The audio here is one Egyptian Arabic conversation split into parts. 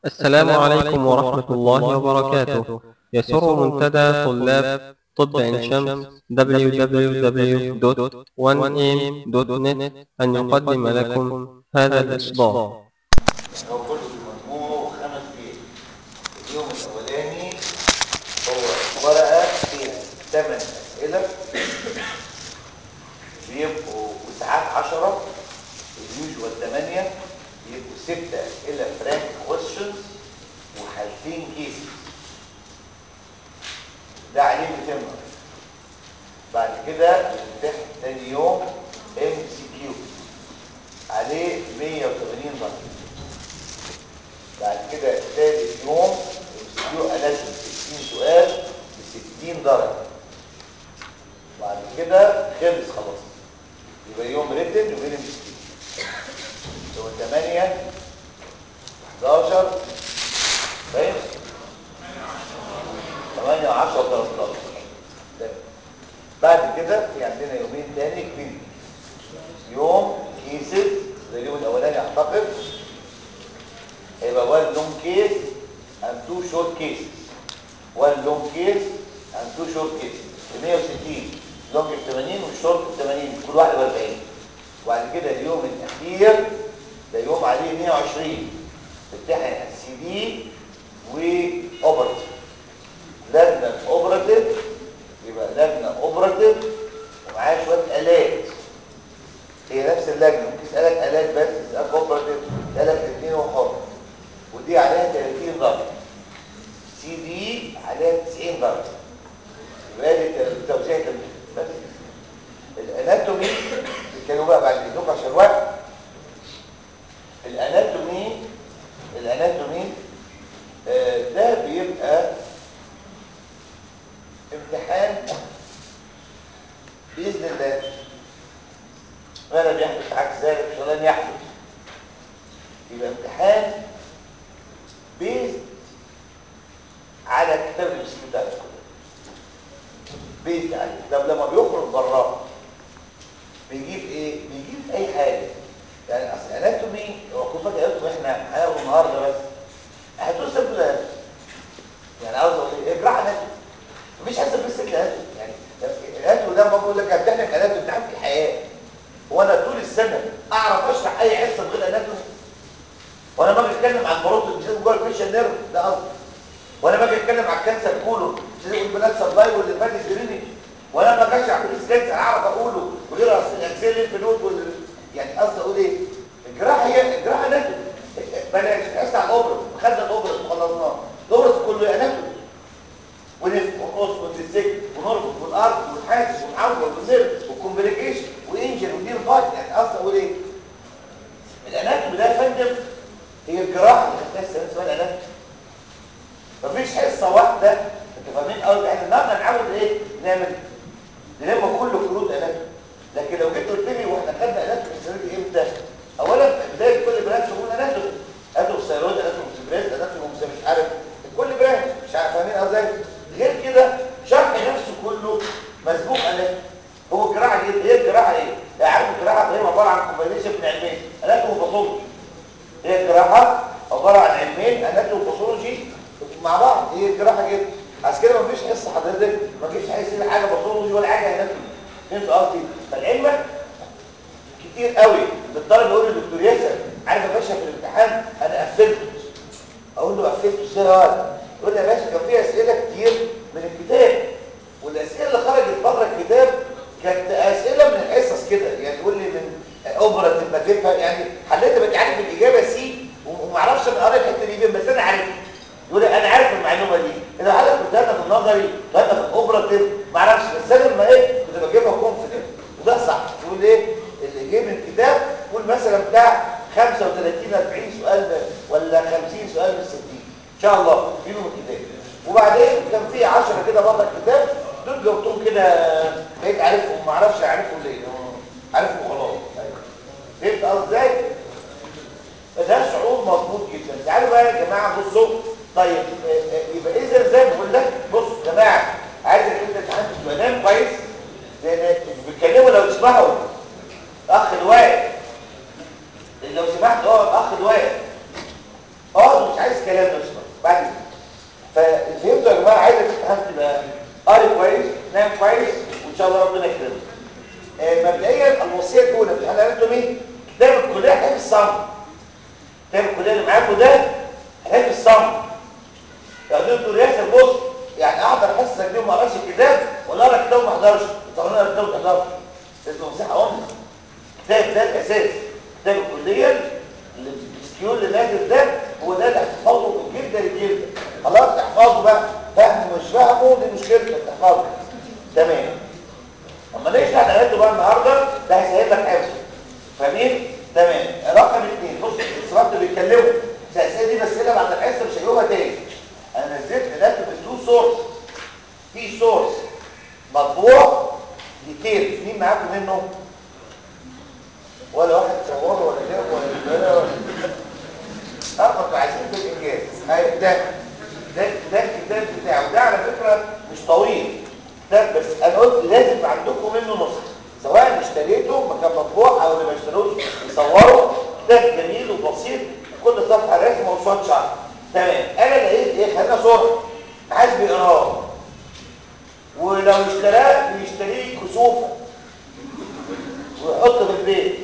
السلام عليكم ورحمة الله وبركاته يسر منتدى طلاب طب عين شمس www.1am.net أن يقدم لكم هذا الإصدار هو كله مجموعه خمس ايام اليوم الاولاني هو ورقه فيها ثمان اسئله بيبقوا ساعات 10 اليوجوال 8 بيبقوا ستة اسئله فرانك كويستشنز وحالتين كيسز ده عليه 200 درجه بعد كده بنمتحن تاني يوم ام سي كيو عليه 180 درجه بعد كده ثالث يوم الاسبوع اناتومي 60 سؤال ب 60 درجه بعد كده خلص خلاص يبقى يوم ريتن ويوم مسكين هو 8 11 فاهم 8 10 13 بعد كده في عندنا يومين تاني كلينيك يوم كيسز زي اليوم الاولاني اعتقد هيبقى one long case and two short cases one long case and two short cases ب 160 لونج ب 80 والشورت ب 80 كل واحد ب 40 وبعد كده اليوم الاخير ده يوم عليه 120 تمتحن السي دي واوبرتيف لجنه اوبرتيف يبقى لجنه اوبرتيف ومعاها شويه الات هي نفس اللجنه ممكن تسالك الات بس تسالك اوبرتيف تسالك الاثنين وحر ودي عليها 30 درجه سي دي عليها 90 درجه يبقى دي توزيع تمرين بس الاناتومي كانوا بقى بعد اذنكم عشان الوقت الاناتومي الاناتومي آه ده بيبقى امتحان باذن الله ما لم يحدث عكس ذلك فلن يحدث يبقى امتحان بيزد على كتاب المسلم بتاع الكتاب بيزد عليه طب لما بيخرج براه بيجيب ايه بيجيب اي حاجه يعني اصل اناتومي هو كنت فاكر اناتومي احنا هناخده النهارده بس هتقول سيمبل يعني عاوز اقول ايه اجراء اناتومي مفيش حاجه في السكه اناتومي يعني الاناتومي ده ما بقول لك امتحنك اناتومي امتحان في الحياه وانا طول السنه اعرف اشرح اي حصه من غير اناتومي وانا باجي اتكلم عن البروتين مش لازم جوه الفيشن نيرف ده قصدي وانا باجي اتكلم عن الكانسر كولون مش لازم البلاد سبلاي والليمفاتيك درينج وانا ما باجي اعمل سكانس اعرف اقوله وغير اصل الاكسيل الفلود وال يعني قصدي اقول ايه الجراحه هي الجراحه اناتومي بلاش نحس على الاوبرا خدنا الاوبرا وخلصناه الاوبرا كله اناتومي ونفس ونقص وندسك ونربط والارض ونحاسب ونعور ونزل وكومبليكيشن وانجن ودير فايت يعني قصدي اقول ايه الاناتومي ده يا فندم هي الجراحه اللي خدتها السنه اسمها الاناتومي مفيش حصه واحده انتوا فاهمين قوي احنا النهارده نحاول ايه نعمل نلم كل كروت اناتومي لكن لو جيت قلت لي واحنا خدنا اناتومي السنه دي امتى اولا بدايه كل برانش بقول اناتومي اناتومي ثيرويد اناتومي سبريس اناتومي مش عارف كل برانش مش عارف فاهمين قصدي غير كده شرح نفسه كله مسبوق اناتومي هو الجراحه دي هي الجراحه ايه يعني عارف الجراحه هي عباره عن كومبينيشن من علمين اناتومي وباثولوجي هي الجراحه عباره عن علمين اناتومي وباثولوجي مع بعض هي الجراحه كده عشان كده مفيش حصه حضرتك ما تجيش حاجه حاجه باثولوجي ولا حاجه اناتومي فهمت قصدي فالعلم كتير قوي الطالب يقول لي دكتور ياسر عارف يا باشا في الامتحان انا قفلت اقول له قفلته ازاي يا ولد يقول لي يا باشا كان في اسئله كتير من الكتاب والاسئله اللي خرجت بره الكتاب كانت اسئله من الحصص كده يعني يقول لي من اوبرا تبقى تفهم يعني حليت بقى عارف الاجابه سي وما اعرفش من قريت الحته دي بس انا عارف يقول لي انا عارف المعلومه دي اذا حضرتك كنت انا في النظري وانا في الاوبرا ما اعرفش بس انا لما ايه كنت بجيبها كونفيدنت وده صح يقول ايه اللي جه من الكتاب قول مثلا بتاع 35 40 سؤال ولا 50 سؤال من 60 ان شاء الله يجيبوا من الكتاب وبعدين كان في 10 كده بره الكتاب دول جاوبتهم كده بقيت عارفهم ما اعرفش اعرفهم ليه عارفهم خلاص فهمت قصدي ازاي ده شعور مضبوط جدا تعالوا بقى يا جماعه بصوا طيب يبقى اذا زي ما بقول لك بصوا يا جماعه عايزك انت امتحان تبقى نام كويس لان بيتكلموا لو تسمعوا اخ الواقف لو سمحت اقعد اخ الواقف اقعد مش عايز الكلام ده اسمه بعد كده ففهمتوا يا جماعه عايزك تفهم تبقى قاري كويس نام كويس وان شاء الله ربنا يكرمك آه، مبدئيا الوصيه الاولى في امتحان اناتومي كتاب الكليه حفظ الصم كتاب الكليه اللي معاكم ده حفظ الصم يعني انتوا ياسر بص يعني احضر حصه دي وما اقراش الكتاب ولا اقرا الكتاب وما احضرش طب انا اقرا الكتاب وما احضرش لازم مساحه امك كتاب ده الاساس كتاب الكليه السكيول اللي نازل ده هو ده اللي هتحفظه من جلده لجلده خلاص احفظه بقى فهم مش فاهمه دي مشكلتك تحفظه تمام اما ليش هنقعده بقى النهارده ده هيسهل لك حفظه فاهمين تمام رقم اثنين بص الصراحه بيتكلموا الاسئله دي بسالها بعد الحصه مش هجاوبها تاني انا نزلت نزلت بالتو سورس في سورس مطبوع ديتيل مين معاكم منه ولا واحد صوره ولا جاب ولا ولا ولا اه انتوا عايزين في الانجاز هاي ده ده ده الكتاب بتاعه ده على فكره مش طويل ده بس انا قلت لازم عندكم منه نسخه سواء اشتريته مكان مطبوع او اللي ما اشتروش يصوروا ده جميل وبسيط كل صفحه رسمه وشويه شعر تمام انا لقيت ايه خلينا صوره محدش بيقراه ولو اشتراه بيشتريه كسوفه ويحطه في البيت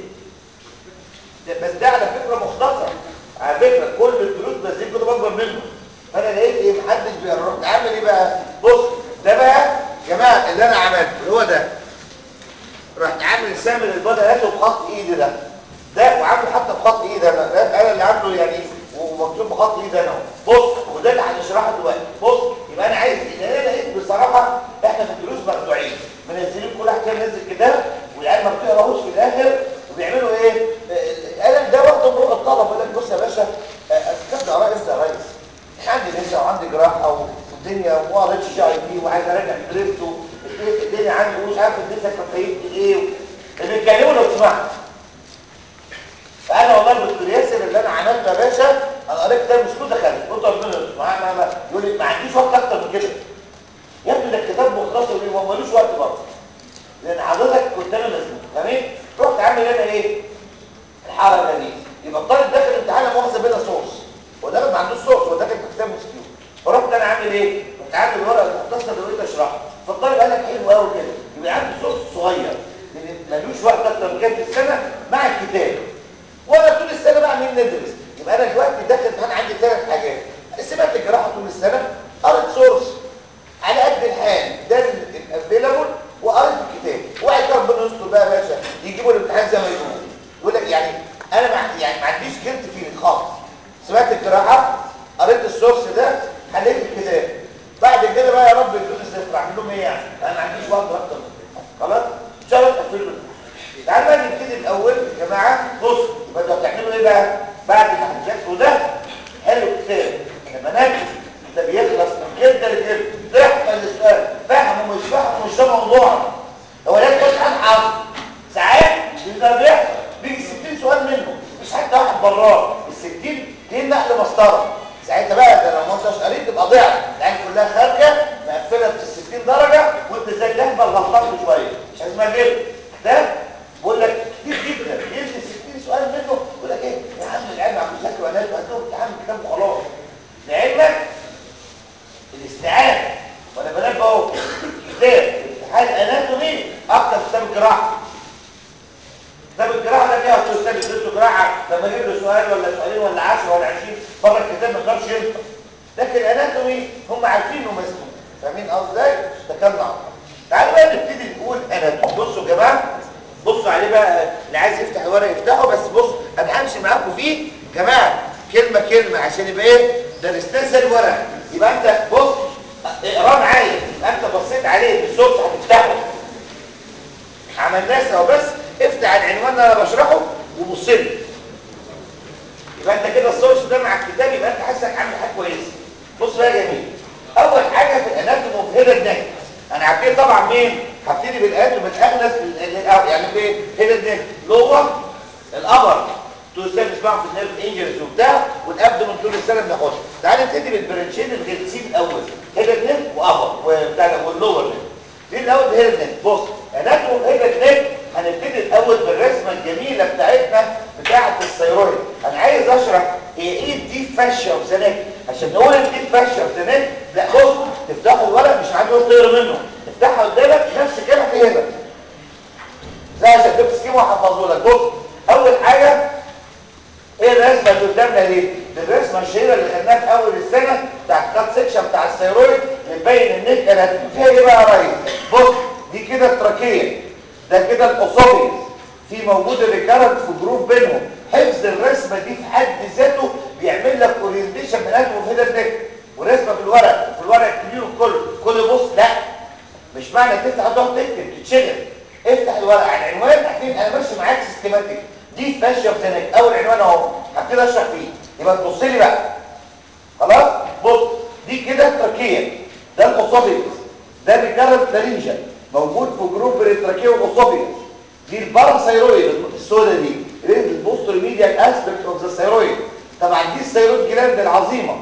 ده- بس ده على فكره مختصر على فكره كل الدروس بس دي كتب اكبر منه فانا لقيت ايه محدش بيقرا رحت عامل ايه بقى بص ده بقى يا جماعه اللي انا عملته اللي هو ده رحت عامل سامر البدلاته بخط ايدي ده ده وعامل حتى بخط ايدي انا ده انا اللي عامله يعني ومكتوب بخط ايدي انا أهو. بص وده اللي هنشرحه دلوقتي بص يبقى انا عايز اللي انا لقيت بصراحه احنا في الدروس مخدوعين منزلين كل واحد كده منزل كتاب والعيال ما بتقراهوش في الاخر وبيعملوا ايه القلم ده واخده من روح الطلب يقول لك بص يا باشا الكتاب ده قراء امتى يا ريس عندي لسه وعندي جراحه والدنيا وما قريتش جي اي بي وعايز اراجع دريفت الدنيا عندي ومش عارف الدنيا كانت فايتني ايه اللي بيتكلموا لو سمحت فانا والله دكتور ياسر اللي انا عملته يا باشا انا قريت كتاب مش متخلف قلت ربنا يستر. ما ما ما يقول لي ما عنديش وقت اكتر من كده يا ابني ده الكتاب مختصر ليه هو ملوش وقت برضه لان حضرتك قدامي مزنوق تمام رحت عامل انا ايه الحركه دي يبقى الطالب داخل الامتحان لا مؤاخذه بلا سورس هو داخل ما عندوش سورس هو داخل بكتاب مسكين فرحت انا عامل ايه رحت عامل الورقه المختصره اللي قلت اشرحها فالطالب قال لك حلو قوي كده يبقى عنده سورس صغير لان ملوش وقت اكتر من كده في السنه مع الكتاب وانا طول السنه بقى مين ندرس يبقى انا دلوقتي داخل الامتحان عندي ثلاث حاجات سمعت الجراحه طول السنه قريت سورس على قد الحال ده الافيلابل وقريت الكتاب وبعد كده ربنا يستر بقى يا باشا يجيبوا الامتحان زي ما يقولوا يقول لك يعني انا مع يعني ما عنديش جلد فيه خالص سمعت الجراحه قريت السورس ده حليت الكتاب بعد كده بقى يا رب يدوني صفر اعمل لهم ايه يعني انا ما عنديش وقت اكتر من كده. خلاص ان شاء الله تقفلوا الامتحان تعالوا بقى نبتدي الاول يا جماعه بص يبقى انتوا هتعملوا ايه بقى بعد ما هتذاكروا ده حلو الكتاب لما ناكل ده بيخلص من جلد لجلد تحفظ السؤال فاهم ومش فاهم ومش ده موضوعنا هو لازم تخش عن حظ ساعات ده بيحصل بيجي 60 سؤال منهم مش حتى واحد براه ال 60 دي نقل مسطره ساعتها بقى ده لو ما انتش قريت تبقى ضيعت العين كلها خارجه مقفله ب 60 درجه وانت زي الجهبه غلطان شويه مش اسمها كده ده بقول لك كتير جدا ينزل 60 سؤال منه يقول لك ايه يا عم العلم عم يذاكروا انا هاتوا يا عم كتاب وخلاص لعلمك الاستيعاب وانا بنبه اهو كتاب امتحان اناتومي اكتر من كتاب الجراحه كتاب الجراحه ده فيها استاذ يدرسوا جراحه لما يجيب له سؤال ولا سؤالين ولا 10 ولا 20 بره الكتاب ما يقدرش ينطق لكن الاناتومي هم عارفين انه مسموع فاهمين قصدي ازاي؟ اشتكلنا على الله تعالوا بقى نبتدي نقول اناتومي بصوا يا جماعه بصوا عليه بقى اللي عايز يفتح الورق يفتحه بس بص انا همشي معاكم فيه يا جماعه كلمه كلمه عشان يبقى ايه درستنا زي الورق يبقى انت بص اقراه معايا يبقى انت بصيت عليه بالصوت هتفتحه عملناه سوا بس افتح العنوان اللي انا بشرحه وبص لي يبقى انت كده السورس ده مع الكتاب يبقى انت حاسك عامل حاجه كويسه بص بقى يا جميل اول حاجه في الاناتوم اوف هيد نيك انا هبتدي طبعا مين هبتدي بالاناتوم الاغلس للاول يعني فين هيد نيك لور الابر طول السنه بنسمعهم في النيرف انجريز وبتاع والابدومن طول السنه بناخدها تعال نبتدي بالبرنشين الغلسين الاول هيد نيك وابر وبتاع ده واللور نيك دي الاول هيد نيك بص اناتوم هيد نيك هنبتدي الاول بالرسمه الجميله بتاعتنا بتاعه الثيرويد انا عايز اشرح هي ايه الديب فاشيا اوف ذا نيك عشان نقول الديب فاشيا اوف ذا نيك لا بص تفتح الورق مش عارف تقرا منه افتحها قدامك نفس الكلام هتلاقيها زي عشان تبقى سكيما وحفظه لك بص اول حاجه ايه الرسمه اللي قدامنا دي دي الرسمه الشهيره اللي خدناها في اول السنه بتاعت الكات سيكشن بتاع الثيرويد اللي تبين النيك اناتومي فيها ايه بقى يا ريس بص دي كده التراكيه ده كده الاسوفيس في موجود الريكارنت في جروب بينهم حفظ الرسمه دي في حد ذاته بيعمل لك اورينتيشن من اناتومي في النيك ورسمه في الورق في الورق الكبير كله كل بص لا مش معنى تفتح تقعد تكتب تتشغل افتح الورقه على العنوان هتلاقي انا ماشي معاك سيستماتيك دي فاشيه بتنك اول عنوان اهو هبتدي اشرح فيه يبقى تبص لي بقى خلاص بص دي كده التركيه ده الاوسوفيس ده الريكارنت لارينجا موجود في جروب التركيه والاوسوفيس دي الباراسيرويد السوداء دي البوستر ميديال اسبكت اوف ذا ثيرويد طبعا دي الثيرويد جلاند العظيمه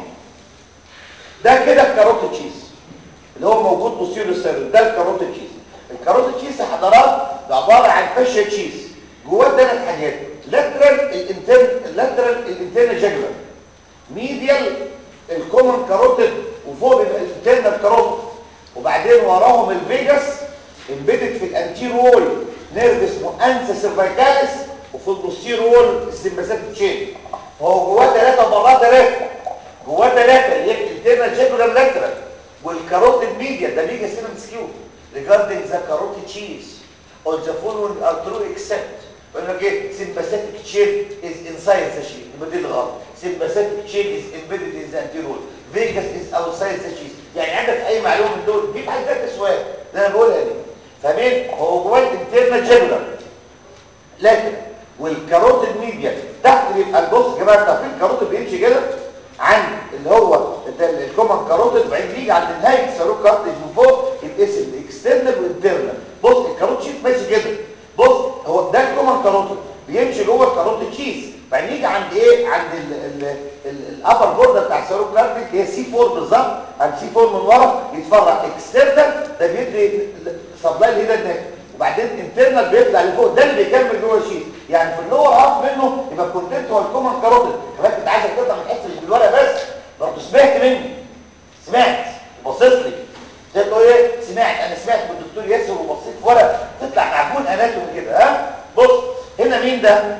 ده كده الكاروتيد تشيز اللي هو موجود بوستيريو الثيرويد ده الكاروتيد تشيز الكاروتيد تشيز يا حضرات ده عباره عن فاشيا تشيز جواه ثلاث حاجات لاترال الانترن اللاترال الانترن جاجولار ميديال الكومن كاروتيد وفوق بيبقى الانترنال كاروتيد وبعدين وراهم الفيجاس امبيدد في الانتير وول نيرف اسمه انسا سيرفايكاليس وفي البوستير وول السمباثيك تشين هو جواه ثلاثه وبراه ثلاثه جواه ثلاثه اللي هي الانترنال جاجولار لاترال والكاروتيد ميديا ده ميجا سينم سكيو regarding the carotid cheese all the following are true except يقول لك ايه sympathetic chain is inside the sheath يبقى دي الغلط sympathetic chain is embedded in the anterior vagus is outside the sheath يعني عندك اي معلومه من دول دي بحد ذات سؤال اللي انا بقولها دي فاهمين هو جواه الانترنال جاجولار لكن والكاروتيد ميديا تحت بيبقى البص يا جماعه تعرفين الكاروتيد بيمشي كده عن اللي هو الكومن كاروتيد وبعدين يجي عند نهايه الساروك كارتج من فوق يتقسم اكسترنال وانترنال بص الكاروت شيت ماشي كده بص هو ده الكومن كاروتيد بيمشي جوه الكاروتيد شيز بعدين يجي عند ايه عند الابر بوردر بتاع الساروك كارتج هي سي 4 بالظبط عند سي 4 من ورا يتفرع اكسترنال ده بيدي سبلاي لهنا النك وبعدين انترنال بيطلع لفوق ده اللي بيكمل جوه الشيت يعني في اللور هاف منه يبقى الكونتنت هو الكومن كاروتيد كمان كنت عايزك تطلع من الحته اللي في الورقه بس لو سمعت مني سمعت بصيت لي تقول ايه سمعت انا سمعت من الدكتور ياسر وبصيت في ورقه تطلع معجون اناتومي كده ها بص هنا مين ده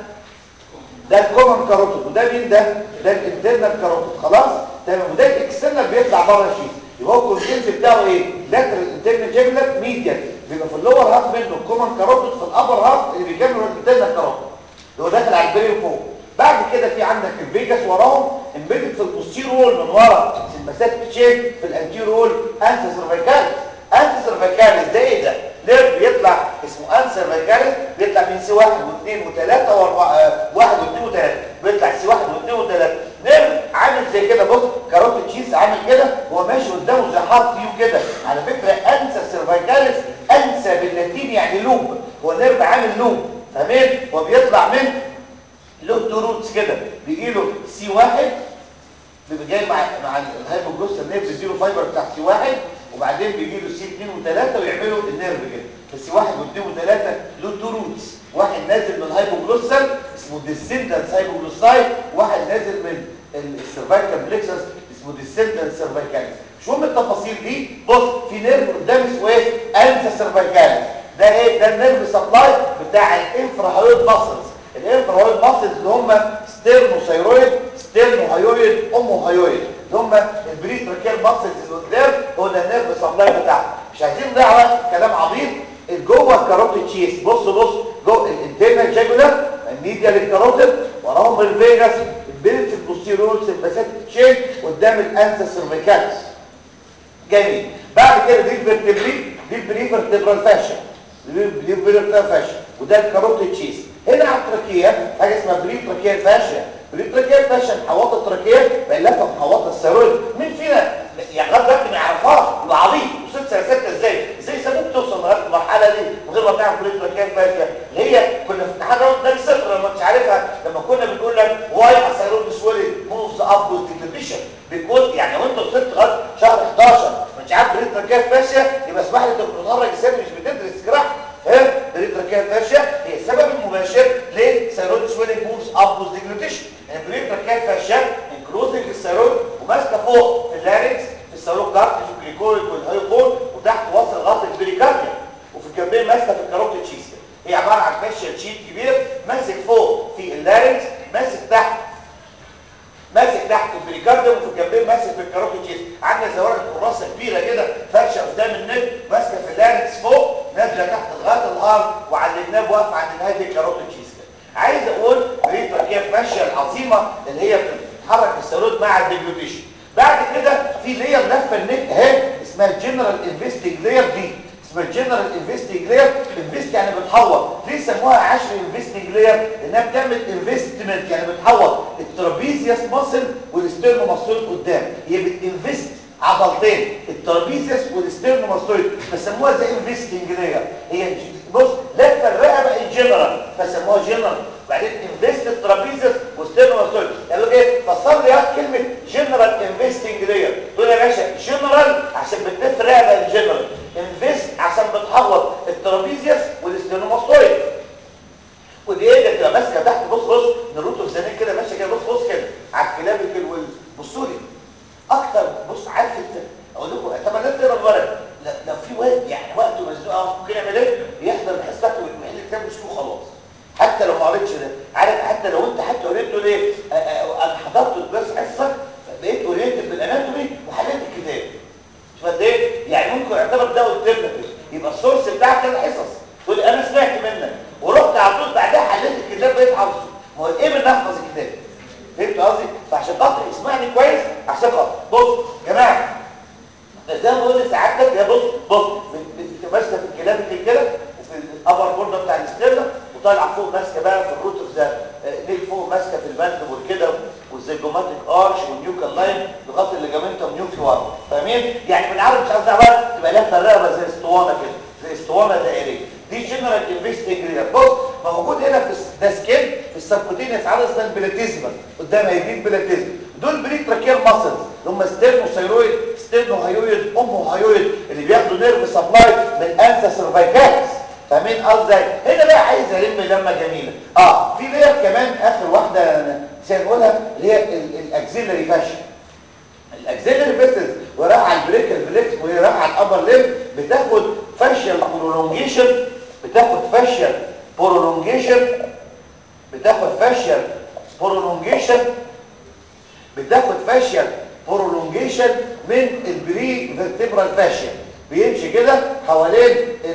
ده الكومن كاروتيد وده مين ده ده الانترنال كاروتيد خلاص تمام وده الاكسترنال بيطلع بره الشيت يبقى هو الكونتنت بتاعه ايه لاترال انترنال جاجولار ميديال بيبقى في اللور هاف منه الكومن كاروتيد في الابر هاف اللي بيكمل الانترنال كاروتيد اللي هو داخل على البرين فوق بعد كده في عندك الفيجاس وراهم امبيدد في البوستير وول من ورا سمباثيك تشين في الانتير وول انت سيرفيكاليس انت سيرفيكاليس ده ايه ده نيرف بيطلع اسمه انت سيرفيكاليس بيطلع من سي 1 و2 و3 و4 1 و2 و3 بيطلع سي 1 و2 و3 نيرف عامل زي كده بص كاروت تشيز عامل كده هو ماشي قدامه زي حاط فيه كده على فكره انسى سيرفيكاليس انسى باللاتيني يعني لوب هو نيرف عامل لوب فاهمين هو بيطلع من له تو روتس كده بيجي له سي واحد بيبقى جاي مع مع الهايبوجلوسال نيرف زيرو فايبر بتاع سي واحد وبعدين بيجي له سي 2 و3 ويعملوا النيرف كده بس واحد واثنين وثلاثه له تو روتس واحد نازل من الهايبوجلوسال اسمه ديسندنس هايبوجلوساي واحد نازل من السيرفايكال بليكسس اسمه ديسندنس سيرفايكاليس مش مهم التفاصيل دي بص في نيرف قدام اسمه ايه انسا سيرفايكاليس ده ايه ده النيرف سبلاي بتاع الانفراهايود ماسلز الانفراهايود ماسلز اللي هم ستيرنوثايرويد ستيرنوهايويد اموهايويد اللي هم البريتراكيال ماسلز اللي قدام هو ده النيرف سبلاي بتاعهم مش عايزين نضيع وقت كلام عبيط جوه الكاروتيد تشيس بص بص جوه الانترنال جاجولار الميديا للكاروتيد وراهم الفيجاس البيلت البوستيرول سيمباثيك تشين قدام الانسا سيرفيكاليس جميل بعد كده دي الفرتبري دي البريفرتبرال فاشن دي البريفرتبرال فاشن وده الكاروتيد تشيس هنا على التراكيه حاجه اسمها بريتراكيال فاشن بريتراكيال فاشن حواط التراكيه بيلفها بحواط الثيرويد مين فينا يعني لغايه دلوقتي ما يعرفهاش يبقى عبيط وصلت سنه سته ازاي ازاي سابوك توصل لغايه المرحله دي من غير ما تعمل بريتراكيال فاشن اللي هي كنا في امتحان راوند ده الصفر لما مش عارفها لما كنا بنقول لك واي اثيرويد سويلنج موفز اب وذ ديكليبيشن بيكون يعني وانت وصلت لغايه شهر 11 مش عارف بريتراكيال فاشن يبقى اسمح لي انت بتتخرج السنه مش بتدرس جراحه فاهم بريتراكيال فاشيا هي السبب المباشر لثيرويد سويلنج موفز اب وذ ديجلوتيشن يعني بريتراكيال فاشيا فوق في اللارنكس في الصاروخ ضغط في الجليكويد والهايبول وتحت واصل غلط البريكارديا وفي الجنبين ماسكه في الكاروتيد شيست هي عباره عن فاشيال شيت كبير ماسك فوق في اللارنكس ماسك تحت ماسك تحت البريكارديوم وفي الجنبين ماسك في الكاروتيد شيست عامله زي ورقه كراسه كبيره كده فرشه قدام النك ماسكه في اللارنكس فوق نازله تحت لغايه الهارد وعند الناب واقفه عند نهايه الكاروتيد شيست عايز اقول بريترا كيف ماشيه العظيمه اللي هي بتتحرك بالصاروخ مع الديجلوتيشن بعد كده في لير لفه النك اهي اسمها الجنرال انفستنج لير دي اسمها الجنرال انفستنج لير انفست يعني بتحوط ليه سموها عشر انفستنج لير لانها بتعمل انفستمنت يعني بتحوط الترابيزيوس ماسل والستيرنوماسويد قدام هي بتنفست عضلتين الترابيزيوس والستيرنوماسويد فسموها زي انفستنج لير هي بص لفه الرقبه الجنرال فسموها جنرال بعدين انفست الترابيزيوس والستيرنوماسويد قالوا ايه فصل لي كلمه جنرال انفستنج لير تقول يا باشا جنرال عشان بتلف الرقبه الجنرال انفست عشان بتحوط الترابيزيوس والستيرنوماسويد ودي ايه ده تبقى ماسكه تحت بص بص نروتو في زمان كده ماشيه كده بص بص كده على الكلابيكل والبصوا لي اكتر بص عارف انت اقول لكم طب انا تقرا الورق لو في واد يعني وقته مزنوق ممكن يعمل ايه يحضر الحصه بتاعته ويحل الكتاب ويسكوه خلاص حتى لو ما قريتش ده عارف حتى لو انت حتى قريت له ايه انا حضرت الدرس حصه بقيت اورينتد بالاناتومي وحليت الكتاب شوف قد ايه يعني ممكن يعتبر ده قدامنا كده يبقى السورس بتاعك كان حصص تقول لي انا سمعت منك ورحت على طول بعدها حليت الكتاب بقيت حافظه ما هو ايه من احفظ الكتاب فهمت قصدي فعشان خاطر اسمعني كويس عشان خاطر بص يا جماعه زي ما بقول لسعادتك يا بص بص ماسكه في الكلابيكل كده وفي الابر بورده بتاع الاسترنا وطالعه فوق ماسكه بقى في الروت اوف ذا نيك فوق ماسكه في المانتبل كده والزيجوماتيك ارش والنيوكال لاين لغايه الليجامنتم نيوكليوار فاهمين يعني بالعربي مش عايز بقى تبقى لفه الرقبه زي اسطوانه كده زي اسطوانه دائريه دي جنرال انفستنج بص موجود هنا في ده سكين في السبكوتينيس عدد اسمها البلاتيزما قدام هيجيب بلاتيزما دول بريتراكيال ماسلز اللي هم ستيرنوثايرويد ستيرنوهايويد اموهايويد اللي بياخدوا نيرف سبلاي من انسا سيرفايكالس فاهمين قصدي هنا بقى عايز الم لمه جميله اه في لير كمان اخر واحده نسيت نقولها اللي هي الاكسيلري فاشن الاكسيلري فيسلز وراها على البريكال فليكس وهي رايحه على الابر ليم بتاخد فاشيال برولونجيشن بتاخد فاشيال برولونجيشن بتاخد فاشيال برولونجيشن بتاخد فاشيال برولونجيشن من البري فيرتبرال فاشيال بيمشي كده حوالين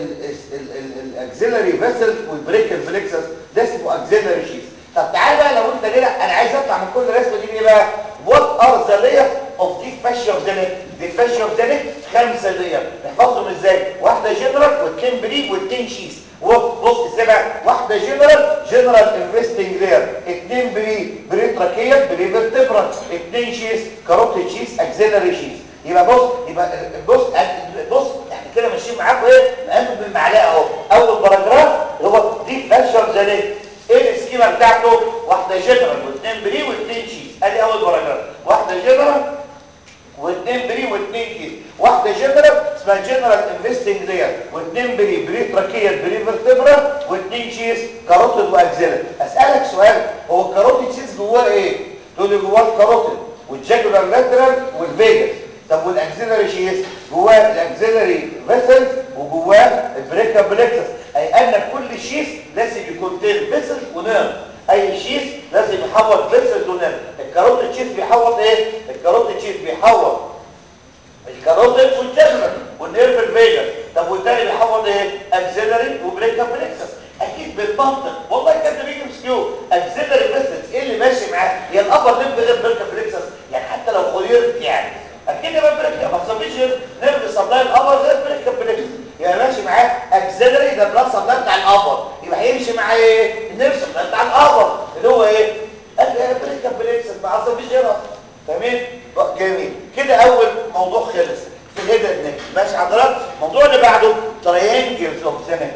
الاكسيلري فيسل والبريكال فليكسس ده اسمه اكسيلري شيز طب تعالى بقى لو انت كده انا عايز اطلع من كل رسمه دي ايه بقى وات ار ذا لاير اوف دي فاشيا اوف ذا نيك دي فاشيا اوف ذا نيك خمسه لاير نحفظهم ازاي واحده جنرال واثنين بري واثنين شيز بص السبع واحده جنرال جنرال انفستنج لاير اثنين بري بري تراكيال بري فيرتبرال اثنين شيز كاروتيد شيز اكسيلري شيز يبقى بص يبقى بص بص احنا كده ماشيين معاكم ايه نقلب بالمعلقه اهو اول باراجراف هو دي فاشيا اوف ذا نيك ايه السكيما بتاعته واحده جنرال واثنين بري واثنين شيز ادي اول باراجراف واحده جنرال واثنين بري واثنين كيس واحده جنرال اسمها جنرال انفستنج لير واثنين بري بري تراكيال بري فيرتبرال واثنين شيز كاروتيد واكزيلر اسالك سؤال هو الكاروتيد شيز جواه ايه تقول لي جواه الكاروتيد والجاكولار لاترال والفيجاس طب والاكزيلري شيز جواه الاكزيلري فيسلز وجواه البريكا بليكسس اي ان كل شيز لازم يكون فيسل ونيرف اي شيز لازم يحوط فيسل ونيرف الكاروتيد شيز بيحوط ايه الكاروتيد شيز بيحوط الكاروتيد والجاكولار والنيرف الفيجاس طب والتاني بيحوط ايه اكزيلري وبريكا بليكسس اكيد بالمنطق والله كان بيجي مسكيو اكزيلري فيسلز ايه اللي ماشي معاه هي الابر ليمب غير بريكا بليكسس يعني حتى لو خيرت يعني اكيد يبقى بريكا ما تصابيش غير نيرف سبلاي الابر غير بريكا بليكسس يبقى ماشي معاه اكسلري ده بلس سبلاي بتاع الابر يبقى هيمشي معاه ايه النيرف سبلاي بتاع الابر اللي هو ايه بريكا بليكسس ما تصابيش غيرها تمام جميل كده اول موضوع خلص في الهيدر نيك ماشي حضرتك الموضوع اللي بعده تريانجلز اوف سنه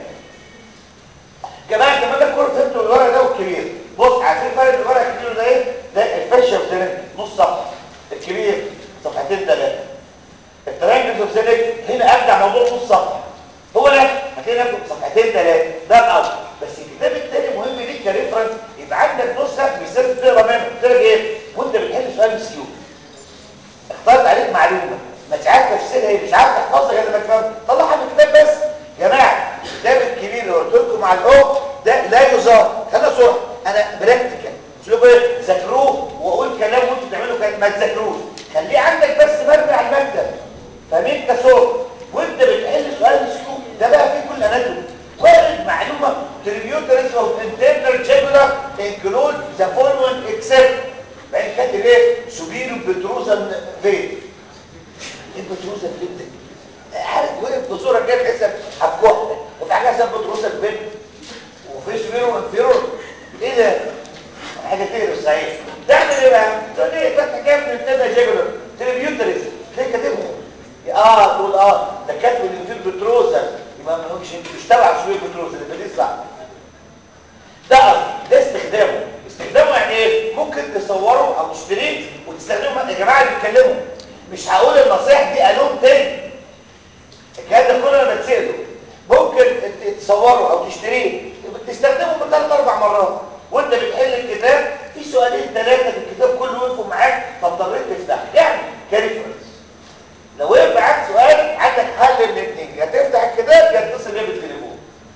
كمان كمان ده كله فهمتوا الورق ده والكبير بص عارفين فرق الورق الكبير ده ايه ده الفشه في سنه نص صفحه الكبير صفحتين ثلاثه التريانجلز اوف سنه هنا ابدع موضوع نص صفحه هو ده هتلاقي نفسه صفحتين ثلاثه ده الاول بس الكتاب الثاني مهم ليك كريفرنس يبقى عندك نسخه بيسيرف تقرا منها تقرا ايه وانت بتحل سؤال مسكيو اختار لك معلومه مش عارف تفسيرها ايه مش عارف تحفظها غير لما تفهم طلعها من الكتاب بس يا جماعه الكتاب الكبير اللي قلت لكم على الام ده لا يزار خلينا صراحه انا براكتيكال اسلوب ايه ذاكروه واقول كلام وانتوا تعملوا كلام ما تذاكروش خليه عندك بس مرمي على المكتب فاهمين كصوت وانت بتحل سؤال مسكوك ده بقى فيه كل اناتومي وارد معلومه tributaries of internal jugular include the following except بقى كاتب ايه سوبيرو بتروزن فين ايه بتروزن فين ده عارف وقف بصوره كده تحس هتكح وفي حاجه اسمها بتروزن فين وفي سوبيرو انفيرور ايه ده حاجه تقرف صحيح تعمل ايه بقى تقول لي فتح كام من التانية جيجولر تريبيوتريز ليه كاتبهم اه تقول اه ده كاتب الانفير بتروزن يبقى ما هوش مش تبع سوبر بتروزن يبقى دي صح ده اصل ده استخدامه استخدامه يعني ايه ممكن تصوره او تشتريه وتستخدمه يا جماعه اللي بيتكلموا مش هقول النصايح دي الوم تاني الكلام ده كله انا بتساله ممكن تصوره او تشتريه تستخدمه من ثلاث اربع مرات وانت بتحل الكتاب في سؤالين ثلاثه في الكتاب كله وقفوا معاك فاضطريت تفتح يعني كريفرنس لو وقف معاك سؤال عندك حل من الاثنين يا تفتح الكتاب يا تتصل بيه بالتليفون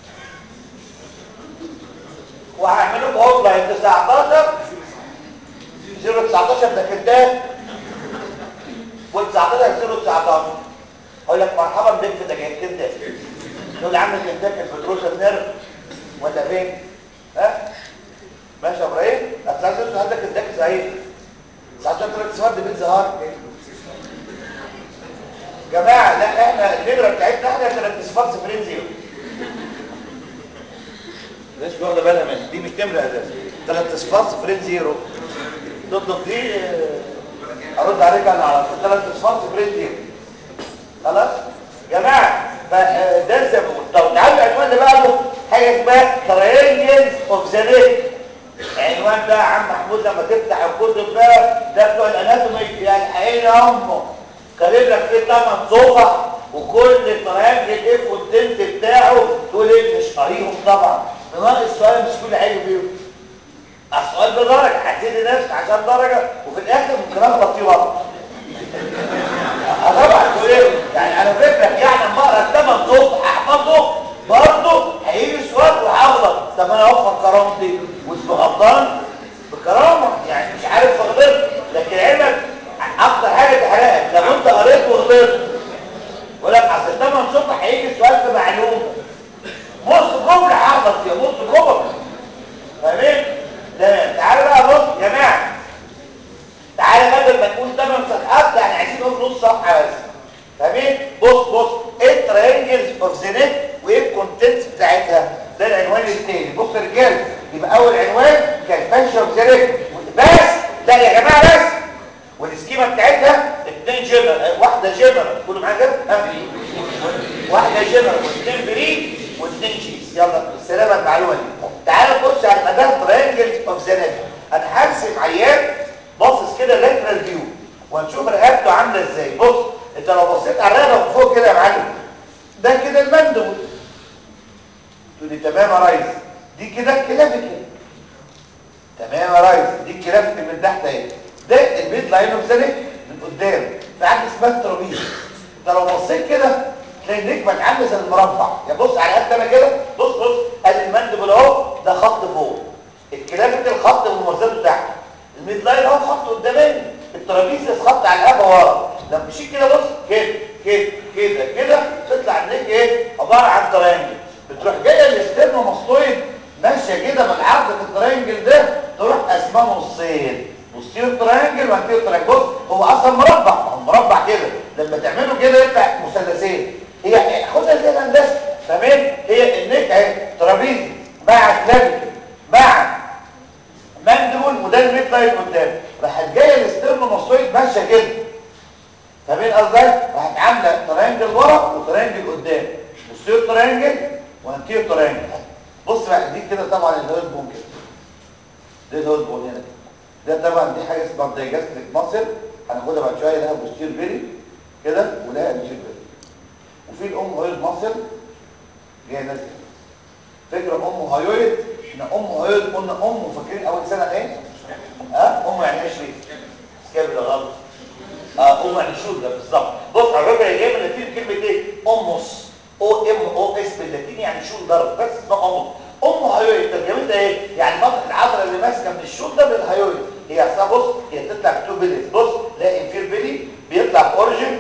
وهعمل لكم هوت لاين 19 019 ده كداب و19 019 اقول لك مرحبا بك في دجاج كداب تقول لي عامل كداب البتروس النيرف ولا فين ها ماشي يا ابراهيم هتلاقي عندك الدك صحيح 19 3 سواد بين زهار جماعه لا احنا النمره بتاعتنا احنا 3 صفار صفرين زيرو ليش واخده بالها منها دي مش نمره اساسا 3 صفار صفرين زيرو تطلب دي ارد عليك انا على طول 3 صفار صفرين زيرو خلاص جماعه فده الزبون طب تعالوا العنوان اللي بعده حاجه اسمها ترينجلز اوف ذا نيك العنوان ده يا عم محمود لما تفتح الكتب بقى ده بتوع الاناتومي يا الحقيقه يا امه كاتب لك فيه 8 صفح وكل ترينجل اف والتلت بتاعه تقول ايه مش قاريهم طبعا ناقص السؤال مش كل حاجه فيهم السؤال بدرجه هتدي نفسك عشان درجه وفي الاخر ممكن اغلط فيه برضه طبعا تقول ايه يعني انا فكرك يعني اما اقرا الثمان صفح احفظه برضه هيجي سؤال وهغلط طب انا اوفر كرامتي مش بغلطان بكرامه يعني مش عارف غلطت لكن علمك اكتر حاجه تحرقك لو انت قريت وغلطت يقول لك اصل الثمان صفح هيجي سؤال في معلومه نص جمله هغلط فيها نص جمله فاهمين؟ تمام تعالوا بقى بص يا جماعه تعالى بدل ما تقول 8 صفحات يعني عايزين نقول نص صفحه بس فاهمين بص بص ايه الترينجلز اوف ذا نت وايه الكونتنتس بتاعتها ده العنوان الثاني بص يا رجاله يبقى اول عنوان كالفانشن اوف ذا نت بس لا يا جماعه بس والسكيما بتاعتها اثنين جنرال واحده جنرال كله معايا كده واحده جنرال واثنين بريد واثنين جيز يلا السلامه المعلومه دي تعالى نبص على مدار ترينجلز اوف ذا نت انا هرسم عيان باصص كده لاترال فيو وهنشوف رقبته عامله ازاي بص انت لو بصيت على الرقبه من فوق كده يا معلم ده كده المندب تقول لي تمام يا ريس دي كده الكلافيكل تمام يا ريس دي الكلافيكل من تحت اهي ده البيت لاين اوف ذا من قدام في حاجه اسمها الترابيز انت لو بصيت كده تلاقي نجمك عامله زي المربع يا بص على قد انا كده بص بص ادي المندب اهو ده خط فوق الكلافيكل خط ومميزاته تحت الميد لاين اهو خط قدامي الترابيزه خط على الهوا ورا لما مشيت كده بص كده كده كده كده تطلع النيك ايه عباره عن ترينجل بتروح جايه الاسترنوماستويد ماشيه كده من عرض الترينجل ده تروح قسمه نصين بوستير ترينجل وانتير ترينجل بص هو اصلا مربع هو مربع كده لما تعمله كده يبقى مثلثين هي خدها زي الهندسه تمام هي النيك اهي ترابيزه مع كلافيكل مع مندبل وده الميد لاين قدام راحت جايه الاسترنوماستويد ماشيه كده فاهمين قصدي راحت عامله ترينجل ورا وترينجل قدام بوستير ترينجل وانتير ترينجل بص بقى دي كده طبعا الهود بون كده ده الهود بون هنا ده طبعا دي حاجه اسمها دايجاستريك ماسل هناخدها بعد شويه لها بوستير بيري كده ولها انتير بيري وفي الام هايويد ماسل جايه نازله فكره ام هايويد احنا ام هايويد قلنا ام فاكرين اول سنه ايه ها ام يعني ايه شريك سكابل غلط اه ام يعني شولدر بالظبط بص على فكره هي جايه من اللاتين كلمه ايه اموس او ام او اس باللاتيني يعني شولدر بس اسمها اموس ام هايويد ترجمتها ايه يعني منطقه العضله اللي ماسكه من الشولدر للهايويد هي اصلا بص هي بتطلع بتو بيليز بص لا انفير بيلي بيطلع باوريجن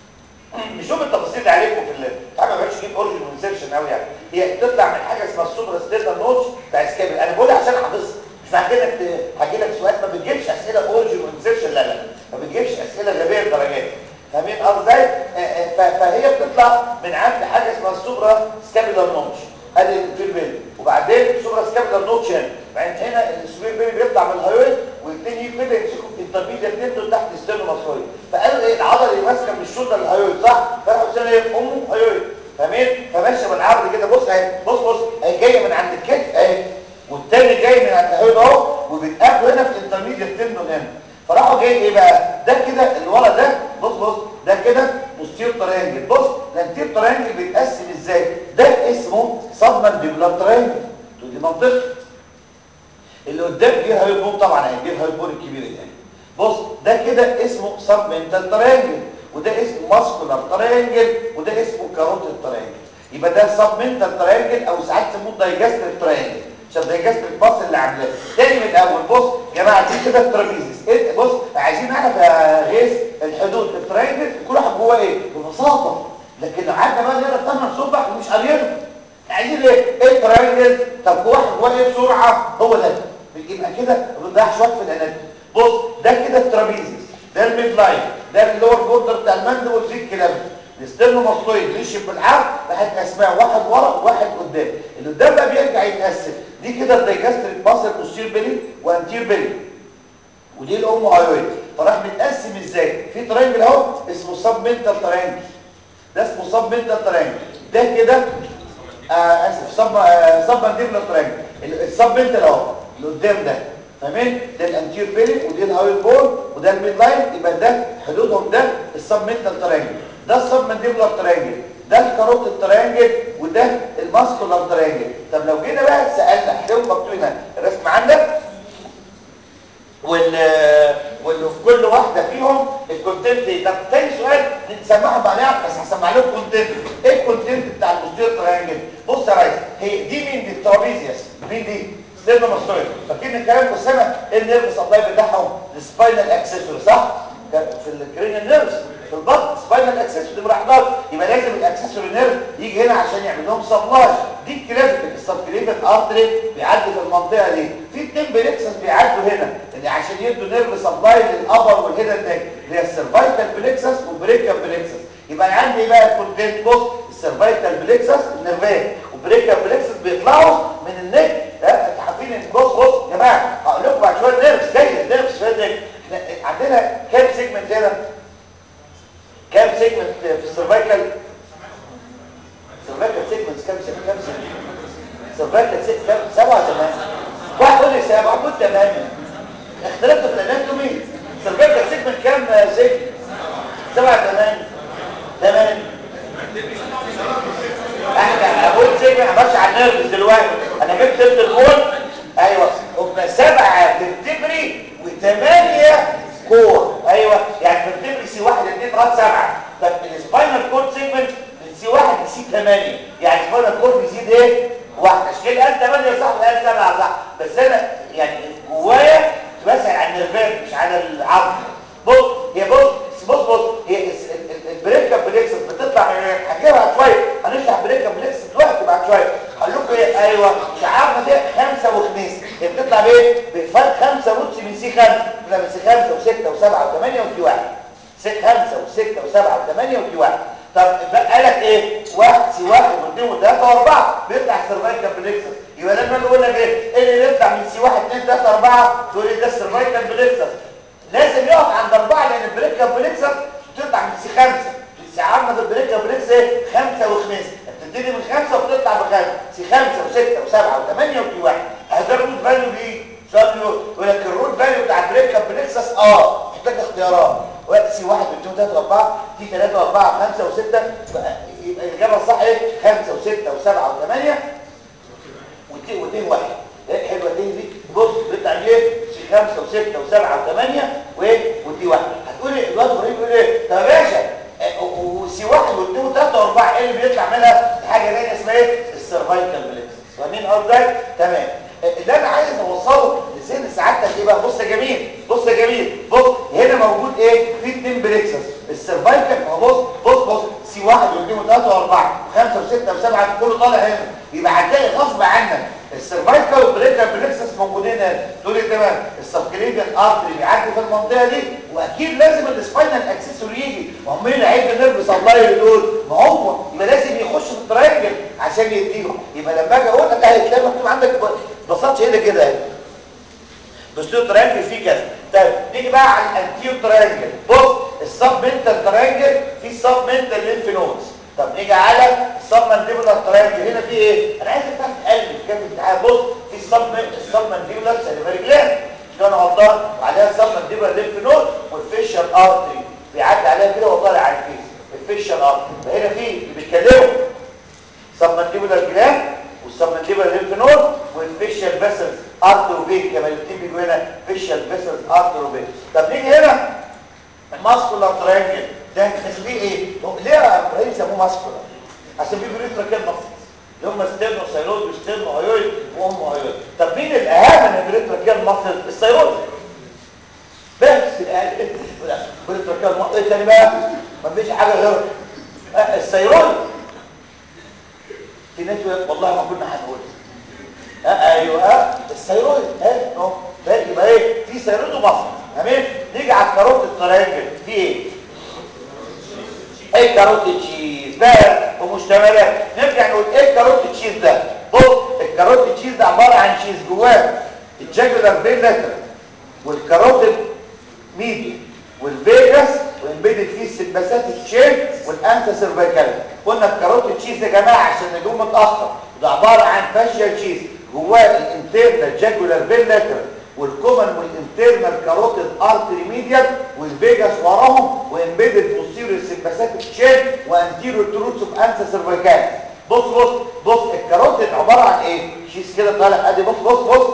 مش هم التفاصيل اللي عليكم في ال- حاجه ما بقاش تجيب اوريجن وانسرشن قوي يعني هي بتطلع من حاجه اسمها السوبر ستيرنال نوتش بتاع سكابل انا بقولها عشان حافظها مش هحكي لك هحكي لك سؤال ما بتجيبش اسئله اوريجن وانسرشن لا لا ما بتجيبش اسئله غبيه الدرجات فاهمين قصدي ازاي آه، آه، ف- فهي بتطلع من عند حاجه اسمها السوبرا سكابيلار نوتش ادي الفير بيلي وبعدين سوبرا سكابيلار نوتش هنا بعدين هنا السوبر بيلي بيطلع من الهايويد والاثنين يجوا كده يمسكوا في الانترميديت تندون تحت الستيرنوماسويد فقالوا ايه العضله اللي ماسكه من الشولدر للهايويد صح فراحوا قالوا ايه امه هايويد فاهمين فماشيه بالعرض كده بص اهي بص بص اهي جايه من عند الكتف اهي والتاني جاي من عند الهايويد اهو وبيتقابلوا هنا في الانترميديت تندون هنا فراحوا جاي ايه بقى ده كده اللي ورا ده بص بص ده كده بوستير ترينجل بص الانتير ترينجل بيتقسم ازاي ده اسمه سبمنديبولار ترينجل دي منطقه اللي قدام جه هايبون طبعا اهي جه هايبون الكبير ده بص ده كده اسمه سبمنتال ترينجل وده اسمه ماسكولار ترينجل وده اسمه كاروتيد ترينجل يبقى ده سبمنتال ترينجل او ساعات يسموه دايجاستريك ترينجل عشان دايجاستريك باص اللي عاملاه تاني من الاول بص يا جماعه دي كده الترابيزيس إيه بص عايزين نعرف يا غيث الحدود الترينجل كل واحد جواه ايه ببساطه لكن لو قعدنا بقى نقرا الثمان صبح مش قاريينهم عايزين ايه ايه الترينجل طب واحد جواه ايه بسرعه هو ده يبقى كده ما بنضيعش وقت في الاناتومي بص ده كده الترابيزيس ده الميد لاين ده اللور بوردر بتاع الماندبل في الكلام الاسترنوماستويد مشي بالعرض راحت اسماء واحد ورا وواحد قدام اللي قدام بقى بيرجع يتقسم دي كده الدايجاستريك ماسل بوستير بيلي وانتير بيلي ودي الام هايويد فراح متقسم ازاي في ترينجل اهو اسمه سب منتال ترينجل ده اسمه سب منتال ترينجل ده كده آه اسف سب آه سب مانديبولار ترينجل السب منتال اهو اللي قدام ده فاهمين ده الانتير بيلي ودي الهايويد بون وده الميد لاين يبقى ده حدودهم ده السب منتال ترينجل ده السب مانديبولار ترينجل ده الكاروتيد ترينجل وده الماسكولار ترينجل طب لو جينا بقى سالنا احنا مكتوبين هنا الرسم عندك وال واللي في كل واحده فيهم الكونتنت ايه طب تاني سؤال نسمعهم بعدها بس هسمع لكم كونتنت ايه الكونتنت بتاع البوستير ترينجل بص يا ريس هي دي مين دي الترابيزيوس مين دي ستيرنو ماستويد فاكرين الكلام اسامه ايه النيرف سبلاي بتاعهم السباينال اكسسوري صح في الكرينيال نيرفز في البطن سباينال اكسسوري دي مراحضات يبقى لازم الاكسسوري نيرف يجي هنا عشان يعمل لهم سبلاي دي الكلاسيكال السبكليفيك ارتري بيعدي في المنطقه دي في اتنين بليكسس بيعدوا هنا اللي عشان يدوا نيرف سبلاي للابر والهيدن نيك اللي هي السيرفايكال بليكسس والبريكال بليكسس يبقى عندي بقى الكونتنت بص السيرفايكال بليكسس النرفات وبريكال بليكسس بيطلعوا من النك ها انتوا عارفين ان بص بص يا جماعه هقول لكم بعد شويه نيرفز جايه نيرفز شويه نيرفز احنا عندنا كام سيجمنت هنا كام سيجمنت في السيرفايكال سيرفايكال سيجمنت كام كام سيرفايكال سيجمنت كام سبعه ثمانيه واحد يقول لي سبعه واحد يقول ثمانيه اختلفت في الاناتومي سيرفايكال سيجمنت كام سيجمنت سبعه ثمانيه ثمانيه احنا اقول سيجمنت ما على النيرفز دلوقتي انا جبت التليفون ايوه هم سبعه فيرتبري وثمانيه كور ايوه يعني فيرتبري سي 1 2 3 7 طب السباينال كورد سيجمنت من سي 1 لسي 8 يعني السباينال كورد بيزيد ايه؟ واحد عشان كده قال 8 صح وقال 7 صح بس انا يعني جوايا بسال عن النرفات مش على العظم بص هي بص بص بص هي البريكا بليكسس بتطلع هجيبها شويه هنشرح بريكا بليكسس دلوقتي بعد شويه هقول لكم ايه ايوه شعارنا ده خمسه وخميس هي بتطلع بايه بفرق خمسه ونص من سي خمسه احنا من سي خمسه وسته وسبعه وثمانيه وفي واحد سي خمسه وسته وسبعه وثمانيه وفي واحد طب بقى لك ايه واحد سي واحد واثنين وثلاثه واربعه بيطلع السيرفايكال بليكسس يبقى لما اجي اقول لك ايه ايه اللي بيطلع من سي واحد اثنين ثلاثه اربعه تقول لي ده السيرفايكال بليكسس لازم يقف عند اربعه لان البريكال بليكسس بتطلع من سي خمسه استيعابنا في البريكا بريكس ايه خمسة وخميس بتبتدي من خمسة وبتطلع بخمسة سي خمسة وستة وسبعة وثمانية وفي واحد هذا الروت فاليو دي سؤال يقول لك الروت فاليو بتاع البريكا بريكسس اه محتاج اختيارات سي واحد واثنين وثلاثة واربعة في ثلاثة واربعة خمسة وستة يبقى الإجابة الصح ايه خمسة وستة وسبعة وثمانية واتنين واحد ايه حلوة تاني دي بص بيطلع ايه سي خمسة وستة وسبعة وثمانية ودي واحد هتقولي الواد ابراهيم يقول ايه طب يا باشا وسي واحد واثنين وثلاثة واربعة ايه اللي بيطلع منها حاجة تانية اسمها ايه السرفايكال بلكسس فاهمين قصدي تمام اللي انا عايز اوصله لسن سعادتك ايه بقى بص يا جميل بص يا جميل بص هنا موجود ايه في اثنين بريكسس السرفايكال هو بص بص بص سي واحد واثنين وثلاثة واربعة وخمسة وستة وسبعة كله طالع هنا يبقى هتلاقي غصب عنك السرفايكال والبريكال بريكسس موجودين هنا تقول لي تمام السبكليفيان ارتري بيعدي في المنطقه دي واكيد لازم السباينال اكسسور يجي ما هم مين اللي هيدي النيرف سبلاي دول ما هو يبقى لازم يخش في التراينجل عشان يديهم يبقى لما اجي اقول لك اهي تلاقي مكتوب عندك بساطش هنا كده اهي بس تراينجل فيه كذا طيب نيجي بقى على الانتير تراينجل بص السب منتال تراينجل فيه سب منتال لينف نودز طب نيجي على السب مانديبولار تراينجل هنا في ايه انا عايزك تعرف قلبي كام امتحان بص في السب السب مانديبولار سيرفيري جلاند مش انا غلطان وعليها السب مانديبولار لينف نود والفيشال ارتري بيعدي عليها كده وطالع على الفيس الفيشال ارتري فهنا في اللي بيتكلموا سب مانديبولار جلاند والسب مانديبولار لينف نود والفيشال فيسلز ارتر وفين كمان الاثنين بيجوا هنا فيشال فيسلز ارتر وفين طب نيجي هنا الماسكولار تراينجل ده تسميه ايه ليه يا ابراهيم سموه ماسكولار عشان بيجوا ريتراكيال ماسلز اللي هم ستيرنو سايرويد وستيرنو هايويد وام هايويد طب مين الاهم من الريتراكيال ماسلز السايرويد بس الريتراكيال ماسلز ايه تاني بقى ما فيش حاجه غير السايرويد في ناس والله ما كنا هنقول ايوه السيرويد ها اهو يبقى ايه في سيرويد ومصل تمام نيجي على الكاروت التراينجل في ايه ايه الكاروت تشيز بقى ومشتملات نرجع نقول ايه الكاروت تشيز ده بص الكاروت تشيز ده عباره عن شيز جواه الجاكولار فين لاترال والكاروتيد ميديا والفيجاس وامبيدد فيه السباسات تشين والانسا سيرفيكال قلنا الكاروتيد تشيز يا جماعه عشان نجوم متاخر ده عباره عن فاشيال تشيز جواه الانترنال جاكولار فين لاترال والكومن والانترنال كاروتيد ارتري ميديال والفيجاس وراهم وامبيدد بوستيريور سيمباثيك تشين وانتيريور تروتس اوف انسا سيرفيكال بص بص بص الكاروتيد عباره عن ايه شيز كده طالع ادي بص بص بص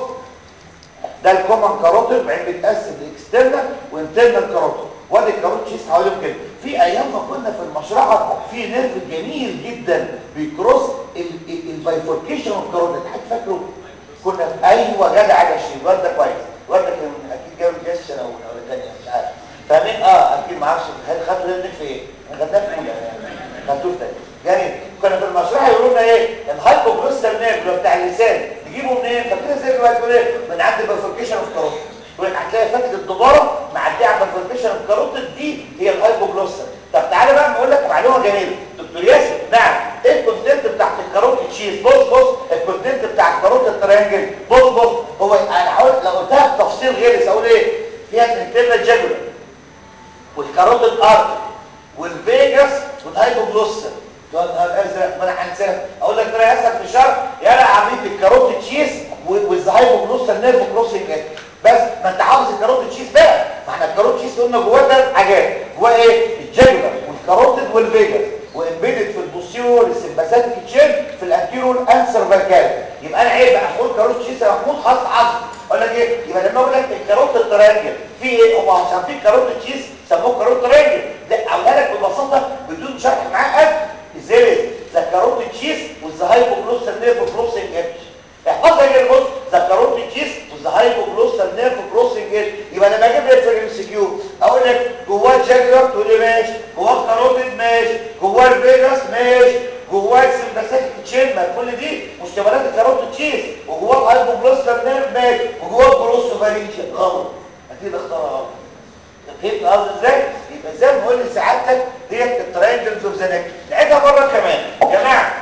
ده الكومن كاروتيد بعدين بيتقسم لاكسترنال وانترنال كاروتيد وادي الكاروتيد شيز حواليهم كده في ايام ما كنا في المشرحه في نيرف جميل جدا بيكروس البايفوركيشن اوف كاروتيد حد فاكره كنا في ايوه جدع ده الشيء الواد ده كويس الواد ده كان اكيد جاب الجيش سنه اولى ولا ثانيه مش عارف فاهمين اه اكيد ما اعرفش هل خدوا ده في ايه خدناه في اولى خدوه في جميل كنا في المشرحه يقولوا لنا ايه الهايبوجلوسال نيرف بتاع اللسان نجيبه منين فاكرين زي دلوقتي يقول ايه من عند البايفوركيشن اوف كاروتيد هتلاقي فتله الدباره معديه على البايفوركيشن اوف كاروتيد دي هي الهايبوجلوسال طب تعالى بقى نقول لك معلومه جميله دكتور ياسر نعم ايه الكونتنت بتاعت الكاروتيد شيز بص بص الكونتنت بتاع الكاروتيد ترينجل بص بص هو انا هقول لو قلتها بتفصيل غلس اقول ايه فيها الانترنال جاجولار والكاروتيد ارتري والفيجاس والهايبوجلوسال تقول ازرق ما انا هنساها اقول لك ترى ياسر في الشرح يلا عمليه الكاروتيد شيز والهايبوجلوسال نيرف كروسنج بس ما انت حافظ الكاروتيد شيز بقى ما احنا الكاروتيد شيز قلنا جواه ثلاث حاجات جواه ايه الجاجولار والكاروتيد والفيجاس وامبيدد في البوستيرور السمباثيك تشين في الانتيرور انسر فالكال يبقى انا عيب اقول كاروت شيس محمود حاطط عظم اقول لك ايه يبقى لما اقول لك الكاروت الترانجل في ايه هم عشان في كاروت تشيس سموه كاروت ترانجل لا اقولها لك ببساطه بدون شرح معقد ازاي ذا كاروت تشيس والذا هايبوجلوسال نيرف كروسنج ايدج احفظها كده بص ذا كاروت تشيس والذا هايبوجلوسال نيرف كروسنج ايدج يبقى لما اجيب لك في الام سي كيو اقول لك جواه جاجولار تقول لي ماشي جواه كاروتيد ماشي جواه الفيجاس ماشي جواه السمباثيك تشين ما كل دي مشتملات الكاروتيد تشيز وجواه الهايبوجلوسال نيرف ماشي وجواه الجلوسوفارينجيال غلط اكيد اختارها غلط فهمت قصدي ازاي يبقى زي ما بقول لسعادتك ديت التراينجلز اوف ذا نيك نعيدها مره كمان يا جماعه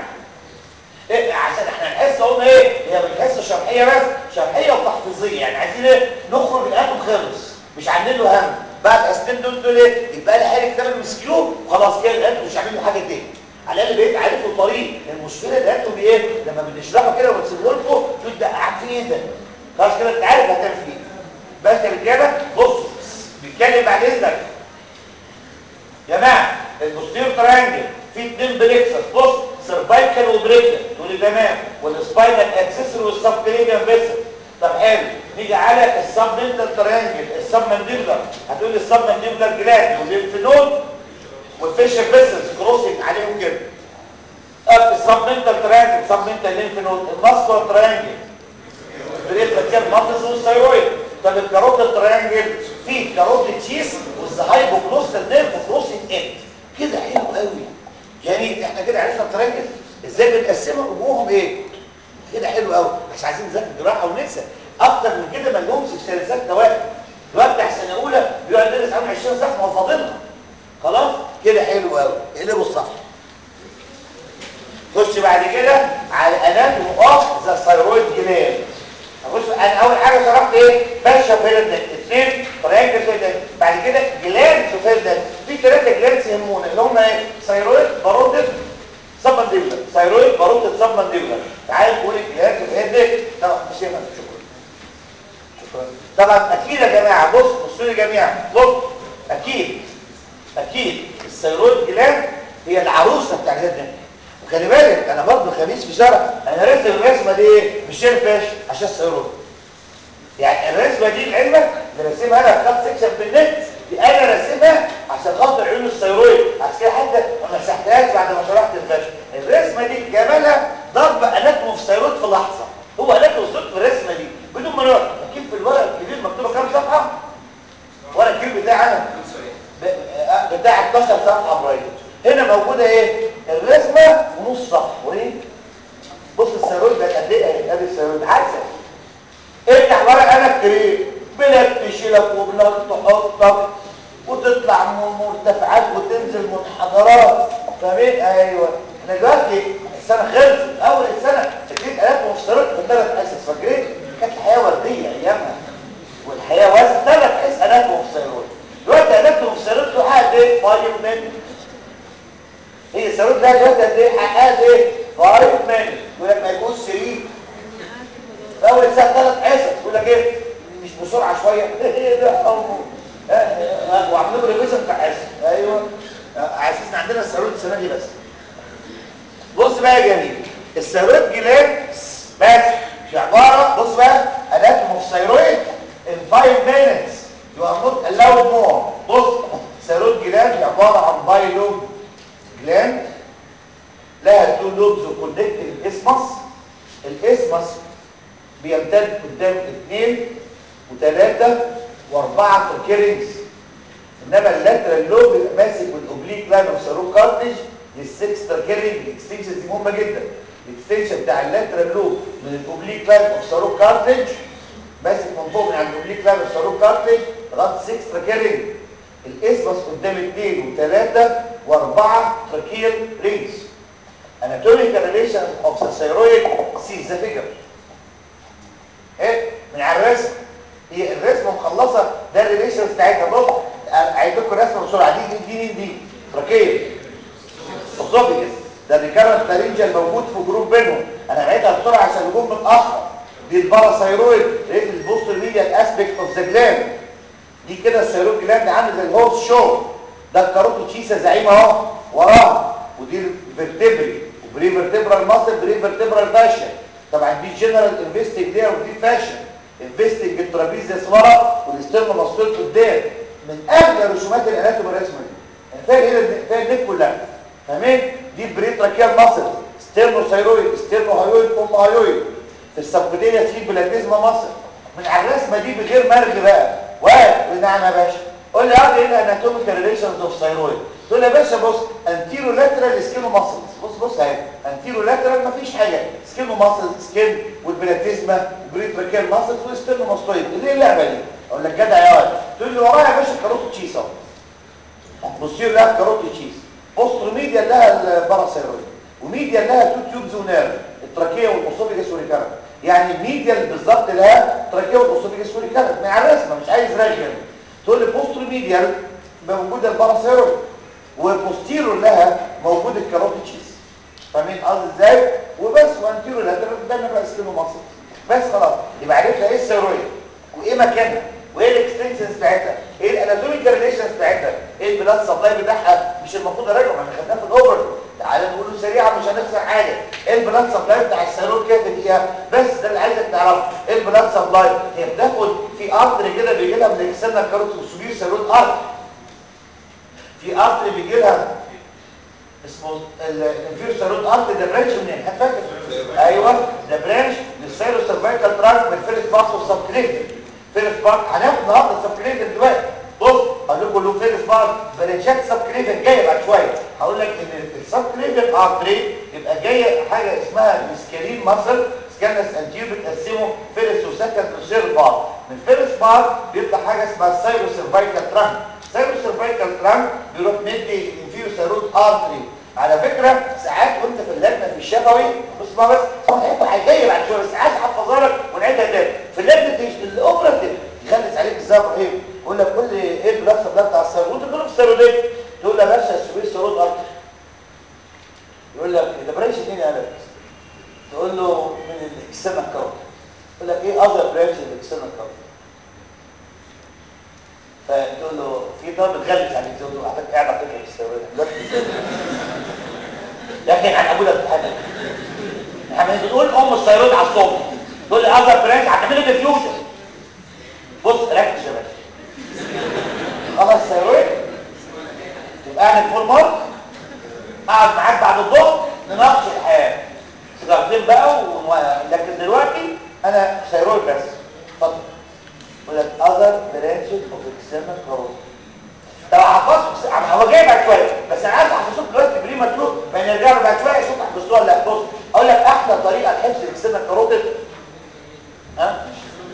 إيه عشان احنا نحس قلنا ايه هي بنحس شرحيه بس شرحيه وتحفيظيه يعني عايزين ايه نخرج الاتوم خلص مش عاملين له هم بعد اسنين دول دول ايه يبقى لي حاجه كتاب المسكيو خلاص كده الاتوم مش عاملين له حاجه تاني على الاقل بقيت عارف له طريق المشكله الاتوم ايه لما بنشرحه كده ونسيبه لكم تقول ده عارفين ايه ده خلاص كده انت عارف هتعمل فيه بس الرجاله بصوا بيتكلم بعد اذنك يا جماعه البوستير ترانجل في اثنين بريكسس بص سيرفايكال وبريكال تقول لي تمام والسباينال اكسسوري والسبكليفيان فيسل طب حلو نيجي على السب منتال تريانجل السب مانديبلر هتقول السب مانديبلر جلاند والليمفنود والفيشر فيسلز كروسنج عليهم كده السب منتال تريانجل سب منتال ليمفنود الماسكولار تريانجل بريفرنشال ماسلز والثايرويد طب الكاروتيد تريانجل فيه كاروتيد تشيس والهايبوكلوستال نيرف كروسنج اند كده حلو قوي يعني احنا كده عرفنا التريانجل ازاي بنقسمها وجوههم ايه كده حلو قوي مش عايزين نذاكر جراحه وننسى اكتر من كده ما لهمش في سلسلات توائم دلوقتي بتاع سنه اولى بيقعد يدرس عنهم 20 صفحه وفاضلها خلاص كده حلو قوي اقلبوا الصفحه خش بعد كده على اناتومي اوف ذا ثايرويد جلاند اخش انا اول حاجه شرحت ايه فاشا فيلدن اثنين تريانجل فيلدن بعد كده جلاند فيلدن في ثلاثه جلاندز يهمونا اللي هم ايه ثايرويد باروتيد سبمنديبلر ثايرويد باروتيد سبمنديبلر تعال نقول الجلاند فيلدن طبعا مش يهمك شكرا شكرا طبعا اكيد يا جماعه بص بصوا لي جميعا بص اكيد اكيد الثايرويد جلاند هي العروسه بتاع الهيد وخلي بالك انا برضه خميس في شرح انا رسم الرسمه دي ايه مش شايفاش عشان الثايرويد يعني الرسمه دي لعلمك اللي راسمها انا في كات سيكشن في النت دي انا راسمها عشان خاطر عيون الثايرويد عشان كده حتى ما مسحتهاش بعد ما شرحت الفشل الرسمه دي جمالها ضرب اناتوم في الثايرويد في لحظه هو اناتوم في الرسمه دي بدون ما نقعد اكيد في الورق الكبير مكتوبه كام صفحه ورق الكبير بتاعي انا بتاع 12 صفحه برايت هنا موجوده ايه الرسمه ونص صفحه ورين بص الثايرويد بقت قد ايه ادي الثايرويد عكسه افتح ورق انا كريم بلاد تشيلك وبلاد تحطك وتطلع مرتفعات وتنزل منحدرات فاهمين ايوه احنا دلوقتي السنه خلصت اول السنه اديت الاف مفسرات في ثلاث حصص فاكرين كانت الحياه ورديه ايامها والحياه واسعه ثلاث حصص الاف مفسرات دلوقتي الاف مفسرات له حق ايه 5 minutes هي الثارويد ده دلوقتي قد ايه حقها ايه 5 minutes يقول لك ما يكونش 3 في اول ساعه ثلاث حصص يقول لك ايه مش بسرعه شويه ايه ده وعاملين ريفيجن بتاع حصص ايوه عايزين عندنا الثارويد السنه دي بس بص بقى يا جميل الثارويد جلاند بس مش عباره بص بقى اناتوم اوف ثايرويد in 5 minutes you are not allowed more بص الثارويد جلاند عباره عن بايلوب جلاند لها تو لوبز وكونكت الاسمس الاسمس بيمتد قدام اثنين وثلاثة واربعة تركيرنجز انما اللاترال لوب بيبقى ماسك بالاوبليك لاين اوف ساروك كارتج للسكس تركيرنج الاكستنشن دي مهمة جدا الاكستنشن بتاع اللاترال لوب من الاوبليك لاين اوف ساروك كارتج ماسك من فوق من عند الاوبليك لاين اوف ساروك كارتج لغايه 6 تركيرنج الاسمس قدام اثنين وثلاثة واربعة تركير رينجز anatomical relation of the thyroid see the figure ايه من على الرسم هي الرسمه مخلصه ده الريليشن بتاعتها بص هعيد لكم الرسمه بسرعه دي دي دي دي تركيه اسوفيجس ده الريكارنت فارنجال موجود في جروب بينهم انا بعيدها بسرعه عشان الهجوم متاخر دي الباراثايرويد ريت البوستر ميديال اسبيكت اوف ذا جلاند دي كده الثايرويد جلاند عامل زي الهورس شو ده الكاروتو تشيسا زعيمه اهو وراها ودي الفرتبري وبري فيرتبرال ماسل بري فيرتبرال فاشن طبعا دي جنرال انفستنج دي ودي فاشن انفستنج الترابيزيس ورا والاسترنو ماسل قدام من اغلى رسومات الاناتومي الرسمه دي يعني فيها ايه فيها النك كلها فاهمين دي بري تراكيال ماسل ستيرنو ثايرويد ستيرنو هايويد ام هايويد في السبكوتينيا في بلاتيزما ماسل من على الرسمه دي بغير مرغ بقى واحد نعم يا باشا قول لي اه ايه الاناتوميكال ريليشنز اوف ثايرويد تقول يا باشا بص انتيرو لاترال سكينو ماسلز بص بص اهي انتيرو لاترال مفيش حاجه سكينو ماسلز سكين والبلاتيزما وبريتراكيال ماسلز وستيرنو ماستويد ايه اللعبه دي اقول لك جدع يا ولد تقول لي ورايا يا باشا كاروت تشيز اهو بصير لها كاروت تشيز بوستر ميديا لها الباراسيرويد وميديا لها تو تيوبز ونيرف التراكيه والاسوفيجاس والريكارد يعني الميديا بالظبط لها تراكيه والاسوفيجاس والريكارد من على الرسمه مش عايز راجل تقول لي بوستر ميديال موجوده الباراسيرويد وبوستيرو لها موجود الكاروتيتشيز فاهمين قصدي ازاي وبس وانتيرو لاترال ده بقى سكينو ماسل بس خلاص يبقى عرفنا ايه الثيرويد وايه مكانها وايه الاكستنشنز بتاعتها ايه الاناتوميكال ريليشنز بتاعتها ايه البلاد سبلاي بتاعها مش المفروض اراجعه احنا خدناه في الاوفر تعالى نقوله سريعا مش هنخسر حاجه ايه البلاد سبلاي بتاع الصاروخ كده دقيقه بس ده اللي عايزك تعرفه ايه البلاد سبلاي هي بتاخد في ارتري كده بيجي لها من السنه كاروت وسبير صاروخ ارتري في ارتري بيجي لها اسمه الانفير صاروخ ارتري ده برانش منين حد فاكر ايوه ده برانش للسيرو سيرفايكال تراك من الفيرست بارت اوف سبكليفيك فيرست بارت هناخد النهارده السبكليفيك دلوقتي بص اقول لكم له فيرست بارت برانشات سبكليفيك جايه بعد شويه هقول لك ان السبكليفيك ارتري يبقى جايه حاجه اسمها السكالين ماسل سكانس انتير بتقسمه فيرست وسكند وثيرد بارت من فيرست بارت بيطلع حاجه اسمها السيرو سيرفايكال تراك سيرو سيرفايكال تراك بيروح مدي الانفيرو سيروت ارتري على فكرة ساعات وانت في اللجنة في الشفوي بص ما بس صحيح هيجي بعد شوية ساعات حفظها لك ونعيدها تاني في اللجنة الاوبراتيف يخلص عليك ازاي يا ابراهيم يقول لك قول لي ايه البلاكسه بتاع السيروت تقول له في السيروديك تقول له يا باشا السوبر سيروت ارتر يقول لك ده برانش منين يا قلب تقول له من الاكسترنال كارت يقول لك ايه اذر برانش الاكسترنال كارت فتقول له في طالب بتغلس عليك تقول له اعطيك قاعد اعطيك السيروت لكن عن ابو لك حاجه احنا بنقول ام السيروت على الصوت تقول لي اذر برانش هتعمل لي ديفيوجن بص ركز يا باشا خلاص سيروت تبقى قاعد فول مارك اقعد معاك بعد الظهر نناقش الحياه سيجارتين بقى و... لكن دلوقتي انا سيروت بس اتفضل يقول لك اذر برانشز اوف اكسترنال كاروتيد طب حفظت هو جاي بعد شويه بس انا عايز احفظك دلوقتي بري ماتيور فنرجع له بعد شويه شوف تحفظوها ولا لا بص اقول لك احلى طريقه لحفظ الاكسترنال كاروتيد ها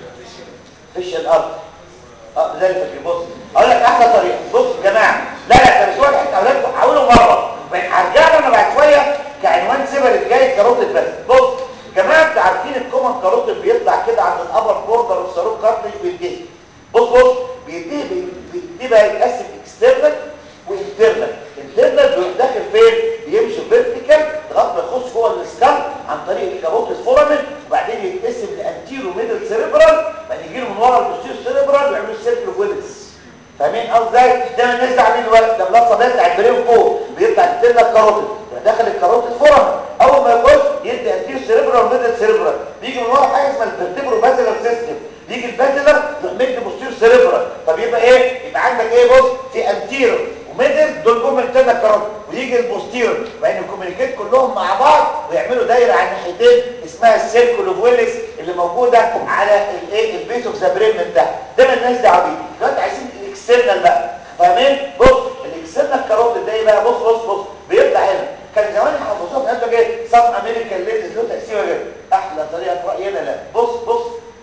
فيش الارض اه زي الفكر بص اقول لك احلى طريقه بص يا جماعه لا لا ده مش واحد حتى اولادكم حاولوا مره هرجع له انا بعد شويه كعنوان سيبر جاي كاروتيد بس بص جماعه انتوا عارفين الكومن كاروتيد بيطلع كده عند الابر بوردر والصاروخ كارتلج بينتهي بص بص بينتهي بينتهي بقى يتقسم اكسترنال وانترنال انترنال بيروح داخل فين بيمشي فيرتيكال لغايه ما يخش جوه السكال عن طريق الكاروتيد فورامين وبعدين يتقسم لانتيرو ميدل سيريبرال بعدين يجي له من ورا البوستيرو سيريبرال ويعملوا سيركل ويلس فاهمين قصدي ازاي ده الناس ده عاملين الوقت ده بلاصه بيطلع البرين فوق بيطلع الانترنال كاروتيد داخل الكاروتيد فورامين اول ما يخش يدي انتيرو سيريبرال وميدل سيريبرال بيجي من ورا حاجه اسمها الفيرتيبرو بازلر سيستم يجي البازلر يروح مدي بوستيرو سيريبرال فبيبقى ايه يبقى عندك ايه بص في انتيرو وميدل دول جم الانترنال كاروتيد ويجي البوستيرو وبعدين الكوميونيكيت كلهم مع بعض ويعملوا دايره على الناحيتين اسمها السيركل اوف ويلس اللي موجوده على الايه البيس اوف ذا برين من تحت ده الناس دي عبيط دلوقتي عايزين الاكسترنال بقى فاهمين بص الاكسترنال كاروتيد ده ايه بقى بص بص بص بيطلع هنا كان زمان حافظوها في قد ايه سام امريكان ليدز له تاثير غير احلى طريقه في راينا لا بص بص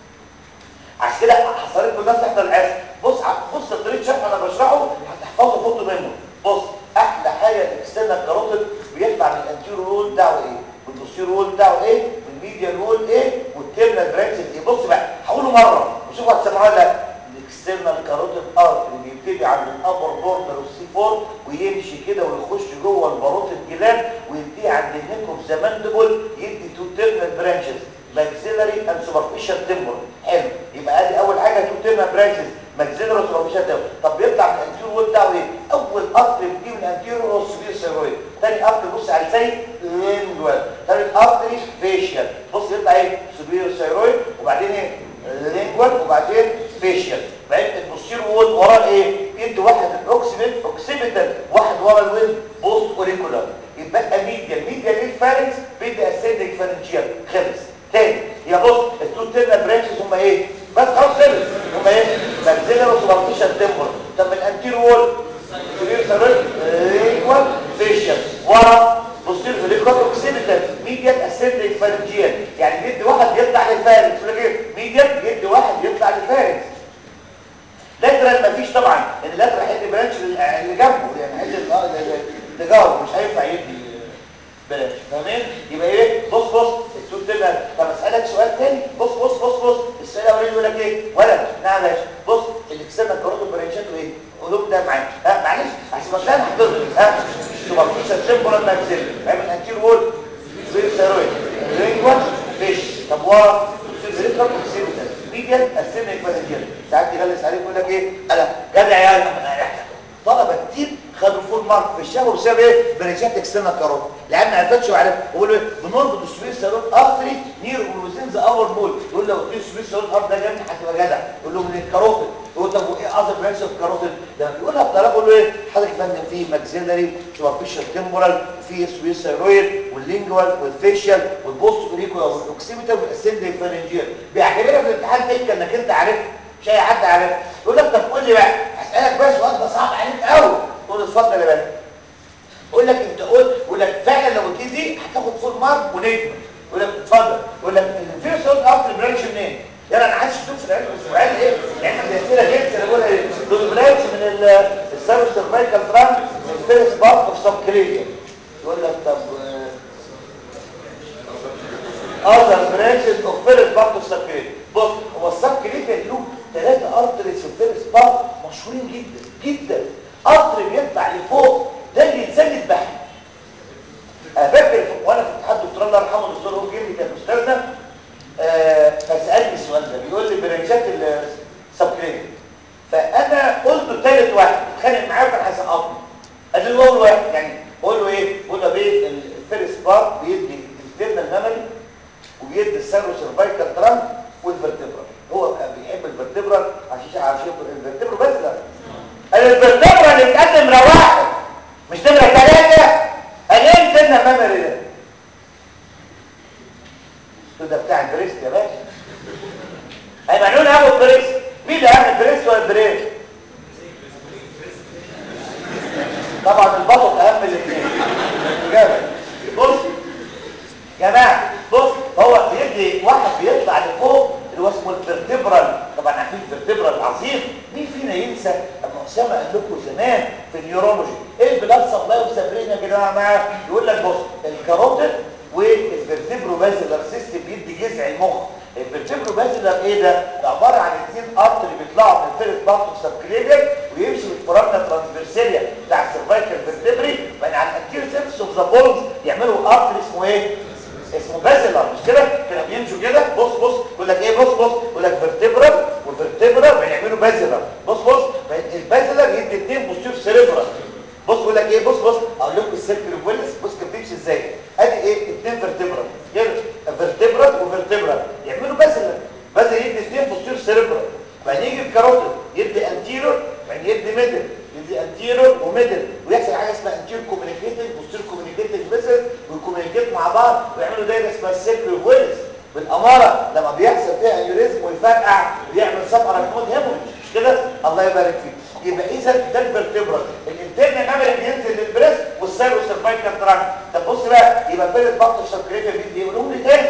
عشان كده حصلت له الناس تحت العزم بص بص الطريق شرح انا بشرحه هتحفظه خطه منه بص احلى حاجه الاكسترنال كاروتيد بيطلع من الانتيرو رول بتاعه ايه والبوستيرو رول بتاعه ايه والميديال رول ايه والتيرنال برانشز ايه بص بقى هقوله مره وشوفوا هتسمعوها ولا الاكسترنال كاروتيد ارتري بيبتدي عند الابر بوردر والسي 4 ويمشي كده ويخش جوه الباروتيد جلاند وينتهي عند النيك اوف ذا ماندبل يدي تو تيرنال برانشز maxillary and superficial temporal حلو يبقى ادي اول حاجه تو تيرنال برانشز maxillary and superficial temporal طب بيطلع من الانتيرو وول بتاعه ايه اول قطر بيجي من الانتيرو هو السوبير سيرويد ثاني قطر بص على السيد لينجوال ثالث قطر فيشيال بص يطلع ايه سوبير سيرويد وبعدين ايه لينجوال وبعدين فيشيال بعدين البوستيرو وول وراه ايه يدي واحد الاوكسيميت اوكسيميتال واحد ورا الويل بوست اوريكولار يبقى ميديال ميديال للفارنكس بيدي اسيدك فارنجيال خلص تاني يا بص التو تيرنال برانشز هم ايه بس خلاص خلص هم ايه ماكسيلر وسوبرفيشال تمبر طب الانتير وول سوبير سيرويد لينجوال فيشيال ورا بوستير فيليكوت اوكسيبيتال ميديال اسيدك فارنجيال يعني بيدي واحد يطلع للفارنكس يقول لك ايه ميديال بيدي واحد يطلع للفارنكس لاترال مفيش طبعا ان اللاترال هيدي برانش اللي جنبه يعني هيدي اللي جنبه مش هينفع يدي برانش فاهمين يبقى ايه بص بص السؤال ده طب اسالك سؤال تاني بص بص بص بص السؤال الاولاني يقول لك ايه ولا نعم يا باشا بص الاكسترنال كاروتيد برانشاته ايه قولهم ده معاك ها معلش عشان ما تلاقي حضرتك ها سوبرفيشال تمبورال ماكسيل عامل انتير وول زي الثيرويد رينجوال فيش طب ورا الريترال اوكسيبيتال ميديال السيميك فارنجيال ساعات يغلس عليك يقول لك ايه انا جدع يا طلبه كتير خدوا فول مارك في الشهر بسبب ايه بريشات اكسترنال كاروت العيال ما عرفتش عارف بقول له بنربط السويس سالون ارتري نير وزين ذا اور مول يقول له دي السويس سالون ارتري ده جنب هتبقى جدع يقول له من الكاروتيد يقول طب وايه اذر برانش اوف كاروتيد لما بيقولها بطريقه بقول له ايه حضرتك يا فندم في ماكسيلري سوبرفيشال تمبورال وفي سويس ثايرويد واللينجوال والفيشيال والبوست بريكو والاوكسيميتال والاسندنج فارنجيال بيعتبرها في الامتحان تك انك انت عارفها مش اي حد عارفها يقول لك طب قول لي بقى هسالك بس سؤال ده صعب عليك قوي تقول له اتفضل يا باشا يقول لك انت قلت يقول لك فعلا لو قلت لي دي هتاخد فول مارك ونجمه يقول لك اتفضل يقول لك الفيروس اوت ارت برانش منين يلا انا عايز اشوف في العلم الاسبوعين ايه العلم الاسئله جدا انا بقولها ايه دول برانش من السيرفس سيرفايكال ترانك الفيرس بارت اوف سب كليفيا يقول لك طب اذر برانشز اوف فيرس بارت اوف سب كليفيا بص هو السب كليفيا له ثلاثه ارتريز في الفيرس بارت مشهورين جدا جدا ارتري بيطلع لفوق ده اللي يتسجل بحث انا فاكر وانا في اتحاد الدكتور الله يرحمه الدكتور هو جيمي كان استاذنا آه فسالني السؤال ده بيقول لي برنجات السبكريت فانا قلت ثالث واحد اتخانق معاه كان هيسقطني قال لي اول واحد يعني بقول له ايه بقول له بيه الفيرست بار بيدي الترنال ميموري وبيدي السيرو سيرفايكال ترانك والفرتبرال هو بيحب الفرتبرال عشان عشان الفرتبرال بس لا الفرتبرال اللي بتقدم رواحل مش نمرة ثلاثة الاقي سنة ميموري ده ده بتاع البريست يا باشا هيمعنون اهو البريست مين اللي اهم البريست ولا البريست طبعا البطل اهم الاثنين الاجابه بص يا جماعه بص هو بيدي واحد بيطلع لفوق اللي هو اسمه الفرتبرال طبعا عارفين الفرتبرال العظيم مين فينا ينسى اما اسامه قال لكم زمان في النيورولوجي ايه البلاد سبلاي وسابرين يا جماعه يقول لك بص الكاروتيد والفرتبرو بازلر سيستم بيدي جذع المخ الفرتبرو بازلر ايه ده ده عباره عن اثنين ارتري بيطلعوا من الفيرست بارت اوف سبكليفير ويمشي بالفرامنا ترانسفيرسيليا بتاع السيرفايكال فيرتبري بعدين على الانتير سيرفس اوف ذا بولز يعملوا ارتري اسمه ايه اسمه بازلر مش كده كانوا بيمشوا كده بص بص يقول لك ايه بص بص يقول لك فيرتبرال وفيرتبرال بيعملوا بازلر بص بص البازلر يدي اثنين بوستير سيريبرال بص يقول لك ايه بص بص اقول لكم السيركل ويلس بص كان بيمشي ازاي ادي ايه اثنين فيرتبرال كده فيرتبرال وفيرتبرال يعملوا بازلر بازلر يدي اثنين بوستير سيريبرال بعدين يجي الكاروتيد يدي انتيرور بعدين يدي ميدل يدي انتيرور وميدل ويحصل حاجه اسمها انتير كوميونيكيتنج بوستير كوميونيكيتنج فيسل ويكوميونيكيت مع بعض ويعملوا دايره اسمها السيركل ويلس بالاماره لما بيحصل فيها انيوريزم ويفرقع ويعمل سب اراكنود هيموريج مش كده الله يبارك فيك يبقى اذا ده الفرتبرال الانترنال ميموري بينزل للبريست والسيرو سيرفايكال ترانك طب بص بقى يبقى فيرست بارت السبكريفيا بيدي يقولوا لي تاني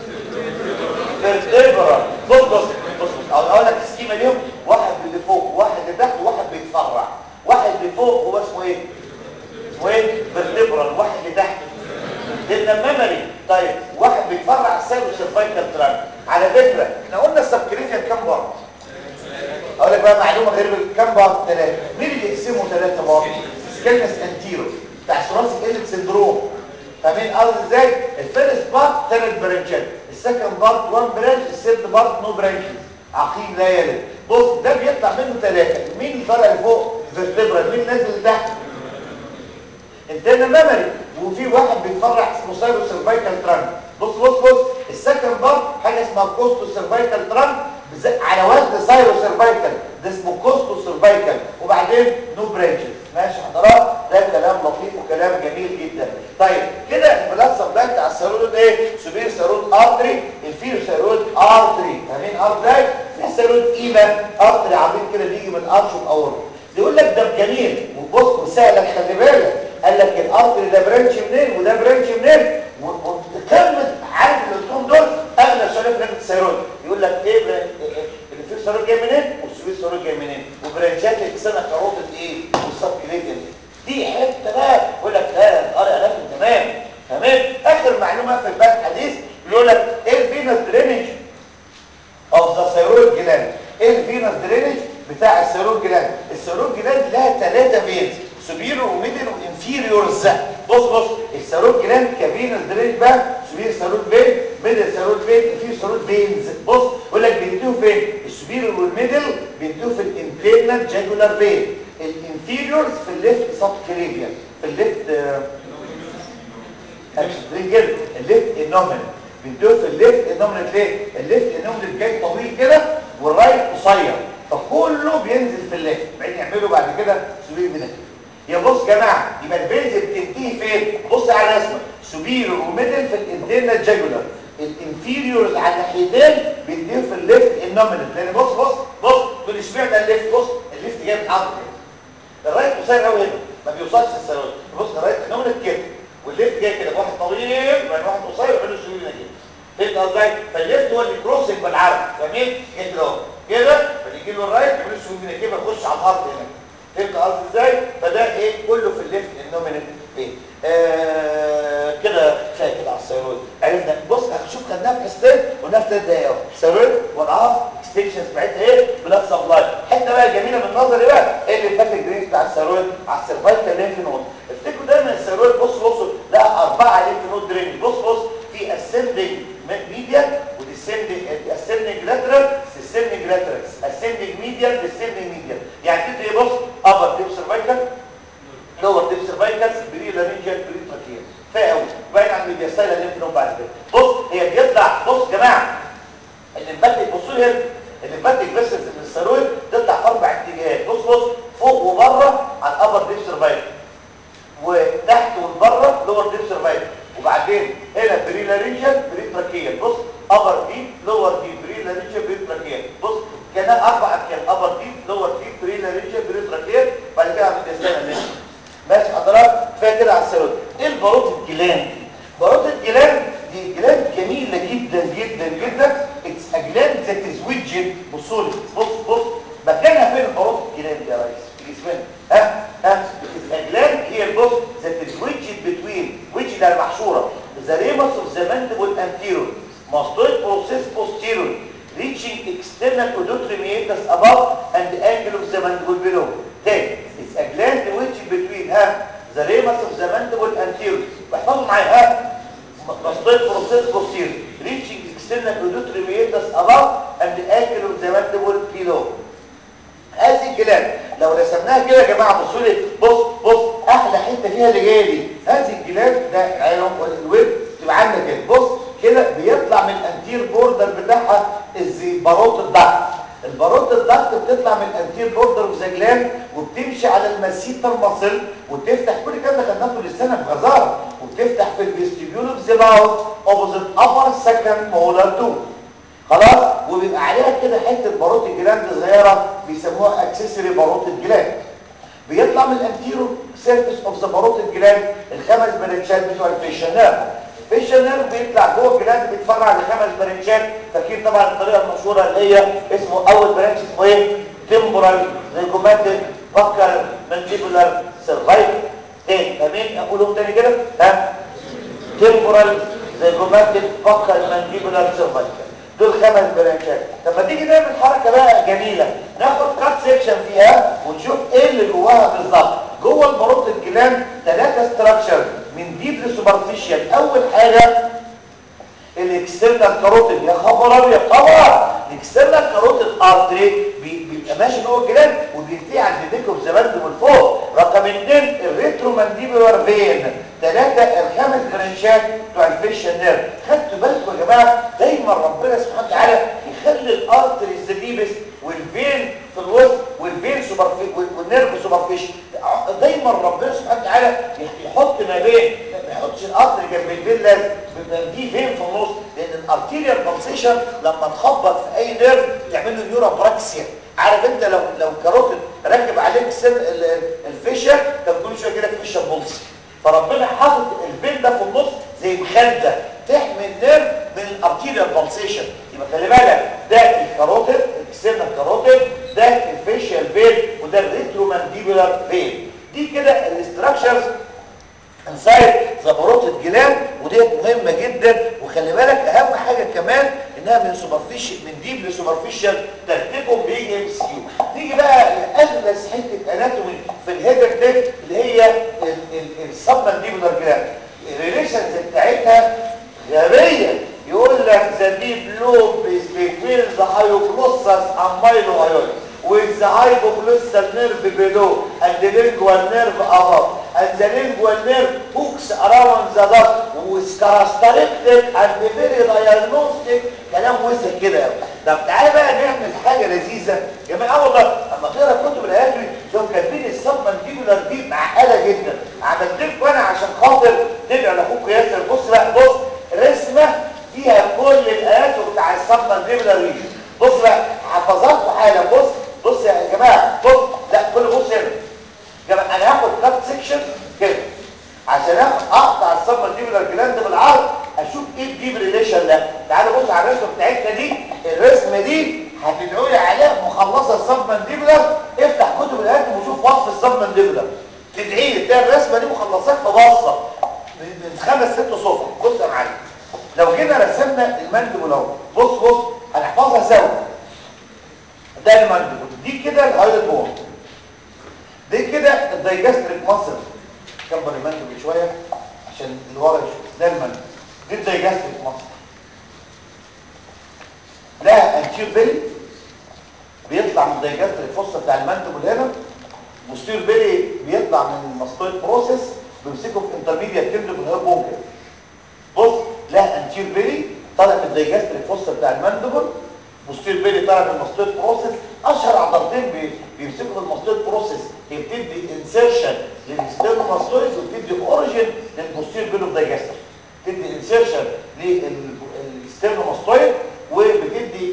فيرتبرال بص بص بص اقول لك السكيما اليوم واحد اللي فوق واحد اللي تحت وواحد بيتفرع واحد اللي فوق هو اسمه ايه اسمه ايه فيرتبرال واحد اللي تحت لان الميموري طيب واحد بيتفرع السيرو سيرفايكال ترانك على فكره احنا قلنا السبكريفيا كام بارت اقول لك بقى معلومه غير كام بارت ثلاثه مين اللي يقسمه ثلاثه بارت سكيلنس انتيرو بتاع ثلاثي كيلت سندروم فاهمين قصدي ازاي الفيرست بارت ثلاث برانشات السكند بارت 1 برانش الثيرد بارت نو برانشز عقيم لا يلد بص ده بيطلع منه ثلاثه مين اللي طالع لفوق فيرتبرال مين نازل لتحت انترنال ميموري وفي واحد بيتفرع اسمه سايرو سيرفايكال ترانك بص بص بص السكند بارت حاجه اسمها كوستو سيرفايكال ترانك على وزن سايرو سيرفايكال ده اسمه كوستو سيرفايكال وبعدين نو برانشز ماشي حضرات ده كلام لطيف وكلام جميل جدا طيب كده البلاد سبلاي بتاع السيرود ايه سوبير سيرود ارتري الفيرو سيرود ارتري فاهمين ارتري في سيرود قيمه ارتري عظيم كده بيجي من ارش الاورط يقول لك ده جميل وبص وسهلك خلي بالك قال لك الارتري ده برانش منين وده برانش منين وكلمه عارف الاثنين دول اغلى سؤال في السيرود يقول لك ايه الفيرو سيرود جاي منين والسوبير سيرود جاي منين وبرانشات السنه كاروتد ايه والسب كليتين دي حته بقى يقول لك لا القارئ اناتومي تمام تمام اخر معلومه في الباب الحديث بيقول لك ايه الفينس درينج اوف ذا ثيرويد جلاند ايه الفينس درينج بتاع الثيرويد جلاند الثيرويد جلاند لها ثلاثه فينز سوبيرو وميدل وانفيريورز بص بص الثيرويد جلاند كفينس درينج بقى سوبير ثيرويد فين ميدل ثيرويد فين في ثيرويد فينز بص يقول لك بيدوه فين السوبيرو والميدل بيدوه في الانترنال جاجولار فين انفيريورز في الليفت سبكليفيا في الليفت رجل الليفت النومن بيدوه في الليفت النومن ليه الليفت النومن جاي طويل كده والرايت قصير فكله بينزل في الليفت بعدين يعملوا بعد كده سوبير من يا بص يا جماعه يبقى البنز بتنتهي فين بص على الرسمه سوبيريور وميدل في الانترنال جاجولار الانفيريورز على الناحيتين بيديهم في الليفت النومينال لان بص بص بص دول اشمعنى الليفت بص الليفت جاي من عضله كده الرايت قصير قوي هنا ما بيوصلش للثروات بص الرايت النومينال كده والليفت جاي كده واحد طويل وبعدين واحد قصير وبعدين سوبيريور كده فهمت قصدي فالليفت هو اللي كروسنج بالعرض فاهمين كده اهو كده فيجي له الرايت يعمل له سوبيريور كده يخش على الارض هنا فهمت قصدي ازاي فده ايه كله في الليفت النومينال فين آه كده كفايه كده على الثيرويد عرفنا بص شوف خدناها في حصتين قلناها في ثلاث دقايق اهو الثيرويد والعاف اكستنشنز بتاعتها ايه بلاد سبلاي حته بقى جميله من نظري بقى ايه اللي فات الجريس بتاع الثيرويد على السيرفايكال لينف نود افتكروا دايما الثيرويد بص بص لا اربعه لينف نود درينج بص بص في اسندنج ميديا وديسندنج اسندنج لاترال ديسندنج لاترال اسندنج ميديا ديسندنج ميديا يعني تدري بص ابر ديب سيرفايكال لور ديب سيرفايكال بري لارنجال بري تراكيال كفايه قوي باين على الميدياستايل الليمف نود بعد كده بص هي بيطلع بص يا جماعه الليمفاتيك بصوا لي هنا الليمفاتيك بس من الثيرويد تطلع في اربع اتجاهات بص بص فوق وبره على الابر ديب سيرفايكال وتحت وبره لور ديب سيرفايكال وبعدين هنا بري لارنجال بري تراكيال بص ابر ديب لور ديب بري لارنجال بري تراكيال بص كان اربع اركان ابر ديب لور ديب بري لارنجال بري تراكيال بعد كده عملت استنى ماشي حضرتك كفايه كده على السيروت ايه الباروت الجلان باروت الجلان دي جلان جميله جدا جدا جدا اتس ا جلان ذات از ويدجت بصوا لي بص بص مكانها فين الباروت الجلان دي يا ريس في جسمنا ها ها الجلان هي البص ذات از ويدجت بتوين ويدج ده المحشوره ذا ريمس اوف ذا ماندبل انتيرور mastoid process posterior reaching external auditory meatus above and the angle of the mandible below then it's a gland which between ها the ramus of the mandible anterior واحفظوا معايا ها mastoid process posterior reaching external auditory meatus above and the angle of the mandible below هذه الجلاد لو رسمناها كده يا جماعه بصوا لي بص بص احلى حته فيها اللي جايه دي هذه الجلاد ده العيون والويب تبقى عامله كده بص كده بيطلع من الانتير بوردر بتاعها الباروت الضغط الباروت الضغط بتطلع من الانتير بوردر اوف ذا جلاند وبتمشي على المسيتر ماسل وتفتح كل الكلام ده خدناه طول السنه بغزاره وبتفتح في الفيستيبيول اوف ذا ماوث اوبوزيت ابر سكند مولر تو خلاص وبيبقى عليها كده حته باروت الجلاند صغيره بيسموها اكسسوري باروت الجلاند بيطلع من الانتيرو سيرفيس اوف ذا باروت الجلاند الخمس برانشات بتوع الفيشنال الفيشنال بيطلع جوه الجلاند بيتفرع لخمس برانشات فاكرين طبعا الطريقه المشهوره اللي هي اسمه اول برانش اسمه ايه تمبورال زيجوماتيك فكر مانتيبولار سيرفايكل تاني فاهمين اقولهم تاني كده ها تمبورال زيجوماتيك فكر مانتيبولار سيرفايكل دول خمس برانشات طب ما تيجي نعمل حركه بقى جميله ناخد كات سيكشن فيها ونشوف ايه اللي جواها بالظبط جوه الباروت الجلان ثلاثه ستراكشر من ديب لسوبرفيشال اول حاجه الاكسترنال كاروتيد يا خبر ابيض طبعا الاكسترنال كاروتيد ارتري بيبقى ماشي جوه الجلان وبينتهي عند الديك اوف زمان من فوق رقم اثنين الريترو مانديبولار فين ثلاثه الخمس برانشات بتوع الفيشن نيرف خدتوا بالكم يا جماعه دايما ربنا سبحانه وتعالى يخلي الارتريز ديبس والفين في الوسط والفين سوبرفي والنيرف سوبرفيشن دايما ربنا سبحانه وتعالى يحط ما بين ما يحطش الارتري جنب الفين لازم بيبقى دي فين في النص لان الارتيريال بالسيشن لما تخبط في اي نيرف تعمل له نيورا براكسيا عارف انت لو لو كاروتيد راكب عليك السن الفيشر كان كل شويه يجي لك فيشر بولس فربنا حاطط الفين ده في النص زي مخده تحمي النيرف من الارتيريال بالسيشن يبقى خلي بالك ده الكاروتيد الاكسترنال كاروتيد ده الفيشيال فين وده الريترومانديبولار فين دي كده الاستراكشرز انسايد ذا باروتيد جلاند وديت مهمه جدا وخلي بالك اهم حاجه كمان انها من سوبرفيشال من ديب لسوبرفيشال ترتيبهم بيجي ام سي يو نيجي بقى لاغلس حته اناتومي في الهيدر ديك اللي هي السبمانديبولار جلاند الريليشنز بتاعتها غبيه يقول لك ذا ديب لوب از بتوين ذا هايوجلوسس اند مايلو هايوليس with the hypoglossal nerve below and the lingual nerve above and the lingual nerve hooks around the duct with characteristic and very diagnostic كلام وسع كده قوي طب تعالى بقى نعمل حاجه لذيذه يا جماعه والله اما تقرا كتب الادبي لو كاتبين السبمنتيبولار دي معقده جدا عملت لكم انا عشان خاطر تدعوا لاخوك ياسر بص بقى بص رسمه فيها كل الايات بتاع السبمنتيبولار ريجن بص بقى حفظتكم حاله بص بص يا جماعه بص لا كل بص هنا يا جماعه انا هاخد كات سيكشن كده عشان اقطع السبمنتيبولار جلاند بالعرض اشوف ايه الديب ريليشن ده تعالوا بصوا على الرسمه بتاعتنا دي الرسمه دي هتدعوا لي عليها مخلصه السبمنتيبولار افتح كتب الادب وشوف وصف السبمنتيبولار تدعي لي تلاقي الرسمه دي مخلصات ببصه من خمس ست صفح بص يا معلم لو كده رسمنا المندبل اهو بص بص هنحفظها سوا ده المندبل دي كده الهايلاند بون دي كده الدايجاستريك ماسل كبر المندبل شويه عشان اللي ورا يشوف ده المندبل دي الدايجاستريك ماسل لها انتير بيلي بيطلع من الدايجاستريك فوسا بتاع المندبل هنا بوستير بيلي بيطلع من الماستويد بروسيس بيمسكه في انترميديت تندو في الهير بون كده بص لها انتير بيلي طالع من الدايجاستريك فوسا بتاع المندبل بوستير بيلي طالع من الماستويد بروسيس اشهر عضلتين بي... بيمسكوا في الماستويد بروسيس هي بتدي انسيرشن للستيرنوماستويد وبتدي اوريجين للبوستير بيلي اوف دايجاستريك بتدي انسيرشن للستيرنوماستويد وبتدي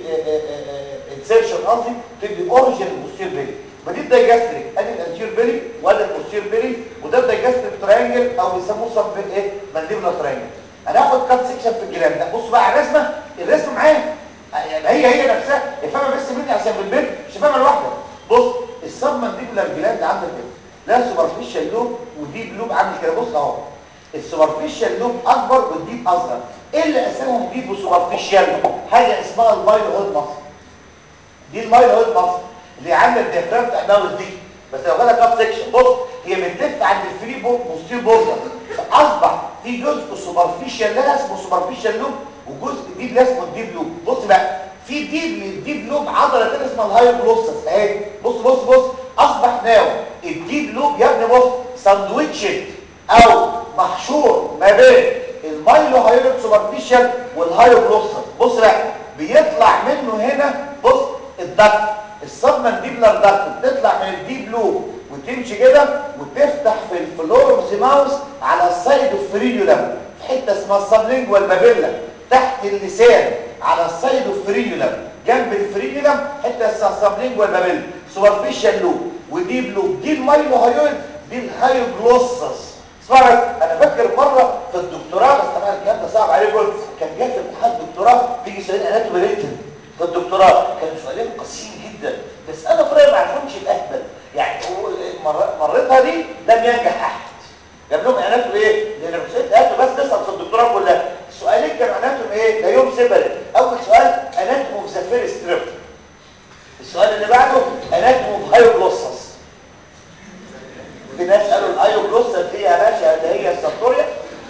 انسيرشن قصدي بتدي اوريجين للبوستير بيلي فدي الدايجاستريك ادي الانتير بيلي وادي البوستير بيلي وده الدايجاستريك تراينجل او بيسموه سب ايه مانديبولار تراينجل هناخد كات سيكشن في الجرام ده بصوا بقى على الرسمه الرسمه معايا يعني هي هي نفسها افهمها بس مني عشان في البيت مش فاهمها لوحدها بص السب مانديبولار جلاند عندك كده لا سوبرفيشال لوب وديب لوب عامل كده بص اهو السوبرفيشال لوب اكبر والديب اصغر ايه اللي قسمهم ديب وسوبرفيشال حاجه اسمها المايل هود ماسل دي المايل هود ماسل اللي عامله الديافرام بتاع الماوس دي بس لو جالك كاب سيكشن بص هي بتلف عند الفري بورد بوستير بوردر فاصبح في جزء سوبرفيشال لها اسمه سوبرفيشال لوب وجزء ديب لا اسمه الديب لوب بص بقى في ديب للديب لوب عضله كده اسمها الهايوجلوسس اهي بص بص بص اصبح ناو الديب لوب يا ابني بص ساندويتشت او محشور ما بين المايلو هايلوت سوبرفيشال والهايوجلوسس بص بقى بيطلع منه هنا بص الدكت السبمنديبلر دكت بتطلع من الديب لوب وتمشي كده وتفتح في الفلورمز ماوس على السايد الفرينيولم في حته اسمها السبلينجوال بابيلا تحت اللسان على السايد الفرينيولم جنب الفرينيولم حته اسمها السبلينجوال بابيلا سوبرفيشال لوب وديب لوب دي المايلو هايويد دي الهايوجلوسس اسمعك انا فاكر مره في الدكتوراه بس طبعا الكلام ده صعب عليكم كان جاي في امتحان الدكتوراه بيجي سؤالين اناتومي ريتن في الدكتوراه كانوا سؤالين قاسيين جدا بس انا في رايي ما عرفهمش الاهبل يعني مرتها دي لم ينجح احد جاب لهم اناتومي ايه لان الرسالة اناتومي بس تسال في الدكتوراه كلها السؤالين كانوا اناتومي ايه لا يوم سيبري اول سؤال اناتومي اوف ذا فيرست ستريب السؤال اللي بعده اناتومي اوف هايوجلوسس في ناس قالوا الايوجلوسس دي يا باشا اللي هي السبتوريا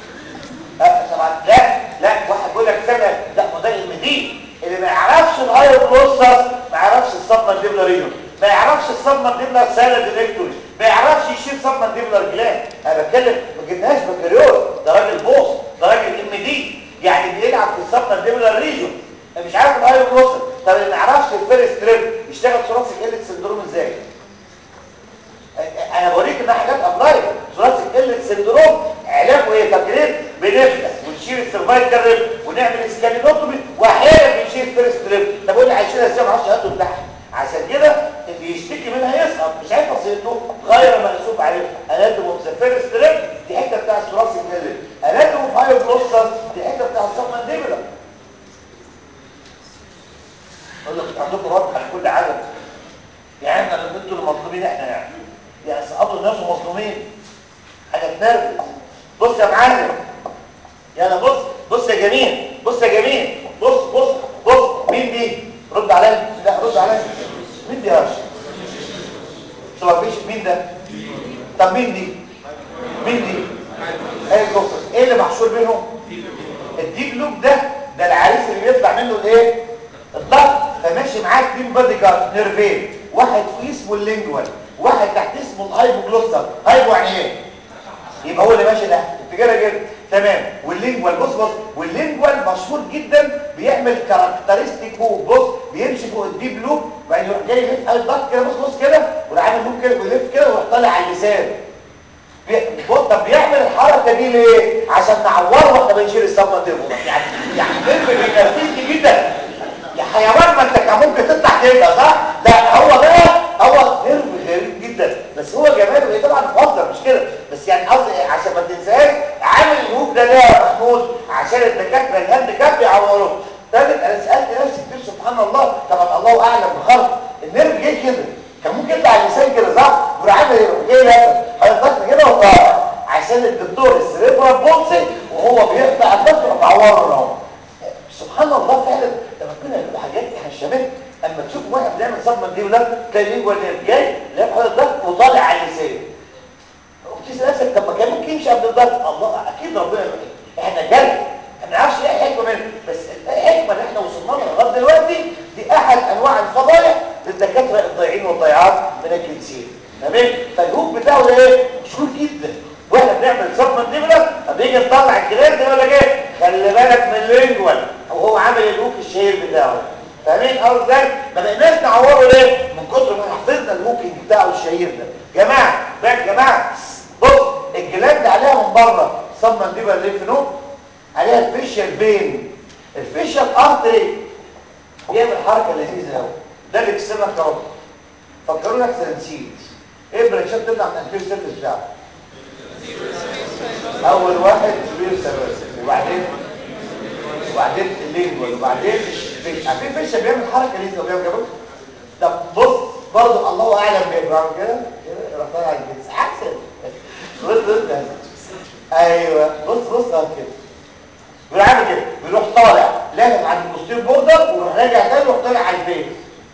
أه طبعا لا لا واحد بيقول لك سنه لا ما ده المدين اللي ما يعرفش الهايوجلوسس ما يعرفش السبمنديبلر ريجون ما يعرفش السبمنديبلر سايلنت ديريكتوري ما يعرفش يشيل سبمنديبلر جلاند انا بتكلم ما جبناش بكالوريوس ده راجل بوس ده راجل ام دي يعني بيلعب في السبمنديبلر ريجون مش عارف الهايوجلوسس طب اللي ما يعرفش الفيرست تريب يشتغل ثلاثي قله سندروم ازاي انا بوريك انها حاجات ابلايد ثلاثي قله سندروم علاجه ايه فاكرين بنفتح ونشيل السيرفايكال ريب ونعمل سكالينوتومي واحيانا بنشيل الفيرست ريب طب قول لي هيشيلها ازاي ما اعرفش هاته بتاعها عشان كده اللي يشتكي منها يسقط مش عارف بسيطه غير مقسوب عليه اناتومي في فيرست ريب دي حته بتاع الثلاثي الكلي اناتومي في هايوجلوسس دي حته بتاع السبمنديبلا اقول لك عندكم رد على كل حاجه يعني احنا انتوا اللي مظلومين احنا يعني يعني سقطوا الناس مظلومين حاجه تنرفز بص يا معلم يلا بص بص يا جميل بص يا جميل بص بص بص مين دي رد عليا لا رد عليا مين دي يا باشا سوبرفيش مين ده طب مين دي مين دي ايه الجوفر ايه اللي محشور بينهم الديب لوب ده ده العريس اللي بيطلع منه الايه الضغط فماشي معاك تيم بادي جارد نيرفين واحد فوق اسمه اللينجوال واحد تحت اسمه الهايبوجلوسال هايبو يعني ايه يبقى هو اللي ماشي ده انت كده كده تمام واللينجوال بص بص واللينجوال مشهور جدا بيعمل كاركترستيك فوق بص بيمشي فوق الديب لوب وبعدين يروح جاي يلف على الضغط كده بص بص كده ويروح عامل لوب كده ويلف كده ويروح طالع على اللسان بي- بص طب بيعمل الحركه دي ليه عشان نعوره واحنا بنشيل الصدمه دي يعني يعني فيلم بينرفزني جدا يا حيوان ما انت كان ممكن تطلع كده صح لا هو بقى هو نيرف غريب جدا بس هو جماله ايه طبعا بفضل مش كده بس يعني قصدي إيه؟ عشان ما تنساش عامل الهوب ده ليه يا محمود عشان الدكاتره الهاند كاب يعوروه ثالث انا سالت نفسي كتير سبحان الله طبعا الله اعلم بخلق النيرف جه كده كان ممكن يطلع على اللسان كده صح يروح عامل ايه جاي لازم هيضغط كده وطالع عشان الدكتور السريبرال بولسي وهو بيقطع الضغط يروح معوره اهو سبحان الله فعلا ده ربنا له حاجات احنا الشباب اما تشوف واحد بيعمل صدمه دي ولا تلاقي ليه ولا جاي لا حاطط الضغط وطالع على اللسان وبتسال نفسك طب ما كان ممكن يمشي قبل الضغط الله اكيد ربنا يرحمه احنا جري ما نعرفش ايه الحكمه منه بس الحكمه اللي احنا وصلنا لها لغايه دلوقتي دي احد انواع الفضايح للدكاتره الضايعين والضيعات من الجنسين تمام فالهوب بتاعه ده ايه مشهور جدا واحنا بنعمل صدمه ديبلر بيجي نطلع الجلاند يقول لك ايه خلي بالك من اللينجوال او هو عامل الهوك الشهير بتاعه فاهمين قصدي ازاي ما بقيناش نعوره ليه من كتر ما حفظنا الهوكينج بتاعه الشهير ده جماعه بقى يا جماعه بص الجلاند عليها من بره صدمه ديبلر لينف نود عليها الفيشيال فين الفيشيال ارتري بيعمل حركه لذيذه قوي ده الاكسترنال كاروت فكروا لك سنسيت ايه برانشات تطلع من الانتير سيرفيس بتاعه اول واحد كبير سيرفيس وبعدين وبعدين اللينجوال وبعدين الفيش عارفين الفيش بيعمل حركه لذيذه وبيعمل كده طب بص برضه الله اعلم بيعمل كده كده يروح طالع على الجنس عكس بص بص ده. ايوه بص بص اهو كده بيروح عامل كده بيروح طالع لافف عند البوستير بوردر ويروح راجع تاني ويروح طالع على البيت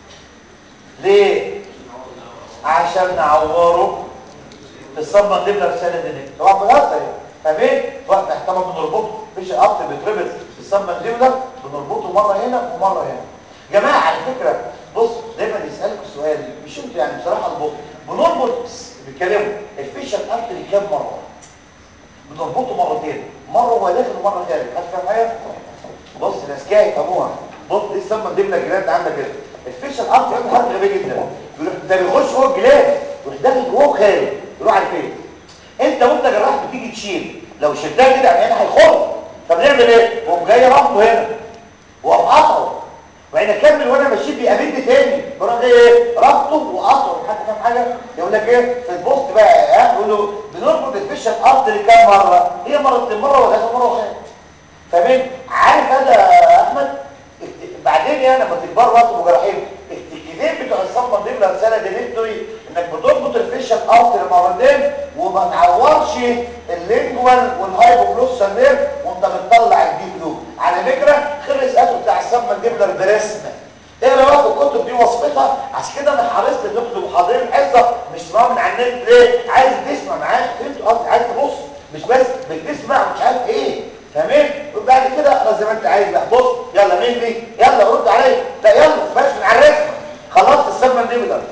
ليه عشان نعوره الصدمه تبقى رساله دي طبعا بنهزر فاهمين وقت طبعا بنربطه مفيش القط بيتربط بالصدمه الدبله بنربطه مره هنا ومره هنا جماعه على فكره بص دايما يسالكوا السؤال مش انتوا يعني بصراحه البط بنربط بيتكلموا الفيشل ارتري كام مره بنربطه مرتين مره وهو داخل ومره خارج حد فاهم حاجه بص الاذكياء يفهموها بص دي الصدمه الدبله الجلاند عندك كده الفيشل ارتري بيعمل حركه غبيه جدا بيروح ده بيخش جوه الجلاند يروح داخل جوه وخارج يروح على الفين انت وانت جراح بتيجي تشيل لو شلتها كده يعني هنا هيخر فبنعمل ايه بقوم جاي ربطه هنا واقوم قطعه وبعدين اكمل وانا ماشي بيقابلني تاني بروح جاي ايه ربطه وقطعه حد فاهم حاجه يقول لك ايه في البوست بقى ها يقول له بنربط الفيشن ارتري كام مره هي مرتين مره وداخل مره وخارج فاهمين عارف هذا يا احمد اكت- بعدين يعني لما تكبروا وقت مجرحين التكتيكين بتوع الصدمه دي رساله ديليكتوري انك بتربط الفيشن ارتري مرتين وما تعورش اللينجوال والهايبوجلوسال نيرف وانت بتطلع الديب لوب على فكره خلص قاتل بتاع الصدمه الدبلر برسمه ايه رايك الكتب دي وصفتها عشان كده انا حريصت انكم تبقوا حاضرين الحصه مش تسمعوا من على النت ليه عايز تسمع معايا فهمتوا قصدي عايز تبص مش بس بتسمع ومش عارف ايه فاهمين وبعد كده اقرا زي ما انت عايز بقى بص يلا مين دي يلا رد عليا لا يلا بلاش من على الرسمه خلصت الصدمه الدبلر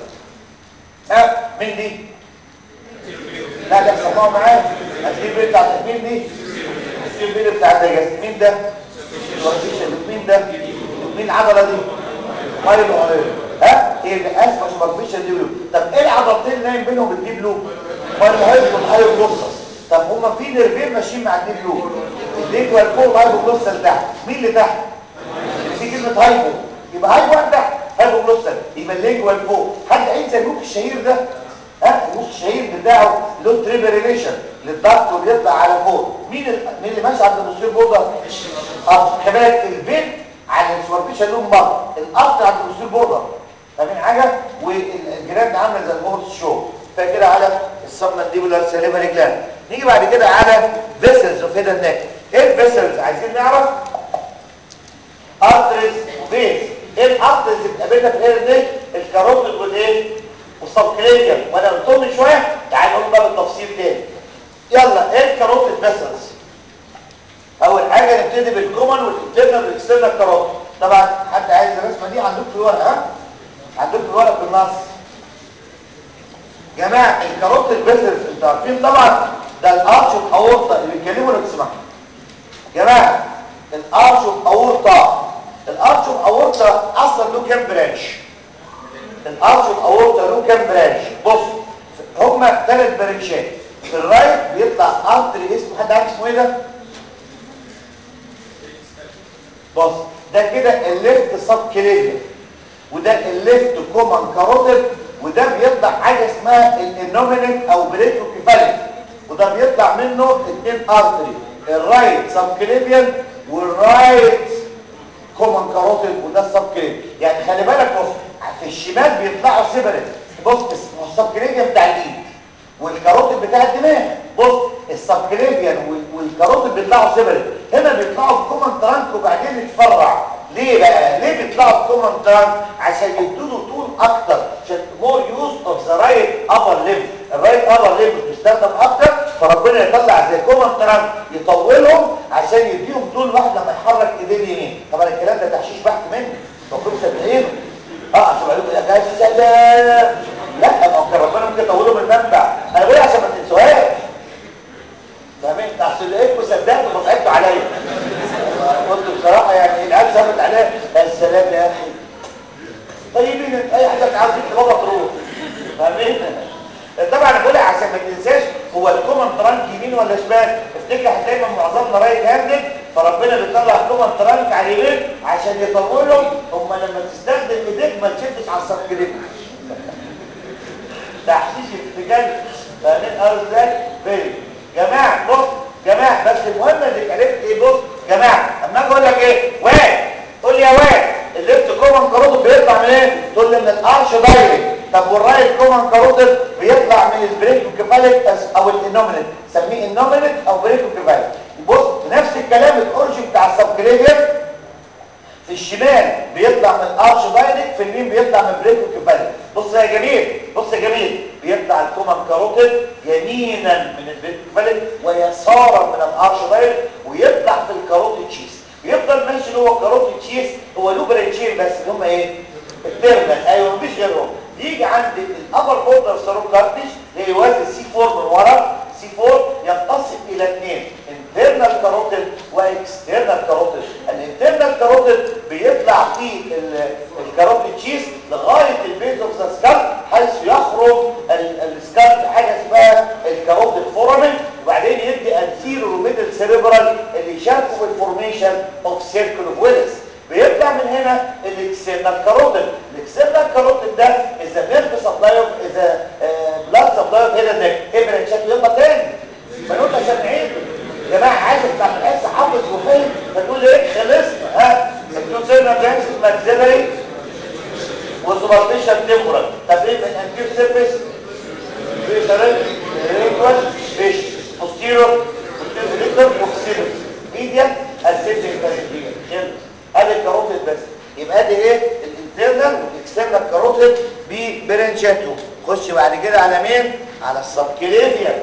ها مين دي لا لا سمعوا معايا هتجيب ايه بتاع مين دي هتجيب ايه بتاع الدجاج مين ده مين ده مين العضله دي مايلو مايلو ها ايه ده اسمه سوبرفيشال دي طب ايه العضلتين اللي نايم بينهم الديب لوب مايلو مايلو والهايو جلوسس طب هما في نيرفين ماشيين مع الديب لوب الديب والفوق والهايو جلوسس تحت مين اللي تحت في كلمه هايبو يبقى هايبو عند تحت هايبو جلوسس يبقى اللينجوال فوق حد عايز الهوك الشهير ده ها الهوك الشهير بتاعه له تريبل ريليشن للضغط وبيطلع على فوق مين ال... مين اللي ماشي عند المصير بوردر اه كمان البين على السوبرفيشال لون بره الارض عند المصير بوردر فاهمين حاجه والجراند عامله زي الهورس شو فكده على الصمنه الديبولار سيريبري جلاند نيجي بعد كده على فيسلز اوف هيدن نيك ايه الفيسلز عايزين نعرف ارتريز وفيز ايه الارتريز اللي بتقابلنا في الهيدن نيك الكاروتيد والايه والسبكليكال وانا قلتهم من شويه تعالوا نقول بقى بالتفصيل تاني يلا ايه الكاروتيد فيسلز اول حاجه نبتدي بالكومن والانترنال والاكسترنال كاروتيد طبعا حد عايز الرسمه دي عندكم في الورقه ها عندكم في الورق بالنص جماعه الكاروت البيسرز انتوا عارفين طبعا ده الارش اوف اورطه اللي بيتكلموا لو تسمعوا جماعه الارش اوف اورطه الارش اوف اورطه اصلا له كام برانش الارش اوف اورطه له كام برانش بص هما ثلاث برانشات في الرايت بيطلع ارتري اسمه حد عارف اسمه ايه ده بص ده كده الليفت سب كليفيا وده الليفت كومن كاروتيد وده بيطلع حاجه اسمها الانومينيت او بريتوكيفاليك وده بيطلع منه اثنين ارتري الرايت سب كليفيان والرايت كومن كاروتيد وده السب كليفيان يعني خلي بالك بص في الشمال بيطلعوا سيبريت بص اسمه السب كليفيان بتاع الايد والكاروتيد بتاع الدماغ بص السبكليفيان والكاروتيد بيطلعوا سيبريت هنا بيطلعوا بكومن ترانك وبعدين يتفرع ليه بقى ليه بيطلعوا بكومن ترانك عشان يدوا طول اكتر عشان مور يوز اوف ذا رايت ابر ليمب الرايت ابر ليمب بيستخدم اكتر فربنا يطلع زي كومن ترانك يطولهم عشان يديهم طول واحد لما يحرك ايديه اليمين طبعا الكلام ده تحشيش بحت مني المفروض صدقينه اه عشان بعدين يقول لك يا سلام لا ما هو كان ربنا ممكن يطوله من المنبع انا بقول عشان ما تنسوهاش فاهمين اصل لقيتكم صدقتوا فصعبتوا عليا قلت بصراحه يعني العيال ثبت عليها يا سلام يا اخي طيبين انت اي حاجه عاوز تجيب بابا تروح فاهمين طبعا انا بقولها عشان ما تنساش هو الكومن ترانك يمين ولا شمال افتكر دايما معظمنا رايت هاندد فربنا بيطلع الكومن ترانك على اليمين عشان يطولهم هم لما تستخدم ايديك ما تشدش على السبكليت تحشيش اتجاه فاهمين قصدي ازاي فين جماعه بص جماعه بس المهم انك عرفت ايه بص جماعه اما اجي اقول لك ايه واد قول لي يا واد الليفت كومن كاروتيد بيطلع من ايه تقول لي من الارش دايركت طب والرايت كومن كاروتيد بيطلع من البريكوكيفاليك او الانومينيت سميه انومينيت او بريكوكيفاليك بص نفس الكلام الاورجن بتاع السبكليفيان في الشمال بيطلع من الارش دايركت في اليمين بيطلع من بريكوكيفاليك بص يا جميل بص يا جميل بيطلع الكومن كاروتيد يمينا من البريكوكيفاليك ويسارا من الارش دايركت ويطلع في الكاروتيد تشيس يفضل ماشي جوه الكاروتيد تشيس هو له برانشين بس اللي هم ايه التيرمال ايوه مفيش غيرهم يجي عند الابر بوردر ساروكارتيش اللي يوازي السي 4 من ورا سي 4 ينقسم الى اثنين انترنال كاروتيد واكسترنال كاروتيد الانترنال كاروتيد بيطلع في الكاروتيد تشيس لغايه البيز اوف ذا سكال حيث يخرج السكال بحاجه اسمها الكاروتيد فورامين وبعدين يدي انتيرو ميدل سيريبرال اللي يشاركوا في الفورميشن اوف سيركل اوف ويلس بيطلع من هنا الاكسترنال كاروتيد الاكسترنال كاروتيد ده اذا نيرف سبلاي اذا بلاد سبلاي هنا ده ايه برانشات يلا تاني بنقول عشان نعيد يا جماعه عايز تعمل حس حافظ وفهم فتقول ايه خلصنا ها بتقول سيرنا برانش ماكسيلري وسوبرفيشال تمبرال طب ايه من انتير سيرفيس ريترال ريتوال فيش بوستيرور بوستيرور وكسيلر ميديا السيبتيك كاريتيا خلص ادي الكاروتيد بس يبقى ادي ايه الانترنال والاكسترنال كاروتيد ببرانشاتهم خش بعد كده على مين على السبكليفيا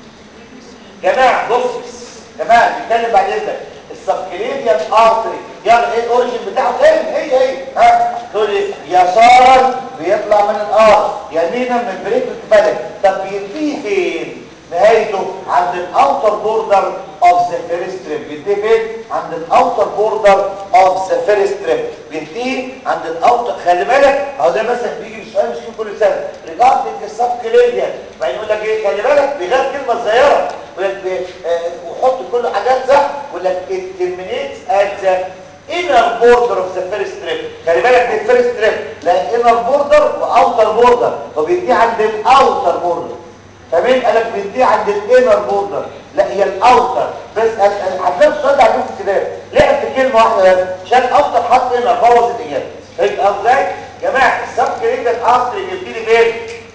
جماعه بص جماعه نتكلم بعد اذنك السبكليفيان ارتري يعني ايه الاوريجن بتاعه تاني هي هي ها تقول لي يسارا بيطلع من الار يمينا من البريك طب بينتهي فين نهايته عند الاوتر بوردر اوف ذا فيرست تريب بينتهي فين عند الاوتر بوردر اوف ذا فيرست تريب بينتهي عند الاوتر خلي بالك اهو ده مثلا بيجي سؤال مش كل سنه ريجاردنج السب كليفيان بعدين يقول لك ايه خلي بالك بيغير كلمه صغيره يقول لك وحط كل حاجات صح يقول لك it terminates at the inner border of the first strip خلي بالك دي الفيرست تريب لا inner border واوتر بوردر فبينتهي عند الاوتر بوردر فمين قالك بينتهي عند الانر بوردر لا هي الاوتر بس هتلاقي السؤال ده عندكم في الكتاب لعب في كلمه واحده بس عشان اوتر حط انر بوظ الاجابه فهمت ازاي يا جماعه السب كريدال ارتري بيبتدي فين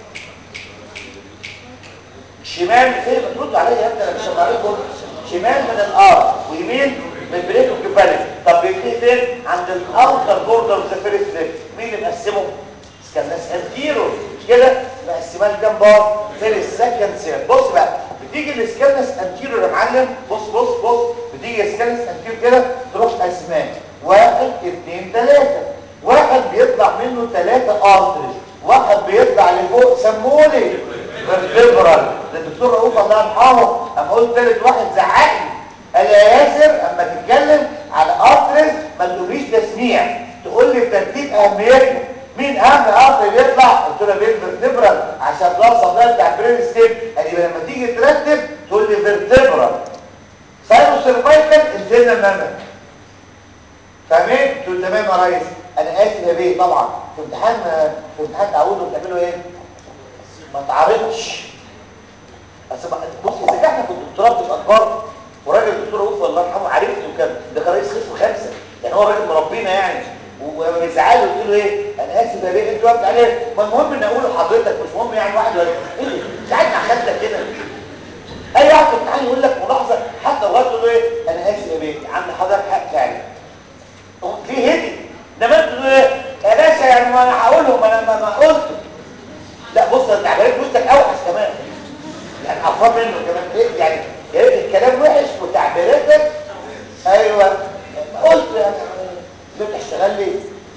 شمال فين بترد عليا انت انا مش عليكم شمال من الار ويمين من بريكو كيفاليك طب بيبتدي فين عند الاوتر بوردر اوف ذا فيرست مين اللي مقسمه كان ناس انتيرو مش كده مقسماه لكام بار فيرست سكند سير بص بقى بتيجي الاسكالنس انتيرو يا معلم بص بص بص بتيجي اسكالنس انتيرو كده تروح اسمان واحد اثنين ثلاثة واحد بيطلع منه ثلاثة ارتري واحد بيطلع لفوق سمولي فيرتبرال ده الدكتور رؤوف الله يرحمه اما قلت ثالث واحد زعقني قال يا ياسر اما تتكلم على ارترز ما تقوليش تسميع تقول لي بترتيب اهميته مين اهم ارتر بيطلع قلت له بين فيرتبرال عشان ده الصدى بتاع البرين ستيم قال لي لما تيجي ترتب تقول لي فيرتبرال سايرو سيرفايكال انترنال مامل فاهمين؟ قلت له تمام يا ريس انا اسف يا بيه طبعا في امتحان في امتحان تعودوا بتعملوا ايه؟ ما تعرضش بس بص اذا كان احنا في الدكتوراه بتبقى كبار وراجل الدكتور رؤوف الله يرحمه عرفني وكان ده كان رئيس قسم خمسه يعني هو راجل مربينا يعني ولما بيزعل قلت له ايه انا اسف يا بيه انت وقفت عليه ما المهم ان اقول لحضرتك مش مهم يعني واحد ولا ايه ساعات مع خدتك كده اي واحد في الامتحان يقول لك ملاحظه حتى لغايه تقول له ايه انا اسف يا بيه عند حضرتك حق فعلا في هدي انما انت تقول ايه يا باشا يعني ما انا هقولهم انا ما, ما قلت لا بص انت عملت وشك اوحش كمان يعني عفوا منه كمان ايه يعني يا ريت الكلام وحش وتعبيراتك ايوه قلت يعني انت بتشتغل لي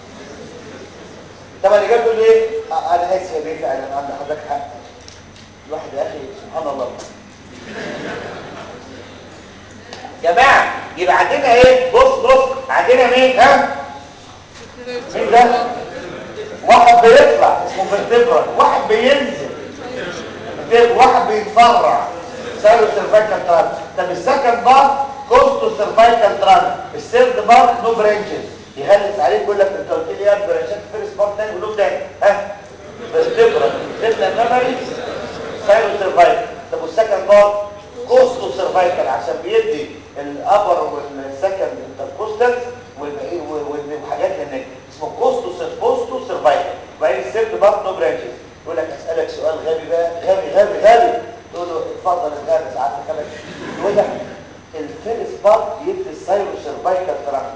طب اللي جاب تقول ايه آه، انا اسف يا بيه فعلا عند حضرتك حق الواحد يا اخي سبحان الله جماعه يبقى عندنا ايه بص بص عندنا مين ها مين ده واحد بيطلع اسمه فيرتبرال واحد بينزل فيرتبرال. واحد بيتفرع سالو سيرفايكال تران طب السكند بار كوستو سيرفايكال تران الثيرد بار نو برانشز يغلس عليك يقول لك انت قلت لي ايه برانشات فيرست بار تاني ولو تاني ها فيرتبرال سيبنا ميموري سايرو سيرفايكال طب والسكند بار كوستو سيرفايكال عشان بيدي الابر والسكند انتركوستال والحاجات هناك اسمه كوستو كوستو سيرفايكال وبعدين السيرت بارت نو برانشز يقول لك اسالك سؤال غبي بقى غبي غبي غبي تقول له اتفضل الغبي ساعات خمس يقول لك الفيرست بارت يدي السايرو سيرفايكال ترانك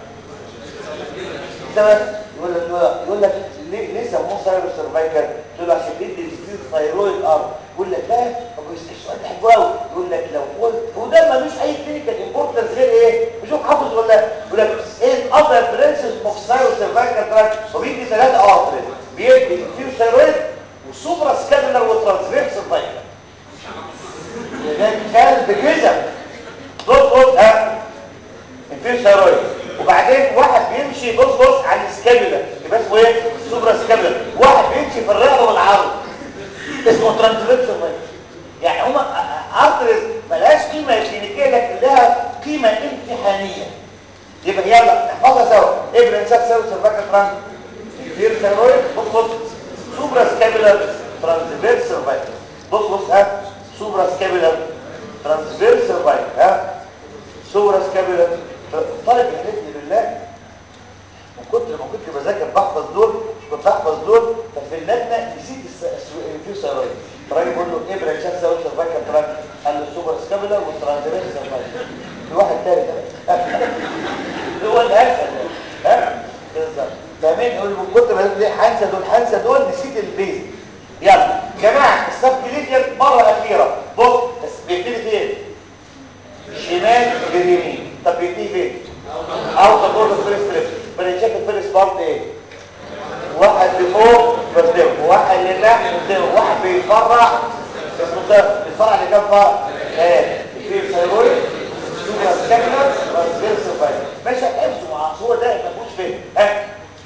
تمام يقول لك يقول لك ليه ليه سموه سايرو سيرفايكال تقول له عشان بيدي الفيل ثايرويد ارم يقول لك لا طب السؤال ده حلو قوي يقول لك لو قلت وده ملوش اي كلينيكال امبورتنس غير ايه بشوف حافظ ولا لا يقول لك ايه الاذر برنسز اوف سايرو سيرفايكال تراك وبيدي ثلاثه ارترز بيدي الفيل ثايرويد وسوبرا سكابولار وترانسفيرس سيرفايكال ده كلب كده بص بص ها الفيل ثايرويد وبعدين واحد بيمشي بص بص على السكابولا يبقى اسمه ايه سوبرا سكابولا واحد بيمشي في الرقبه والعرض اسمه ترانسفيرس يعني هما ارترز ملهاش قيمه كلينيكيه لكن لها قيمه امتحانيه يبقى يلا نحفظها سوا ايه برنسات سوا سيرفاكال ترانس الفير ثايرويد بص بص سوبرا سكابولار ترانسفيرس سيرفايكال بص بص ها سوبرا سكابولار ترانسفيرس سيرفايكال ها سوبرا سكابولار طالب يحلفني بالله من كتر ما كنت بذاكر بحفظ دول كنت بحفظ دول ففي اللجنه نسيت الفير ثايرويد الراجل بيقول له ايه برانشات سوا سيرفايكال ترانس قال له السوبر سكابولار والترانسفيرس سيرفايكال في واحد تاني ده هو الاسهل ها بالظبط فاهمين يقول من كتر ما ليه هنسى دول هنسى دول نسيت البيز يلا جماعه السب كليديال مره اخيره بص بس بيبتدي فين شمال غير يمين طب بيبتدي فين اوت اوف فيرست تريب بريتشيك الفيرست بارت ايه واحد لفوق فردهم واحد لتحت فردهم واحد بيتفرع اسمه ده بيتفرع لكام فرع ايه في ثايرويد سوبر سكابلر ترانسفيرس فايل ماشي حفظه مع هو ده ما فيهوش فين ها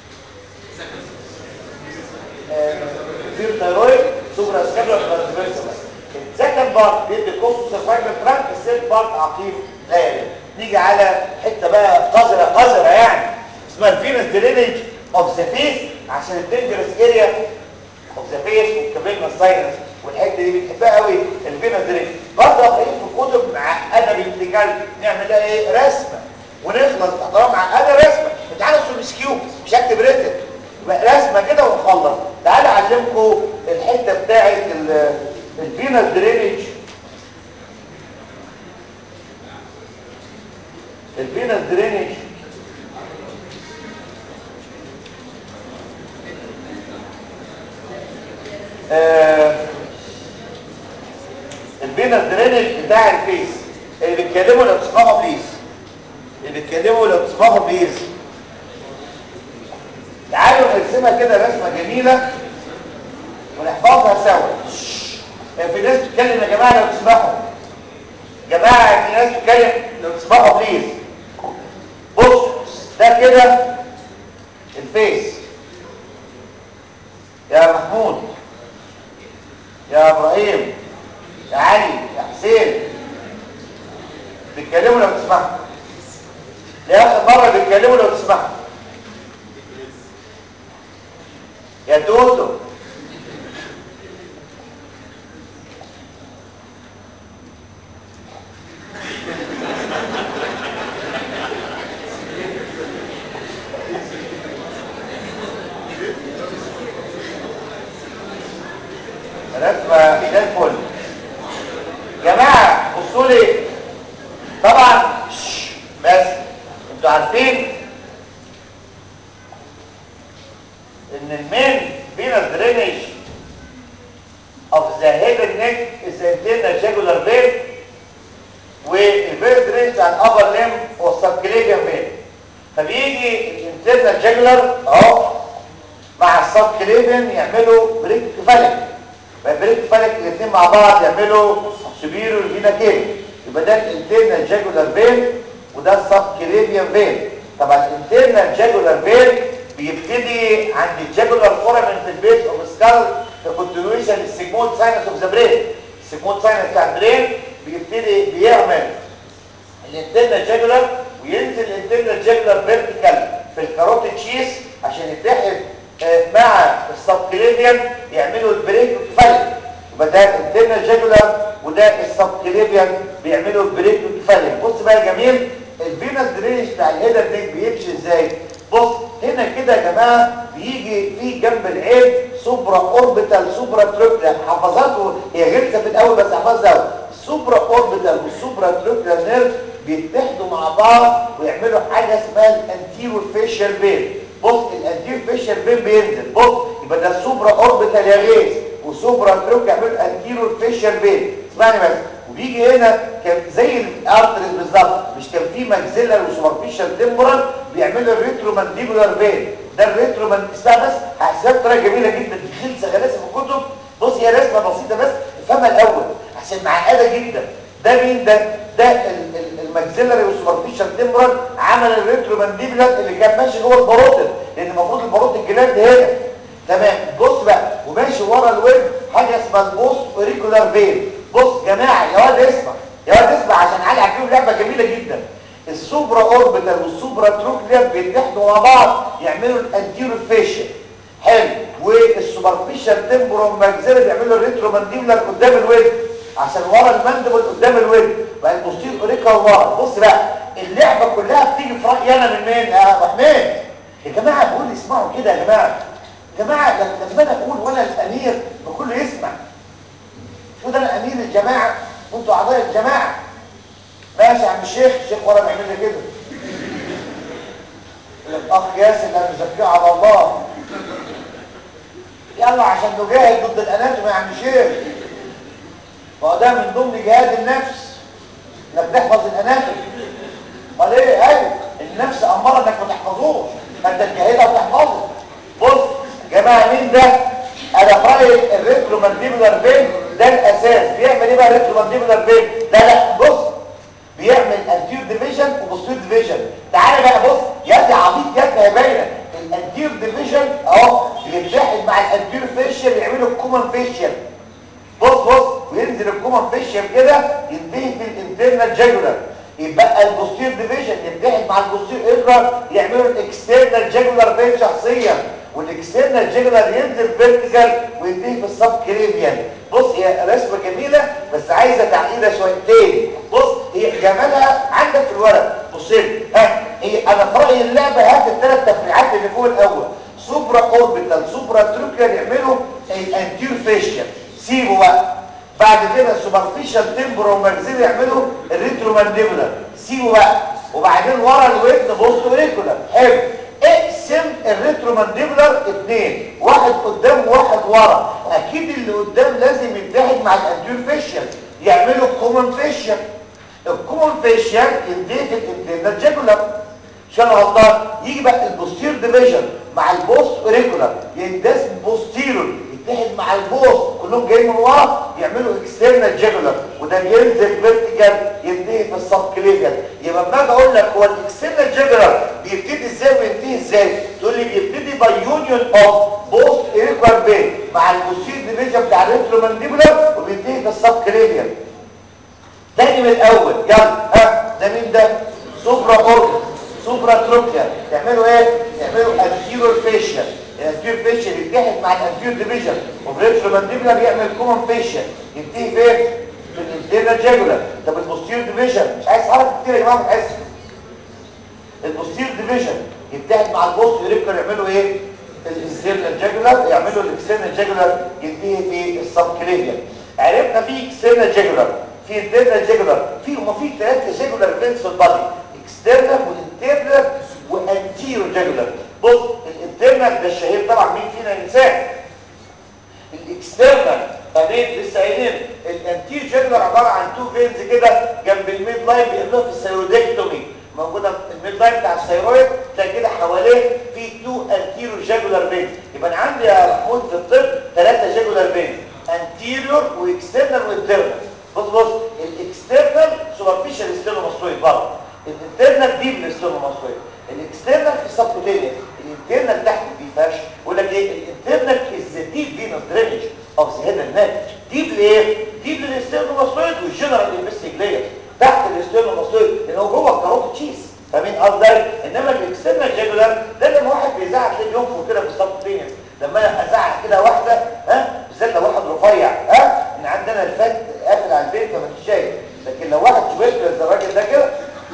في ثايرويد سوبر سكابلر ترانسفيرس فايل السكند بارت بيدي كوست سيرفايكال ترانك الثيرد بارت عقيم لا يلي نيجي على حته بقى قذره قذره يعني اسمها الفينس درينج اوف ذا فيس عشان الدنجرس اريا اوف ذا فيس والكابيلنا ساينس والحته دي بتحبها قوي الفينس درينج برضه قايل في الكتب معقده بالانتجال نعمل لها ايه رسمه ونخلص طالما معقده رسمه انت عارف مش كيو مش هكتب ريتم يبقى رسمه كده ونخلص تعالى اعلمكم الحته بتاعه الفينس درينج الفينس درينج آه الفينس درينج بتاع الفيس اللي بيتكلموا لو تسمعوا بليز اللي بيتكلموا لو تسمعوا بليز تعالوا نرسمها كده رسمه جميله ونحفظها سوا في ناس بتتكلم يا جماعه لو تسمحوا جماعه في ناس بتتكلم لو تسمحوا بليز بص ده كده الفيس يا محمود يا ابراهيم يا علي يا حسين بيتكلموا لو تسمحوا لاخر مره بيتكلموا لو تسمحوا يا توتو رسمه زي الفل جماعه بصوا لي طبعا شش، بس انتوا عارفين ان المين فينس درينج of the head and neck is the internal jugular vein والفيرس درينج بتاع الابر ليم هو السبكليفيان فين فبيجي الانترنال جاجولار اهو مع السبكليفيان يعملوا بريك فالك بريك فالك الاثنين مع بعض يعملوا سبيرو فينا كيف يبقى ده الانترنال جاجولار فين وده السبكليفيان فين طبعا الانترنال جاجولار فين بيبتدي عند الجاجولار فورامين في البيت اوف سكال في كونتينيوشن السيجمويد ساينس اوف ذا برين السيجمويد ساينس بتاع البرين بيبتدي بيعمل الانترنال جاجولار وينزل الانترنال جاجولار فيرتيكال في الكاروتيد شيس عشان يتحد آه، مع السبكليفيان يعملوا البريك فالك يبقى ده الانترنال جاجولار وده السبكليفيان بيعملوا البريك فالك بص بقى يا جميل الفينس درينج بتاع الهيدر نيك بيمشي ازاي بص هنا كده يا جماعه بيجي في جنب العين سوبرا اوربيتال سوبرا تروكلر حفظته هي غلسه في الاول بس حفظها قوي السوبرا اوربيتال والسوبرا تروكلر نيرف بيتحدوا مع بعض ويعملوا حاجه اسمها الانتيرو فيشال بين بص الانتيرو فيشال بين بينزل بص يبقى ده السوبرا اوربيتال يا غيث وسوبرا تروك يعملوا انتيرو فيشال بين اسمعني بس وبيجي هنا كان زي الارتريز بالظبط مش كان في ماكسيلر وسوبرفيشال تمبرال بيعملوا الريترو مانديبولار فين ده الريترو مان اسمها بس هحسبها بطريقه جميله جدا دي خلصه غلاسه في الكتب بص هي رسمه بسيطه بس افهمها الاول عشان معقده جدا ده مين ده ده ال- ال- الماكسيلري والسوبرفيشال تمبرال عمل الريترو مانديبولار اللي كان ماشي جوه الباروتid لان المفروض الباروتid جلاند هنا تمام بص بقى وماشي ورا الويب حاجه اسمها البوست اوريكولار فين بص جماعه يا واد اسمع يا واد اسمع عشان هلعب فيهم لعبه جميله جدا السوبرا اوربيتال والسوبرا تروكلير بيتحدوا مع بعض يعملوا الانتيرو فيشن حلو والسوبرفيشال تمبرو ماكسيلر بيعملوا الريترو مانديبولار قدام الويب عشان ورا المندبل قدام الويب بقى البوستير اوريكا ورا بص بقى اللعبه كلها بتيجي في رايي انا من مين يا ابو حميد يا جماعه بقول اسمعوا كده يا جماعه يا جماعه لما انا اقول وانا الامير بكله يسمع شو ده انا امير الجماعه وانتوا اعضاء الجماعه ماشي يا عم الشيخ الشيخ ورا بيعمل لي كده يقول لك اخ ياسر لا نزكيه على الله يلا عشان نجاهد ضد الاناتومي يا عم الشيخ ما هو ده من ضمن جهاد النفس انك تحفظ الاناتومي امال ايه ايوه النفس اماره انك ما تحفظوش فانت تجاهدها وتحفظه بص يا جماعه مين ده انا في رايي الريترو مانديبولار فين ده الاساس بيعمل ايه بقى الريترو مانديبولار فين لا لا بص بيعمل انتير ديفيجن وبوستير ديفيجن تعالى بقى بص يا دي عبيط يا دي باينه الانتير ديفيجن اهو بيتحد مع الانتير فيشل يعملوا الكومن فيشل بص بص وينزل الكومن فيشل كده ينتهي في الانترنال جاجولار يبقى البوستير ديفيجن يتحد مع البوستير ايرر يعملوا الاكسترنال جاجولار فين شخصيا والاكسترنال جاجولار ينزل فيرتيكال وينتهي في السب كريبيان بص هي رسمه جميله بس عايزه تعقيده شويتين بص هي جمالها عندك في الورق بص لي. ها هي انا في رايي اللعبه هات الثلاث تفريعات اللي فوق الاول سوبرا اوربيتال سوبرا تروكيال يعملوا الانتير فيشيال سيبوا بقى بعد كده السوبرفيشال تمبرو وماكسيل يعملوا الريترو مانديبولار سيبوا بقى وبعدين ورا الودن بوست اوريكولار حلو اقسم الريترو مانديبولار اثنين واحد قدام وواحد ورا اكيد اللي قدام لازم يتحد مع الانتير فيشيال يعملوا كومن فيشيال الكومن فيشيال ينتهي في الانترنال جاكولار عشان غلطان يجي بقى البوستير ديفيجن مع البوست اوريكولار يندس بوستيرور يتحد مع البوست كلهم جايين من ورا يعملوا اكسترنال جاجولار وده بينزل فيرتيكال ينتهي في السب كليفيال يبقى لما اجي اقول لك هو الاكسترنال جاجولار بيبتدي ازاي وينتهي ازاي تقول لي بيبتدي باي يونيون اوف بوست ايكوال بين مع البوستير ديفيجن بتاع الريترومانديبولار وبينتهي في السب كليفيال تاني من الاول يلا ها ده مين ده سوبرا اورجن سوبرا تروكيا تعملوا ايه تعملوا انتيرور فيشيال الانتيرور فيشيال يتحد مع الانتيرور ديفيجن وبريترومانديبولار يعمل كومن فيشيال ينتهي فين في الانتيرنال جاجولار طب البوستير ديفيجن مش عايز حركه كتير يا جماعه بتحس البوستير ديفيجن يتحد مع البوست يريكر يعملوا ايه الاكسترنال جاجولار يعملوا الاكسترنال جاجولار ينتهي في السب كليفيال عرفنا في اكسترنال جاجولار في انترنال جاجولار في هما في ثلاثه جاجولار فينس في البادي اكسترنال وانترنال وانتيرو جاجولار بص الانترنال ده الشهير طبعا مين فينا ينساه الاكسترنال بعدين لسه قايلين الانتير جاجولار عباره عن تو فينز كده جنب الميد لاين بيعملوها في الثيرويدكتومي موجوده الميد لاين بتاع الثيرويد تلاقي كده حواليه في تو انتيرو جاجولار فينز يبقى انا عندي يا محمود في الطب ثلاثه جاجولار فينز انتيريور واكسترنال وانترنال بص بص الاكسترنال سوبرفيشال ستيرنوماستويد بره الانترنال ديب ستيرنوماستويد الاكسترنال في السبكوتينيوس الانترنال تحت دي فاش يقول لك ايه الانترنال از ديب فينوس درينج اوف ذا هيد اند نيك ديب ليه ديب للستيرنوماستويد والجنرال انفستيجلير تحت الستيرنوماستويد لان هو جوه الكاروت تشيز فاهمين قصدي انما الاكسترنال جاجولار ده لما واحد بيزعق تلاقيه بينفخ كده في السبكوتينيوس لما انا ازعق كده واحده ها بالذات لو واحد رفيع ها ان عندنا الفت قافل على البيت فما انتش شايف لكن لو واحد شويت زي الراجل ده كده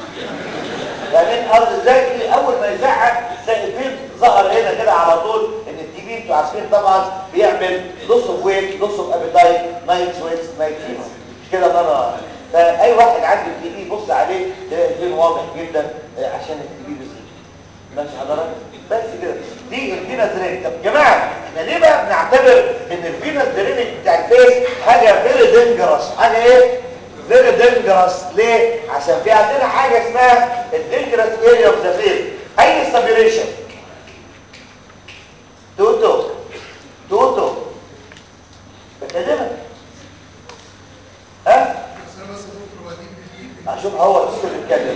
يعني الارض ازاي اول ما يزعق تلاقي فين ظهر هنا كده على طول ان التي بي انتوا عارفين طبعا بيعمل لوس اوف ويت لوس اوف ابيتايت نايت سويتس نايت فيفر مش كده مره فاي واحد عنده التي بي يبص عليه تلاقي فين واضح جدا عشان التي بي بيزيد ماشي حضرتك بس كده دي الفينس درينج طب يا جماعه احنا ليه بقى بنعتبر ان الفينس درينج بتاع الفيس حاجه فيري دينجرس حاجه ايه فيري دينجرس ليه عشان في عندنا حاجه اسمها الدينجرس اريا اوف ذا فيس اي سبيريشن توتو توتو بكلمك ها اشوف هو توتو بيتكلم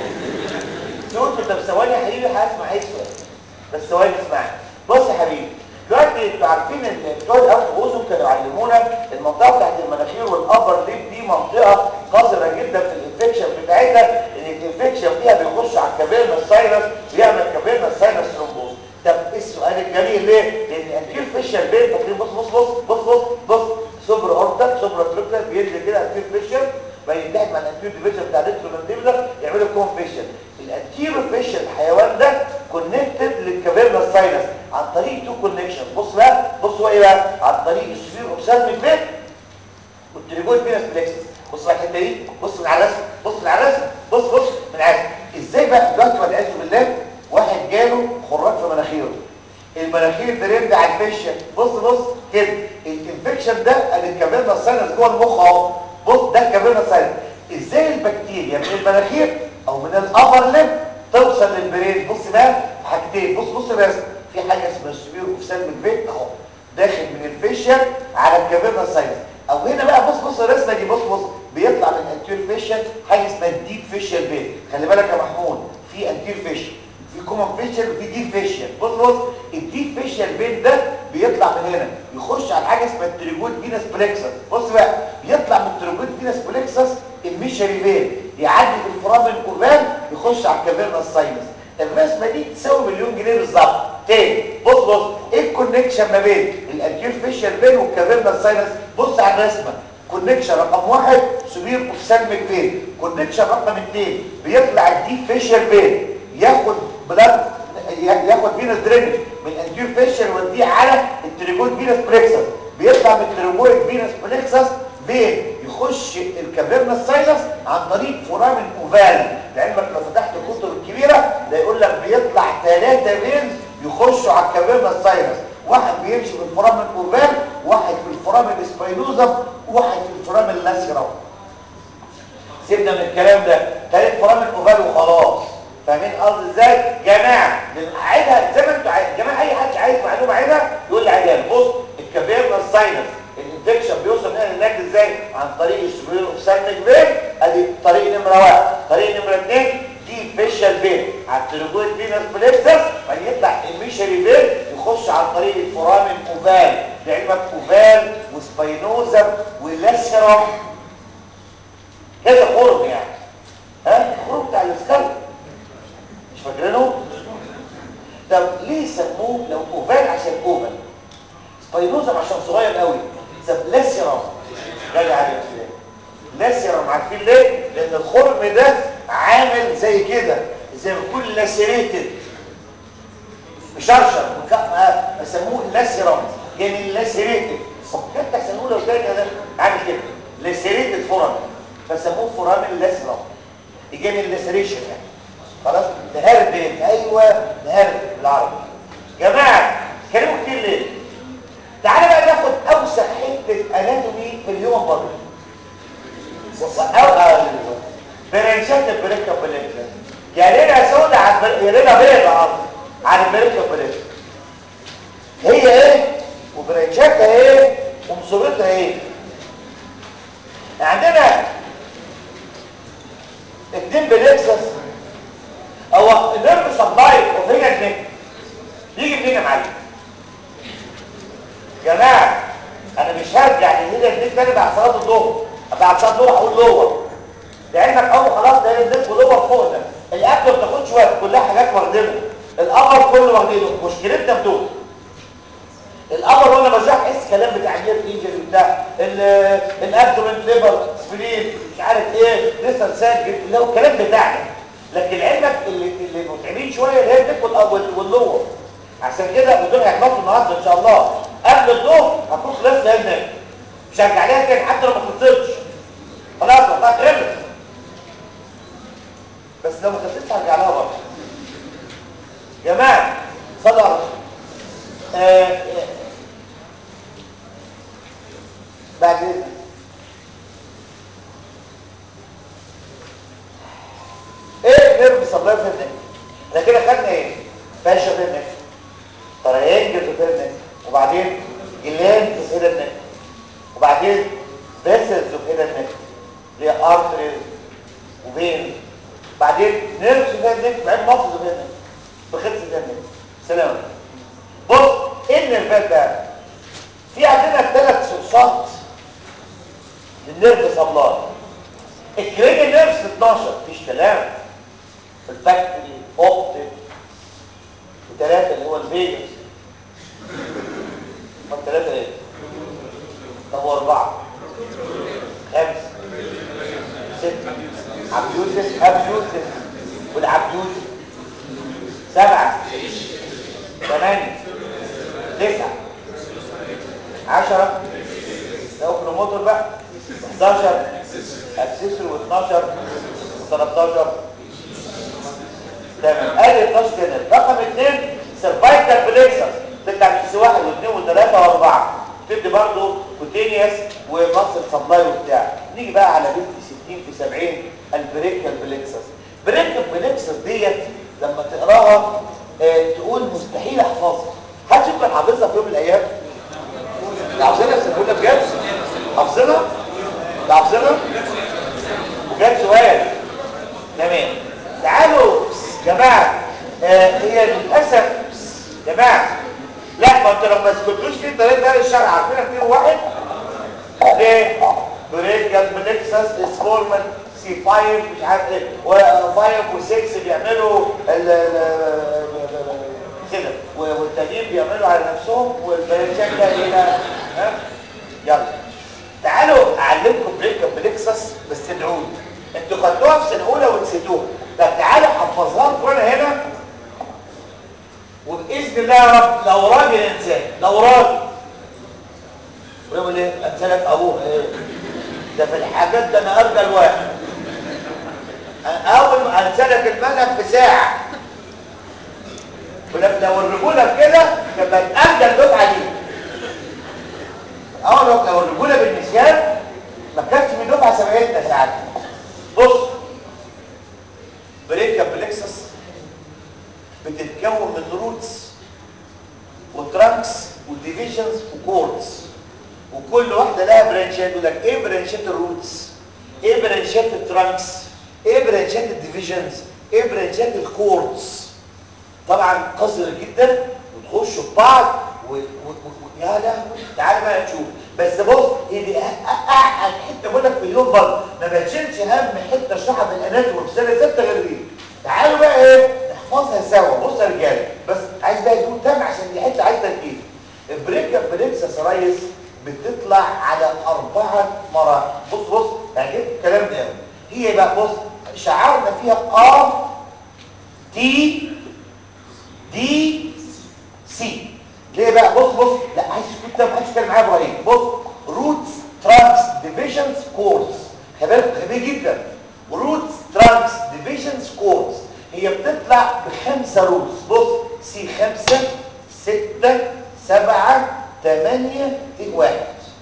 توتو طب ثواني يا حبيبي هسمع ايه السؤال بس ثواني اسمعني بص يا حبيبي دلوقتي انتوا عارفين ان بتوع الانف واذن كانوا علمونا المنطقه بتاعت المناخير والابر ليب دي منطقه قذره جدا في الانفكشن بتاعتها ان الانفكشن فيها بيخش على الكابيرنا الساينس ويعمل كابيرنا الساينس ثرومبوز طب ايه السؤال الجميل ليه؟ لان الانتير فيشر بين فاكرين بص بص بص بص بص بص سوبر اورتال سوبر تروكتال بينزل كده انتير فيشر بينتهي مع الانتير ديفيجن بتاع الريترومانديبولار يعملوا كوم فيشر الانتيرو فيشر الحيوان ده كونكتد للكافيرنا ساينس عن طريق تو كونكشن بص بقى بص هو ايه بقى عن طريق السفير اوبسالميك فين والتريجويد فينس بلكسس بص بقى الحته دي بص من على الرسم بص من على الرسم بص بص من على ازاي بقى دلوقتي والعياذ بالله واحد جاله خراج في مناخيره المناخير ترند على الفشه بص بص كده الانفكشن ده ادي الكافيرنا ساينس جوه المخ اهو بص ده الكافيرنا ساينس ازاي البكتيريا من المناخير او من الابر ليب توصل للبرين بص بقى حاجتين بص بص بس في حاجه اسمها السبير اوفسالميك فين اهو داخل من الفيشر على الكافيرنا ساينس او هنا بقى بص بص الرسمه دي بص بص بيطلع من الانتير فيشر حاجه اسمها الديب فيشر فين خلي بالك يا محمود في انتير فيشر في كومن فيشر وفي ديب فيشر بص بص الديب فيشر فين ده بيطلع من هنا يخش على حاجه اسمها التريجويد فينس بلكسس بص بقى يطلع من التريجويد فينس بلكسس الميشري فين يعدي في الفرامل الاوفال يخش على الكافيرنا الساينس الرسمه دي تساوي مليون جنيه بالظبط تاني بص بص ايه الكونكشن ما بين الانتير فيشر فين والكافيرنا الساينس بص على الرسمه كونكشن رقم واحد سبير اوفسالميك فين كونكشن رقم اثنين بيطلع الديب فيشر فين ياخد بلاد ياخد فينس درينج من الانتير فيشر يوديه على التريجويد فينس بلكسس بيطلع من التريجويد فينس بلكسس فين يخش الكافيرنا الساينس عن طريق فرامل اوفال لعلمك لو فتحت الكتب الكبيره ده يقول لك بيطلع ثلاثه فينز يخشوا على الكافيرنا الساينس واحد بيمشي في الفرامل اوفال واحد في الفرامل اسباينوزم وواحد في الفرامل لاسيرم سيبنا من الكلام ده ثلاث فرامل اوفال وخلاص فاهمين قصدي ازاي جماعه عايزها زي ما انتوا عايزين جماعه اي حد عايز معلومه عايزها يقول لي عايزها بص الكافيرنا الساينس الانفكشن بيوصل من هنا لهناك ازاي التروجويد فينس بليكسس بعدين يطلع الميشري فين يخش عن طريق الفورامين اوفال لعلمك اوفال وسباينوزم ولاسيرم كذا خرم يعني ها الخرم بتاع الاسكال مش فاكرينه طب ليه سموه لو اوفال عشان اوفال سباينوزم عشان صغير قوي طب لاسيرم راجع عليه لاسيرم عارفين ليه لان الخرم ده عامل زي كده زي ما يكون لاسيريتد مشرشر بسموه لاسيرم يعني لاسيريتد كانت احسن اولى وثانيه ده عامل كده لاسيريتد فورم فسموه فورامين لاسيرم يجي من اللاسيريشن يعني خلاص نهربل ايوه نهربل بالعربي جماعه كلموا كتير ليه تعالى بقى ناخد اوسع حته اناتومي في الهيومن بادي او برنشات البريكا بليكا يا ليلة سودة على البر... يا ليلة بيضة على البريكا بليكا هي ايه وبرنشاتها ايه ومصيبتها ايه عندنا اتنين بليكسس هو النيرف سبلاي اوف هي النك بيجي منين يا معلم جماعه انا مش هرجع للهيدا النك تاني بعد صلاه الظهر بعد صلاه الظهر هقول لور لعلمك اول خلاص ده النك لور فوق ده الاكل ما بتاخدش وقت كلها حاجات واخدينها القمر كله واخدينه مشكلتنا في دول القمر وانا بشرح احس كلام بتاع النير انجري بتاع الابدومين ليفر سبلين مش عارف ايه لسه ساجل اللي هو الكلام بتاعنا لكن علمك اللي اللي متعبين شويه اللي هي النك واللور عشان كده ودول هيخلصوا النهارده ان شاء الله قبل الظهر هكون خلصت هنا مش هرجع لها تاني حتى لو ما خلصتش خلاص والله خلص بس لو ما خلصتش هرجع لها برضه جماعه صلوا على الرسول آه آه بعد اذنك ايه نيرف سبلاي في النك احنا كده خدنا ايه فاشا في النك تريانجل في النك وبعدين جلاند في النك وبعدين فيسلز في النك اللي هي ارتريز وفين بعدين نيرفز في النك بعدين مفصل في النك بخلص النك سلام بص ايه النيرفات بقى في عندنا ثلاث صوصات للنيرف سبلاي الكريني نيرفز 12 مفيش كلام الفاكتوري اوبتيك وثلاثه اللي هو الفيجاس هم ثلاثه ايه طب هو اربعه خمسه سته عبيوتس ابيوتس والعبيوتس سبعه ثمانيه تسعه عشرة لو بروموتور بقى 11 اكسسوري و12 و13 تمام ادي 12 كده رقم 2 سيرفايكال بليكسس تطلع في واحد واثنين وثلاثه واربعه تدي برضه كوتينيوس ومصل سبلاي وبتاع نيجي بقى على بنت 60 في 70 البريكال بليكسس بريكال بليكسس ديت لما تقراها اه تقول مستحيل احفظها حد فيكم كان حافظها في يوم من الايام حافظينها سنقولها بجد حافظينها حافظينها وجات سؤال تمام تعالوا جماعه آه هي للاسف جماعه لا ما انتوا لو ما سكتوش في الطريق ده للشرع عارفين اثنين واحد ليه بريكال بليكسس اسفورمال سي 5 مش عارف ايه و5 و6 بيعملوا كده والتانيين بيعملوا على نفسهم والبريكال ده هنا ها يلا تعالوا اعلمكم بريكال بليكسس بس تدعوني انتوا خدتوها في سنه اولى ونسيتوها طب تعالوا حفظها لكم انا هنا وباذن الله يا رب لو راجل انسان لو راجل ويقول ايه انسانك ابوه ايه ده في الحاجات ده انا ارجل واحد اول ما انسانك الملك في ساعه ولكن لو الرجوله كده تبقى ارجل دفعه دي اول لو الرجوله بالنسيان ما كانش من دفعه سبعتنا ساعات بص بريكا بلكسس بتتكون من روتس وترانكس وديفيجنز وكوردز وكل واحده لها برانشات يقول لك ايه برانشات الروتس ايه برانشات الترانكس ايه برانشات الديفيجنز ايه برانشات الكورتس طبعا قذر جدا وتخشوا في بعض و... و... و... يا لهوي تعالى بقى نشوف بس بص هي دي اعقد حته بقول لك في اليوم برضه ما بتشيلش هم حته شعب الاناتومي في سنه سته غير دي تعالوا بقى ايه نحفظها سوا بص يا رجاله بس عايز بقى تقول تم عشان دي حته عايز تركيز البريكا بريكسا سرايس بتطلع على اربعه مراحل بص بص هجيب الكلام ده هي بقى بص شعارنا فيها ار تي دي سي ليه بقى بص بص لا عايز تكون ده محدش يتكلم معايا ابراهيم بص روتس ترانكس ديفيجنز كورس خبير خبير جدا روتس ترانكس ديفيجنز كورس هي بتطلع بخمسه روتس بص سي خمسة ستة سبعة تمانية واحد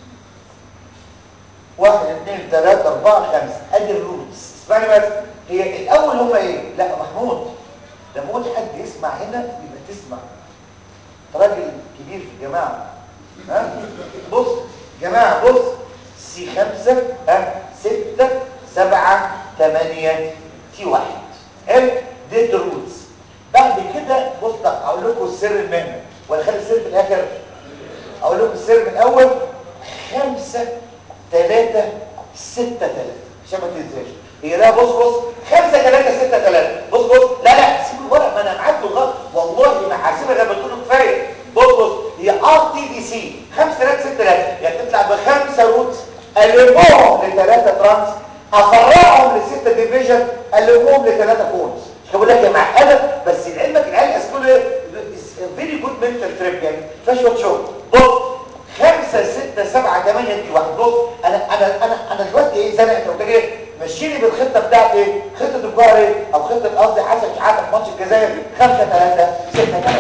واحد اثنين ثلاثة أربعة خمسة أدي الروتس اسمعني بس هي الأول هم إيه؟ لا محمود لما اقول حد يسمع هنا يبقى تسمع راجل كبير في الجماعة ها بص جماعة بص سي خمسة ها ستة سبعة تمانية تي واحد حلو دي الروتس بعد كده بص بقى اقول لكم السر المهنة ولا خلي السر في الاخر اقول لكم السر من الاول خمسة ثلاثة ستة ثلاثة عشان ما تنساش هي لا بص بص خمسة ثلاثة ستة ثلاثة بص بص لا لا سيب الورق ما انا معاك بالغلط والله ما حاسبها غير بتقول كفايه بص بص هي ار تي دي سي خمسة ثلاثة ستة ثلاثة يعني تطلع بخمسة روتس قلبوهم لثلاثة ترانس افرعهم لستة ديفيجن قلبوهم لثلاثة كونز مش بقول لك يا معقدة بس لعلمك العيال اسكول ايه فيري جود منتال تريب يعني فيها شويه شغل بص خمسة ستة سبعة ثمانية دي واحد بص انا انا انا انا دلوقتي ايه زنق انت قلت ايه مشيني بالخطه بتاعتي ايه خطه الجوهر ايه او خطه قصدي حسب شحاتك ماتش الجزائر 5 3 6 3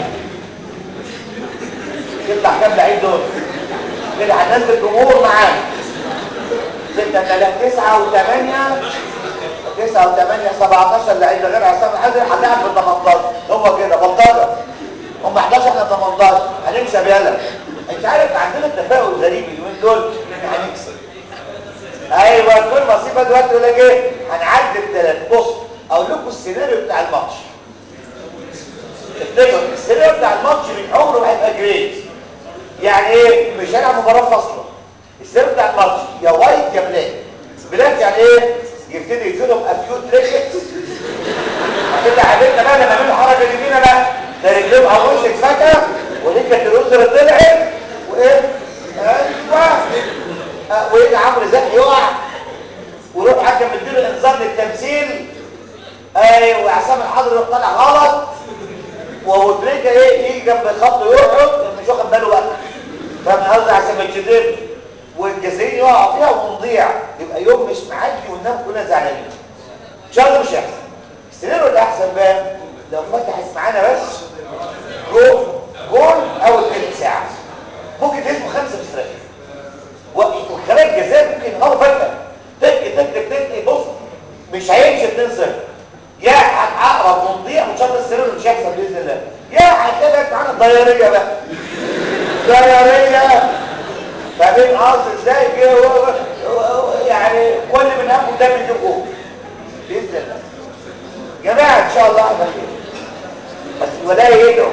يطلع كام لعيب دول كده هننزل الجمهور معانا 6 3 9 و8 9 و8 17 لعيب ده غير عصام الحضري هنلعب بال 18 هو كده بلطجه هم 11 احنا 18 هنكسب يلا انت عارف عندنا تفاؤل غريب اليومين دول ان هنكسب ايوه كل مصيبه دلوقتي يقول لك ايه هنعدي الثلاث بص اقول لكم السيناريو بتاع الماتش افتكروا السيناريو بتاع الماتش من عمره هيبقى جريت يعني ايه مش هيلعب مباراه فاصله السيناريو بتاع الماتش يا وايت يا بلاك بلاك يعني ايه يبتدي يجيلهم اكيوت ريكتس كده عادتنا بقى لما نعمل الحركه دي فينا بقى ده رجلهم عروس اتفكى ورجلك الوزر طلعت وايه ايوه ويجي عمرو زكي يقع ويروح حكم مديله انذار للتمثيل ايوه وعصام الحضري يروح طالع غلط وهو تريكا ايه يجي جنب الخط يقعد مش واخد باله بقى فاهم قصدي عشان ما يتشدد والجزائريين يقعوا فيها ونضيع يبقى يوم مش معدي والناس كلها زعلانين ان شاء الله مش هيحصل السيناريو الاحسن بقى لو فتحت معانا بس جول جول اول ثلث ساعه ممكن تهزموا خمسه باستراتيجيه وخلاص الجزائر ممكن ينهاروا فجأة تك تك تك تك بص مش هيمشي 2 0 يا هتعقرب ونضيع وان شاء الله السيناريو مش هيحصل باذن الله يا هتلاقي معانا ضياريه بقى ضياريه فاهمين قصدي ازاي يعني كل من هم ده بيجيب جول باذن الله جماعه ان شاء الله هيبقى خير بس ولا يدعو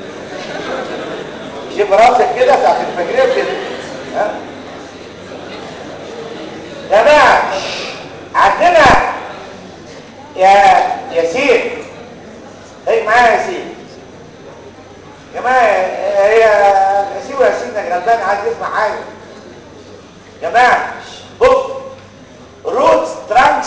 جيب راسك كده ساعه الفجريه كده ها جماعة عندنا يا ياسين هيك معايا ياسين جماعة هي ياسين وياسين ده غلبان عايز يسمع حاجة جماعة بص روتس ترانكس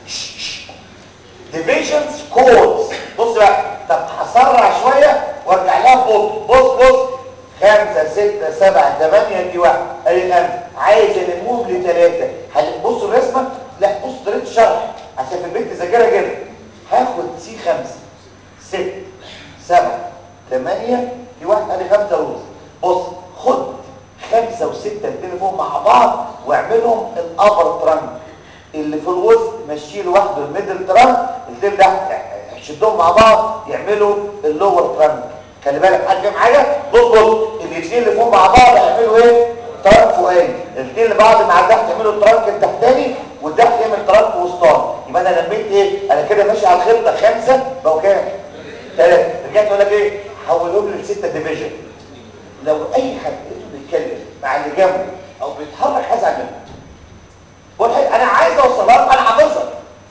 ديفيجنز كودز بص بقى طب هسرع شوية وارجع لها ببطء بص بص خمسة ستة سبعة ثمانية دي واحد ادي خمسة عايز المهم لثلاثة هتبصوا الرسمة لا بص طريقة الشرح عشان في البيت تذاكرها كده هاخد سي خمسة ستة سبعة ثمانية في واحد ادي خمسة روز بص خد خمسة وستة الاثنين فوق مع بعض واعملهم الابر ترانك اللي في الوسط مشيه لوحده الميدل ترانك الاثنين ده شدهم مع بعض يعملوا اللور ترانك خلي بالك حد فاهم حاجه بص بص الاثنين اللي فوق مع بعض هيعملوا ايه ترانك فوقاني الاثنين اللي بعض مع تحت يعملوا الترانك التحتاني والتحت يعمل ترك وسطاني يبقى انا لميت ايه انا كده ماشي على الخطه خمسه بقوا كام ثلاثه رجعت اقول لك ايه حولهم لسته ديفيجن لو اي حد لقيته بيتكلم مع اللي جنبه او بيتحرك هزعل منه بقول حاجة انا عايز اوصلها لك انا حافظها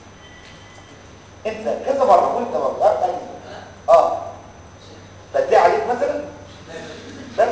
انت كذا مره وانت مره اه اه بدي عليك مثلا بس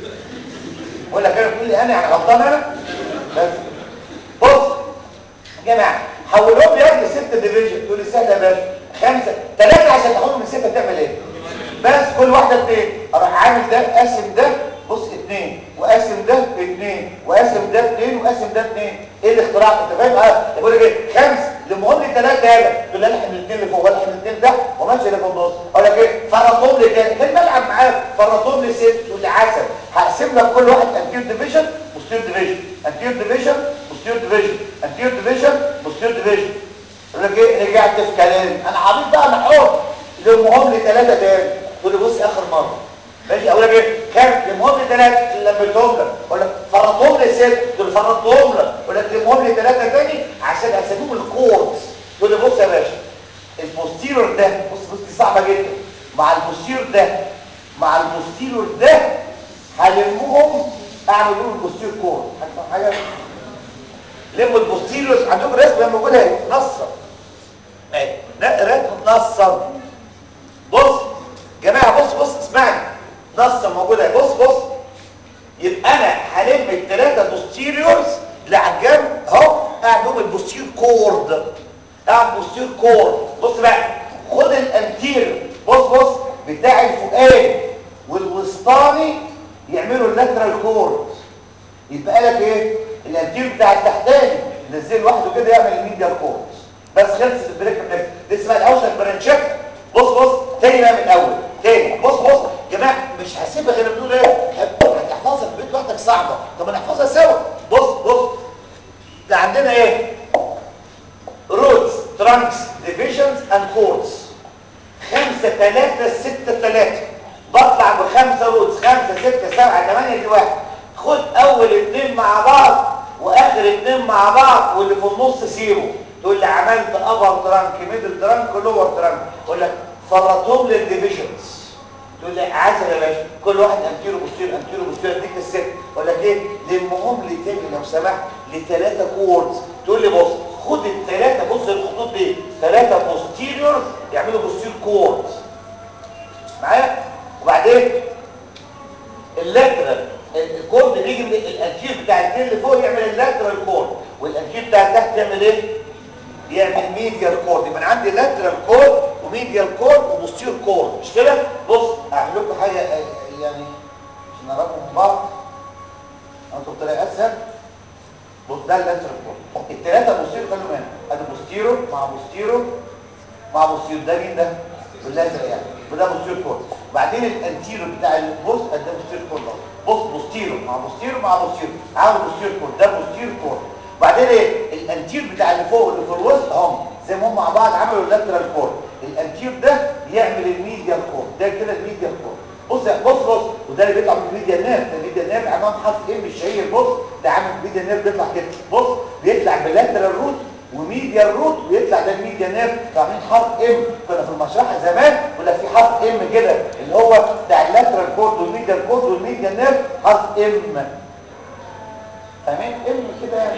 ولا كده تقول لي انا يعني غلطان انا بس بص يا جماعه حولهم لي لستة ديفيجن تقول لي سهله يا باشا خمسه ثلاثه عشان تاخدهم من سته تعمل ايه بس كل واحده اثنين اروح عامل ده قاسم ده بص اثنين وقاسم ده اثنين وقاسم ده اثنين وقاسم ده اثنين ايه الاختراع انت فاهم اه يقول لك ايه خمسه لما لي ثلاثه هذا تقول لي الحم الاثنين اللي فوق والحم الاثنين ده وماشي اللي في النص اقول لك ايه فرطهم لي كده كان بلعب معاك فرطهم لي ست تقول لي عسل هقسم لك كل واحد انتير ديفيجن بوستير ديفيجن انتير ديفيجن بوستير ديفيجن انتير ديفيجن بوستير ديفيجن يقول لك ايه رجعت في كلامي انا عبيط بقى محور لمهم لي ثلاثه تاني تقول لي بص اخر مره ماشي اقول لك ايه كام لمهم لي ثلاثه لميتهم لك اقول لك فرطهم لي ست تقول فرطهم لك اقول لك لمهم لي ثلاثه تاني عشان اسميهم الكورس تقول لي بص يا باشا البوستيرور ده بص بص دي صعبه جدا مع البوستيرور ده مع البوستيرور ده هلمهم اعمل لهم البوستيرور كور هتفهم حاجه لموا البوستيرور عندكم رسمه موجوده اهي نصا اهي رسمه نصا بص جماعه بص بص اسمعني نصا موجوده اهي بص بص يبقى انا هلم الثلاثه بوستيريورز اللي على الجنب اهو اعمل لهم البوستير كورد اعمل بوستير كورد بص بقى خد الانتير بص بص بتاع الفوقاني والوسطاني يعملوا اللاترال كورد يبقى لك ايه الانتير بتاع التحتاني نزل لوحده كده يعمل الميديال كورد بس خلصت البريك بتاعتك دي اسمها الاوسط برانشات بص بص تاني بقى من الاول تاني بص بص يا جماعه مش هسيبها غير بتقول ايه هتحفظها في البيت لوحدك صعبه طب نحفظها سوا بص بص ده عندنا ايه روتس ترانكس ديفيجنز اند كوردز خمسة ثلاثة ستة ثلاثة بطلع بخمسة روتس خمسة ستة سبعة ثمانية دي واحد خد اول اتنين مع بعض واخر اتنين مع بعض واللي في النص سيبه تقول لي عملت ابر ترانك ميدل ترانك لور ترانك اقول لك فرطهم للديفيجنز تقول لي عسل يا باشا كل واحد انتيرو بوستيرو انتيرو بوستيرو اديك الست اقول لك ايه لمهم لي تاني لو سمحت لثلاثه كوردز تقول لي بص خد الثلاثه بص الخطوط دي ثلاثه بوستيريور يعملوا بوستير كوردز معايا وبعدين اللاترال الكورد بيجي من الانتير بتاع التيل اللي فوق يعمل اللاترال كورد والانتير بتاع تحت يعمل ايه يعمل ميديال كورد يبقى انا عندي لاترال كورد وميديال كورد وبوستير كورد مش كده بص اعمل لكم حاجه يعني عشان نعرفهم من بعض انتوا بطريقه اسهل بص ده اللاترال كورد الثلاثه بوستيرو خلوا بالك ادي بوستيرو مع بوستيرو مع بوستيرو ده مين ده باللاترال يعني وده بوستيرو كورد وبعدين الانتيرو بتاع البوست ده بوستيرو كورد بص بوستيرو مع بوستيرو مع بوستيرو عامل بوستيرو كورد ده بوستيرو كورد وبعدين ايه الانتير بتاع اللي فوق واللي في الوسط اهم زي ما هم مع بعض عملوا اللاترال كورد الانتير ده بيعمل الميديال كورد ده كده الميديال كورد بص بص بص وده اللي بيطلع من الميديال نيرف ده الميديال نيرف امام حرف ام الشهير بص ده عامل الميديال نيرف بيطلع كده بص بيطلع بلاترال روت وميديال روت ويطلع ده الميديال نيرف عاملين حرف ام كنا في المشرحه زمان ولا في حرف ام كده اللي هو بتاع اللاترال كورد والميديال كورد والميديال نيرف حرف ام فاهمين ام كده يعني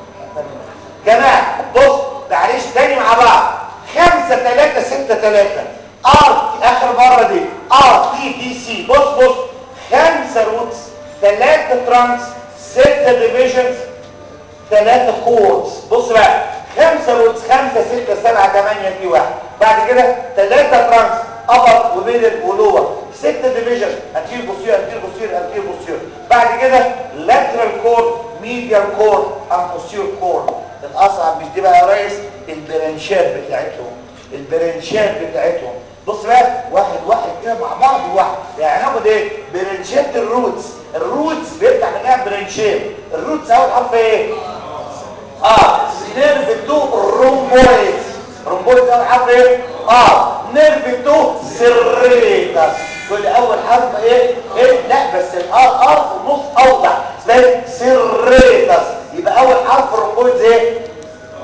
جماعة بص معلش تاني مع بعض خمسة تلاتة ستة تلاتة ار اخر مرة دي ار تي دي سي بص بص خمسة روتس تلاتة ترانكس ستة ديفيجنز تلاتة كورس بص بقى خمسة روتس خمسة ستة سبعة تمانية في واحد بعد كده تلاتة ترانكس ابر وميدل ولور ستة ديفيجن انتير بوستير انتير بوستير انتير بوستير بعد كده لاترال كورد ميديال كورد ان بوستير كورد الاصعب مش دي بقى يا ريس البرنشات بتاعتهم البرنشات بتاعتهم بص بقى واحد واحد كده مع بعض واحد يعني ناخد ايه برنشات الروتس الروتس بيفتح منها برنشات الروتس اول حرف ايه اه نيرف تو رومبويد رومبويد اول حرف ايه اه نيرف تو سيريتاس كل اول حرف ايه ايه لا بس الار ار في النص اوضح اسمها سيريتاس يبقى اول حرف الرومبويد ايه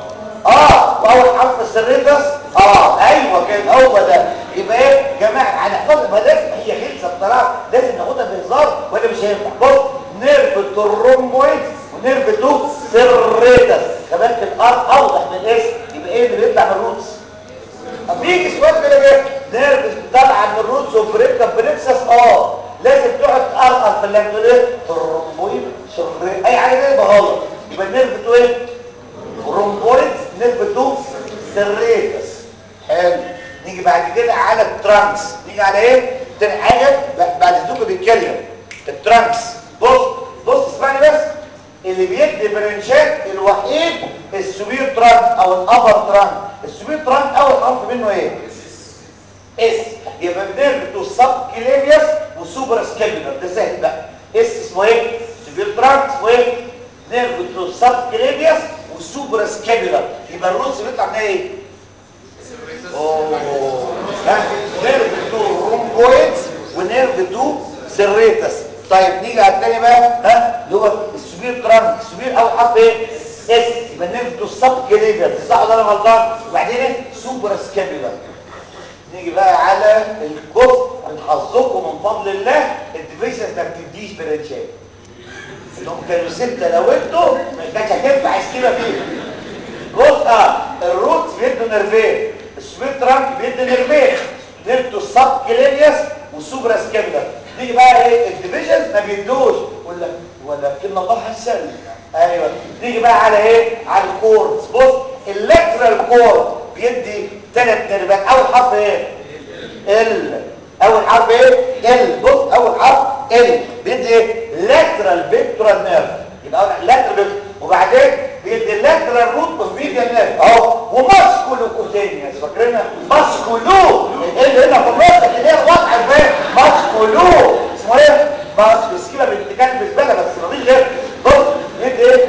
اه واول حرف السريتس اه ايوه كده هو ده يبقى ايه يا جماعه هنحفظها ما لازم هي غلسه بصراحه لازم ناخدها بهزار ولا مش هينفع بص نيرف الترومبويد ونيرف تو سريتس كمان الار اوضح من الاسم يبقى ايه اللي بيطلع من الروتس بيجي سؤال كده جه نيرف طالعه من الروتس وبريكا بريكسس اه لازم تقعد تقرقر في اللي بتقول ايه ترومبويد سريتس اي حاجه كده يبقى غلط يبقى النيرف تو ايه رومبويد نيرف تو سريتس حلو نيجي بعد كده على الترانكس نيجي على ايه تاني حاجه بعد الدكتور بيتكلم الترانكس بص بص اسمعني بس اللي بيدي برنشات الوحيد السوبير ترانك او الابر ترانك السوبير ترانك اول حرف منه ايه اس يبقى بنرجع تو سب كليفيوس وسوبر سكابيولار ده سهل بقى اس اسمه ايه سوبير ترانك اسمه ايه نيرف تو سب كليفيوس وسوبر سكابيولار يبقى الروس بيطلع منها ايه اوه ها نيرف تو رومبويدز ونيرف تو سيريتس طيب نيجي على الثاني بقى ها اللي هو السوبير ترانك السوبير اول حرف ايه اس يبقى نيرف تو سب كليفيوس صح ولا انا غلطان وبعدين ايه سوبر سكابيولار نيجي بقى على الكفر من حظكم من فضل الله الديفيجن ما بتديش برنشات انهم كانوا ستة لو انتوا ما كانتش هتنفع السكيمة فيه بص اه الروت بيدوا نرفين السوبر ترانك بيدي نرفين نرتو السب كلينيوس والسوبر سكابيولار نيجي بقى ايه الديفيجن ما بيدوش ولا ولكن الله حسن ايوه نيجي بقى على ايه على الكورد بص اللاترال كورد بيدي ثلاث نرفات اول حرف ايه ال اول حرف ايه ال بص اول حرف ال بيدي ايه لاترال فيكتورال نيرف يبقى اول لاترال وبعدين بيدي لاترال روت اوف ميديال نيرف اهو وماسكولو كوتينيوس فاكرينها ماسكولو ال هنا في النص اللي هي الوضع الباقي ماسكولو اسمه ايه ماسكولو سكيما بنت كلب زباله بس مفيش غير بص بيدي ايه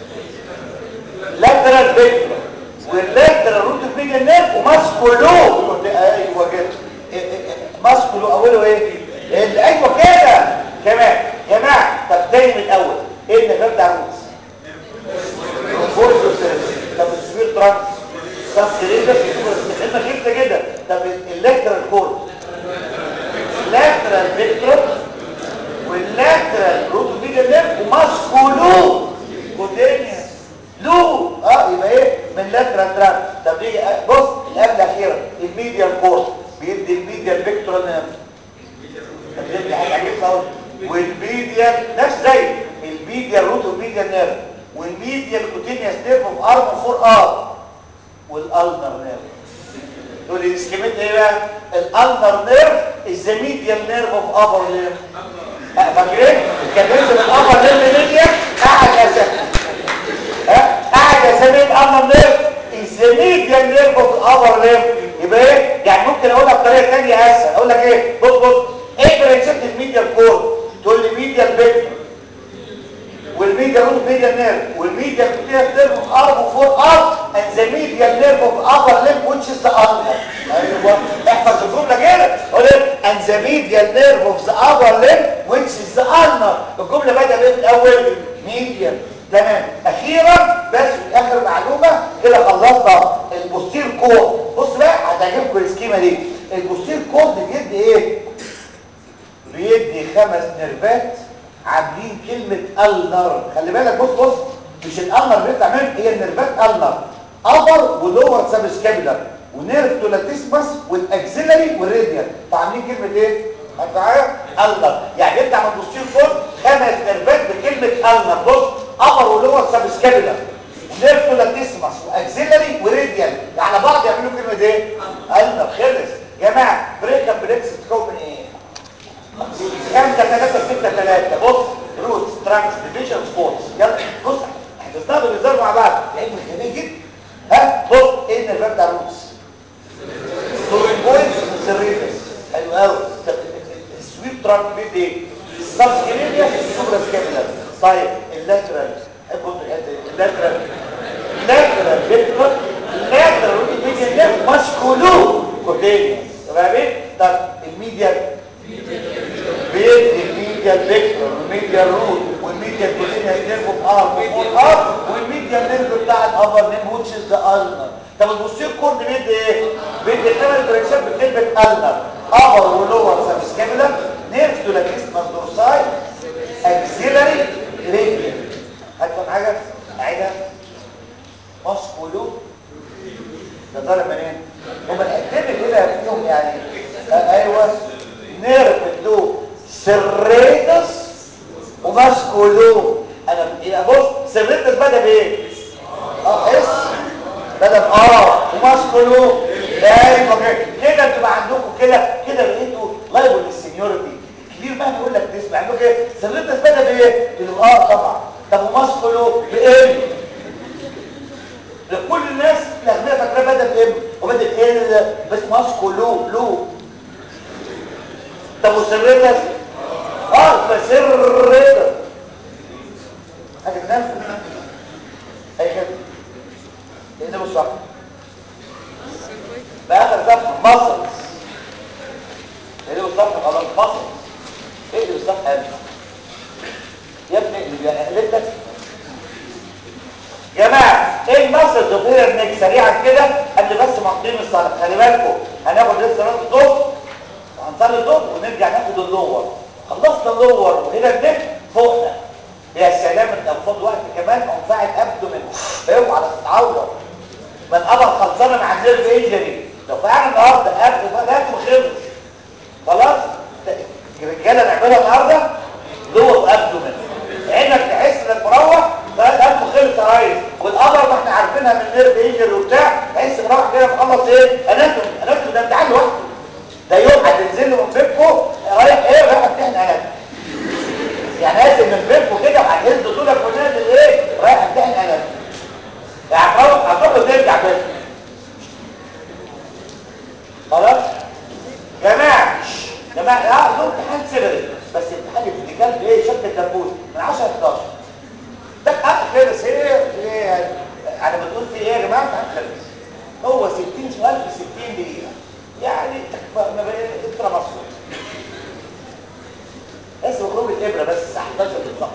لاترال فيكتورال واللاترال روت اوف ميديال نيرف وماسكولو ايوه كده ماسكولو اوله ايه اللي ايوه كده كمان يا جماعه طب تاني من الاول ايه اللي ببدا الروتس طب السبير ترانس طب سرينجر احنا كده كده طب اللاترال كورد لاترال فيكتور واللاترال روت ميديال نيرف وماسكولو كوتينيوس لو اه يبقى ايه من لاترال ترانس طب نيجي بص القبل الاخيره الميديال كورد بيدي الميديال فيكتورال نيرف بيدي حاجه عجيبه قوي والميديال نفس زي الميديال روت والميديال نيرف والميديال كوتينيوس نيرف اوف ارم فور ار والالنر نيرف دول الاسكيمات ايه بقى الالنر نيرف از ذا ميديال نيرف اوف ابر ليرف فاكرين كان ينزل الابر ليرف ميديال قاعد اساسا ها قاعد اسامي الالنر نيرف از ذا ميديال نيرف اوف ابر ليرف يبقى ايه يعني ممكن اقولها بطريقه ثانيه اسهل اقول لك ايه بص بص ايه برنسبت الميديال كورد تقول لي ميديال فيكتور والميديا روت ميديا نيرف والميديا كوتينيوس نيرف اوف ارم فور ار and the medial nerve of upper limb which is the ulnar ايوه احفظ الجمله كده قول and the medial nerve of the upper limb which is the ulnar الجمله بدأ بايه في الاول ميديال تمام اخيرا بس اخر معلومه كده خلصنا البوستير كورد بص بقى هتعجبكم السكيمه دي البوستير كورد بيدي ايه بيدي خمس نيرفات عاملين كلمة النر خلي بالك بص بص مش الالنر بيطلع منه هي النرفات النر ابر ولور سابسكابيلر ونيرف تولاتيسمس والاكسيلري والراديال فعاملين كلمة ايه؟ معايا النر يعني يطلع من بوستير فوق خمس نرفات بكلمة النر بص ابر ولور سابسكابيلر ونيرف تولاتيسمس واكسيلري وراديال على بعض يعملوا كلمة ايه؟ النر خلص جماعة بريك اب بريكس بتتكون من ايه؟ خمسة ثلاثة ستة ثلاثة بص روت سترانكس ديفيجن سبورتس يلا بص حفظناها بالنظام مع بعض لعيب جميل جدا ها بص ايه النرفات بتاع الروتس بوينتس سيريتس حلو قوي طب السويب ترانك بيدي ايه السبسكرينيا السوبرا سكابيلر طيب اللاترال حبوا الحته دي اللاترال اللاترال فيكتور اللاترال روت ميديان نيرف ماسكولو كوتينيوس تمام ايه طب الميديان بيدي الميديا فيكتور والميديا روت والميديا كوتينيا نيرف اوف ار وفور ار والميديا نيرف بتاع الابر نيم وتش از ذا ديفرنشال بكلمه النر ابر ولور سبسكابيلر نيرف تو لاتيسمس دورساي اكسيلري ريديال هتفهم حاجه اعيدها ماسكولو ده طالع منين هم الحتتين اللي هنا فيهم يعني آه ايوه نيرف له سريتس وماسكولو انا يبقى بص سريتس بدا بايه اه اس بدا اه وماسكولو ايوه كده كده انتوا بقى عندكم كده كده بقيتوا لايبل للسينيورتي الكبير بقى بيقول لك تسمع عندكم ايه سريتس بدا بايه تقول اه طبعا طب وماسكولو بايه لكل الناس الاغبياء فاكراه بدا بام وبدا ايه بس ماسكو لو لو طب وسرتك اه بس سرتك حاجه تنفس اي كده ايه ده بالظبط باخر صفحه مصر ايه ده بالظبط خلاص مصر ايه ده بالظبط يا ابني اللي بيقلب جماعة ايه المصر الظهيرة انك سريعا كده قبل بس ما نقيم الصلاة خلي بالكم هناخد لسه صلاة الظهر وهنصلي الظهر ونرجع ناخد اللور خلصنا اللور وهنا النك فوقنا يا سلام انت فاض وقت كمان او فاعل ابدومن اوعى تتعور من قبل خلصانه مع النيرف انجري لو فعلا النهارده قبل لازم خلص خلاص الرجاله نعملها النهارده لور وابدومن عينك تحس انك مروح قلبه خلص يا ريس والقمر ما احنا عارفينها من نيرف انجر وبتاع تحس مروح كده مخلص ايه اناتومي اناتومي ده امتحان لوحده ده يوم هتنزل له من بيتكم رايح ايه رايح امتحان اناتومي يعني نازل من بيتكم كده وهتهز طولك ونازل ايه رايح امتحان اناتومي يعني هتروح هتروح وترجع بيتكم خلاص جماعه جماعه لا ده امتحان سيبري بس امتحان الابتكار ايه شد الدبوس من 10 ل 11 ده حق خلص ايه ايه انا بتقول في ايه يا جماعه امتحان خلص هو 60 سؤال في 60 دقيقه يعني ما انترا مصر اسمه خروج الابره بس الساعه 11 بالظبط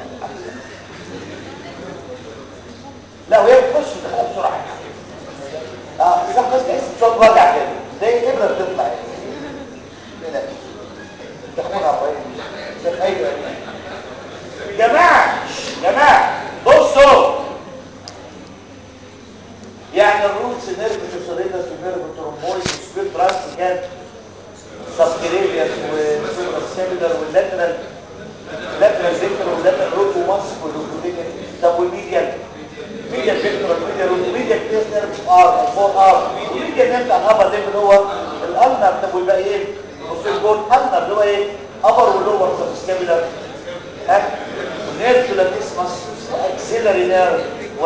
لا وهي بتخش بتدخلها بسرعه اه الساعه بس تحس بصوت وجع كده زي الابره بتطلع كده تاخدها ابراهيم ايوه جماعه جماعه بصوا يعني الروتس نيرف سوسيرينس ونيرف ترومبويد وسبير ترانس كان سبكريبيان وسوبراسيلولر واللاترال لاترال فيكتور واللاترال روت وماسك واللوكولينيا طب والميديال ميديال فيكتور والميديال روت وميديال بيس نيرف ار وفور ار والميديال نيرف بتاع الابر ليفل هو الالنر طب والباقيين بصوا الجول النر اللي هو ايه ابر ولور سبسكابيلر ها ونيرف لاتيسمس واكسيلري نيرف و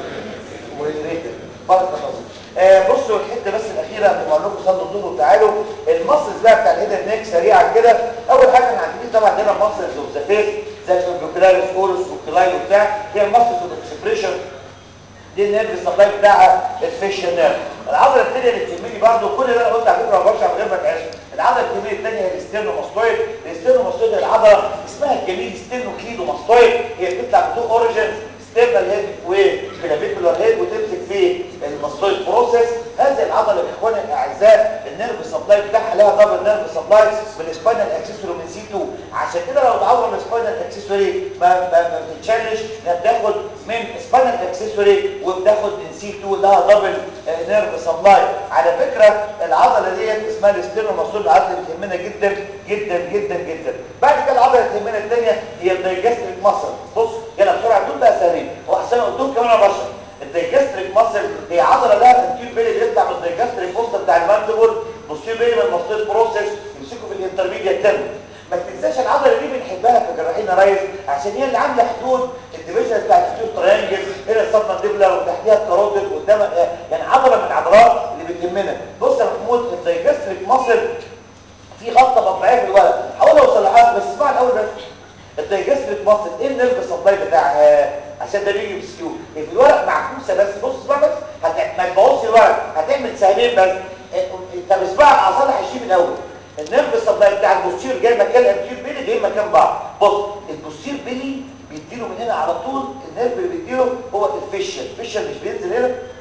والريتر بارك الله آه بصوا الحته بس الاخيره قبل ما اقول لكم صلوا الظهر وتعالوا المصلز بقى بتاع الهيد نيك سريعا كده اول حاجه احنا عندنا طبعا عندنا مصلز اوف ذا فيس زي البروكلاريس اورس والكلاي وبتاع هي المصلز اوف اكسبريشن دي النيرف سبلاي بتاعها الفيشن نيرف العضله الثانيه اللي بتهمني برضه كل اللي انا قلت على فكره ما من غير ما تعيش العضله الكبيره الثانيه هي الاسترنوماستويد الاسترنوماستويد العضله اسمها الجميل ستيرنوكليدوماستويد هي بتطلع من تو اوريجنز ستيرنال هيد وكلافيكولار هيد وتمسك في الماستويد بروسيس هذه العضله يا اخواني الاعزاء النيرف سبلاي بتاعها لها دبل نيرف سبلاي بالسباينال اكسسوري من سي 2 عشان كده لو اتعور السباينال اكسسوري ما ما, ما بتتشالش بتاخد من سباينال اكسسوري وبتاخد من سي 2 لها دبل نيرف سبلاي على فكره العضله ديت اسمها الاستيرنوماستويد العضله اللي بتهمنا جدا جدا جدا جدا بعد كده العضله اللي بتهمنا الثانيه هي الدايجستريك ماسل بص يلا بسرعه دول بقى سهلين واحسن قلتهم كمان انا بشرح الدايجستريك ماسل هي عضله لها تنكير بيلي بيطلع من الدايجستريك فوسطه بتاع الماندبل بصير بيلي من الماستويد بروسيس يمسكوا في الانترميديا تيرم ما تنساش العضله دي بنحبها كجراحين يا ريس عشان هي اللي عامله حدود الديفيجن بتاع التيوب تريانجل هنا السبمنديبلر وتحتيها الكاروتيد وقدام يعني عضله من العضلات اللي بتهمنا بص يا محمود الدايجستريك ماسل في غلطه مطبعيه في الورق هقول اوصلها بس اسمع الاول بس الدايجستريك ماسل ايه النيرف سبلاي بتاعها عشان ده بيجي بسكيو هي في الورق معكوسه بس بص اسمع بس هت... ما تبوظش الورق هتعمل سهمين بس طب اسمع اصلح الشيء من الاول النيرف سبلاي بتاع البوستير جاي مكان الانتير بيلي جاي مكان بعض بص البوستير بيلي بيديله من هنا على طول النيرف اللي بيديله هو الفيشل الفيشل مش بينزل هنا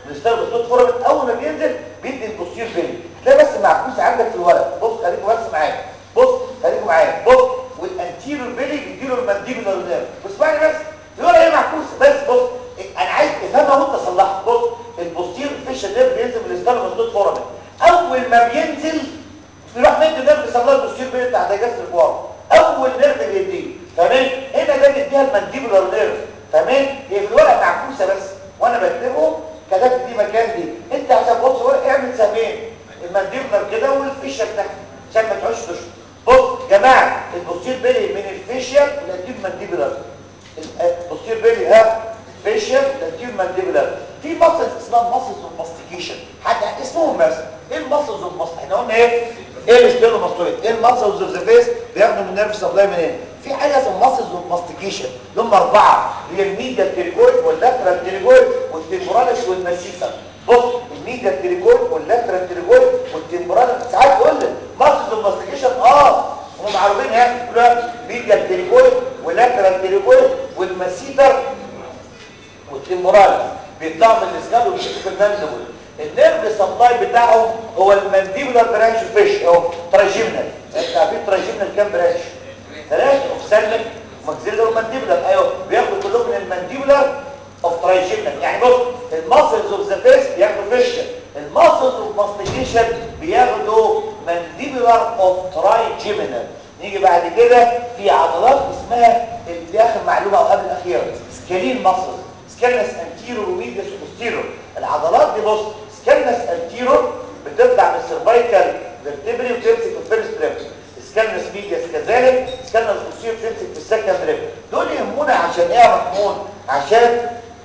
الستايل بصوت فورمن اول ما بينزل بيدي البوستير فين هتلاقي بس معكوس عندك في الورق بص خليكم بس معايا بص خليكم معايا بص والانتيريور بيلي بيديله المانديبولار نيرف واسمعني بس الورقه هي معكوسه بس بص انا عايز تفهمها وانت صلحها بص البوستير فيشل نيرف بينزل من الستايل بصوت فورمن اول ما بينزل يروح مد نيرف يسمى البوستير بيلي بتاع دايجاست الفوار اول نيرف بيديه فاهمين هنا ده بيديها المانديبولار نيرف فاهمين هي في الورقه معكوسه بس وانا بكتبهم كتبت دي مكان دي انت عشان تبص ورقه اعمل سهمين المانديبولار كده والفيشل تحت عشان ما تعوش تشرب بص يا جماعه البوستير بيلي من الفيشل للانتيب مانديبولار البوستير بيلي ها فيشل للانتيب مانديبولار في ماسلز اسمها ماسلز اوف ماستيكيشن حتى اسمهم بس ايه الماسلز اوف ماست احنا قلنا ايه ايه الستيرنوماستويد ايه الماسلز اوف ذا فيس بياخدوا من النيرف سبلاي منين في حاجه اسمها ماسلز اوف ماستيكيشن اللي هم اربعه اللي هي الميديا التريكويد واللاترال تريكويد والتمبوراليس والماسيسا بص الميديا التريكويد واللاترال تريكويد والتمبوراليس ساعات تقول لي ماسلز اوف ماستيكيشن اه هم معروفين يعني يقولوا ميديا التريكويد واللاترال تريكويد والماسيتر والتمبوراليس بيطلعوا من الاسكال وبيشوفوا في الماندبل النيرف سبلاي بتاعهم هو المانديبولار برانش فيش او تراجيمنال انت عارفين تراجيمنال كام برانش ثلاثه اوفسالميك وماكسيلر ومانديبولار ايوه بياخدوا كلهم من المانديبولار اوف تراجيمنال يعني بص الماسلز اوف ذا فيس بياخدوا فيش الماسلز اوف ماستيكيشن بياخدوا مانديبولار اوف تراجيمنال نيجي بعد كده في عضلات اسمها اللي اخر معلومه او قبل الاخيره سكالين ماسلز سكالنس انتيرور وميديس وبوستيرور العضلات دي بص سكالنس انتيرور بتطلع من السيرفايكال فيرتبري وتمسك في الفيرست ريب سكالنس ميديس كذلك سكالنس بوستيرور تمسك في السكند ريب دول يهمونا عشان ايه يا محمود عشان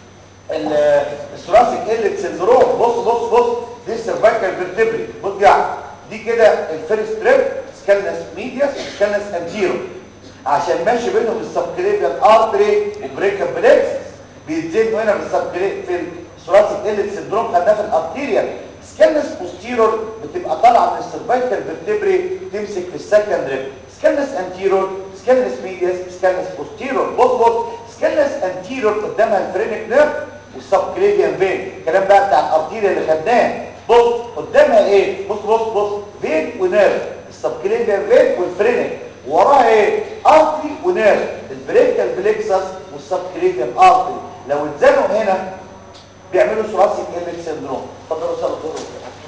الثوراسيك هيلت سندروم بص بص بص دي السيرفايكال فيرتبري بص يعني دي كده الفيرست ريب سكالنس ميديس وسكالنس انتيرور عشان ماشي بينهم السبكليفيال ارتري وبريكا بليكس بيتزنوا هنا بالسبكليت في الثوراسيك هيلت سندروم خدناه في الارتيريال سكالنس بوستيرور بتبقى طالعه من السيرفايكال فيرتبري تمسك في السكند ريب سكالنس انتيرور سكالنس ميديس سكالنس بوستيرور بص بص سكالنس انتيرور قدامها الفرينك نيرف والسبكليفيان فين الكلام بقى بتاع الارتيريا اللي خدناه بص قدامها ايه بص بص بص فين ونيرف السبكليفيان فين والفرينك وراها ايه ارتري ونيرف البريكال بليكسس والسبكليفيان ارتري لو اتزنوا هنا بيعملوا ثراسيك هيلك سندروم اتفضلوا صلوا طول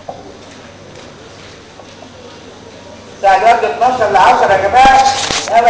الساعه دلوقتي 12 ل 10 يا جماعه انا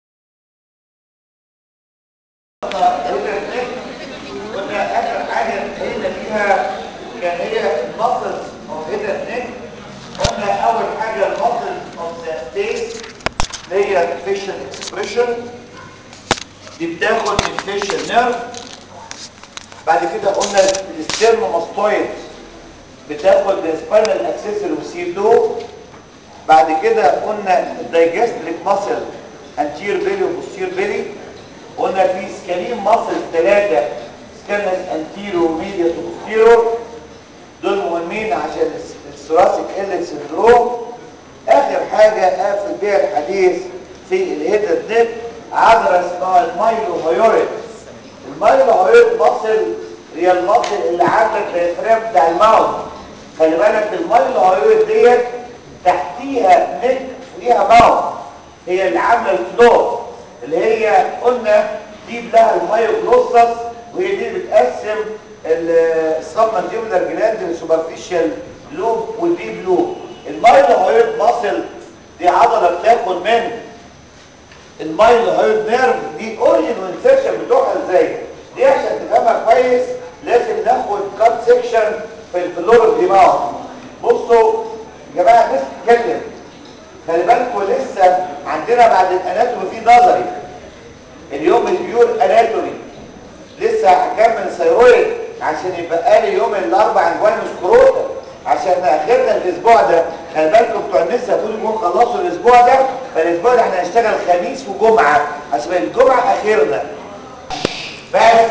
قلنا اخر حاجه هنا فيها كان هي المصل او هنا هناك قلنا اول حاجه المصل اوف ذا فيس اللي هي الفيشل اكسبريشن دي بتاخد من الفيشل نيرف بعد كده قلنا الستيرنوماستويد بتاخد السباينال اكسسوري وسي 2 بعد كده قلنا الدايجستريك ماسل انتير بيلي وبوستير بيلي قلنا في سكالين ماسل ثلاثه سكالنس انتيرو وميديا وبوستيرو دول مهمين عشان الثوراسيك ال سندروم اخر حاجه اقفل بيها الحديث في الهيدر نيك عضله اسمها المايلو هيوريد المايلو هيوريد ماسل هي الماسل اللي عامله الديافرام بتاع الماوث خلي بالك المايلو هيوريد ديت تحتيها نيك فوقيها ماوث هي اللي عامله الفلور اللي هي قلنا دي لها المايوجلوسس وهي دي اللي بتقسم السبمنتيبولار جلاند للسوبرفيشال لوب والديب لوب المايلو هيوريد ماسل دي عضله بتاخد من المايل هايد نيرف دي اوريجن والانسكشن بتوعها ازاي دي عشان تفهمها كويس لازم ناخد كات سيكشن في الفلور دماغ بصوا يا جماعه الناس بتتكلم خلي بالكم لسه عندنا بعد الاناتومي في نظري اليوم البيور اناتومي لسه هكمل ثيرويد عشان يبقى لي يوم الاربع انجوانوس كروتا عشان اخرنا الاسبوع ده خلي بالكم بتوع النسا بيقولوا يكون خلصوا الاسبوع ده فالاسبوع ده احنا هنشتغل خميس وجمعه عشان الجمعه اخرنا بس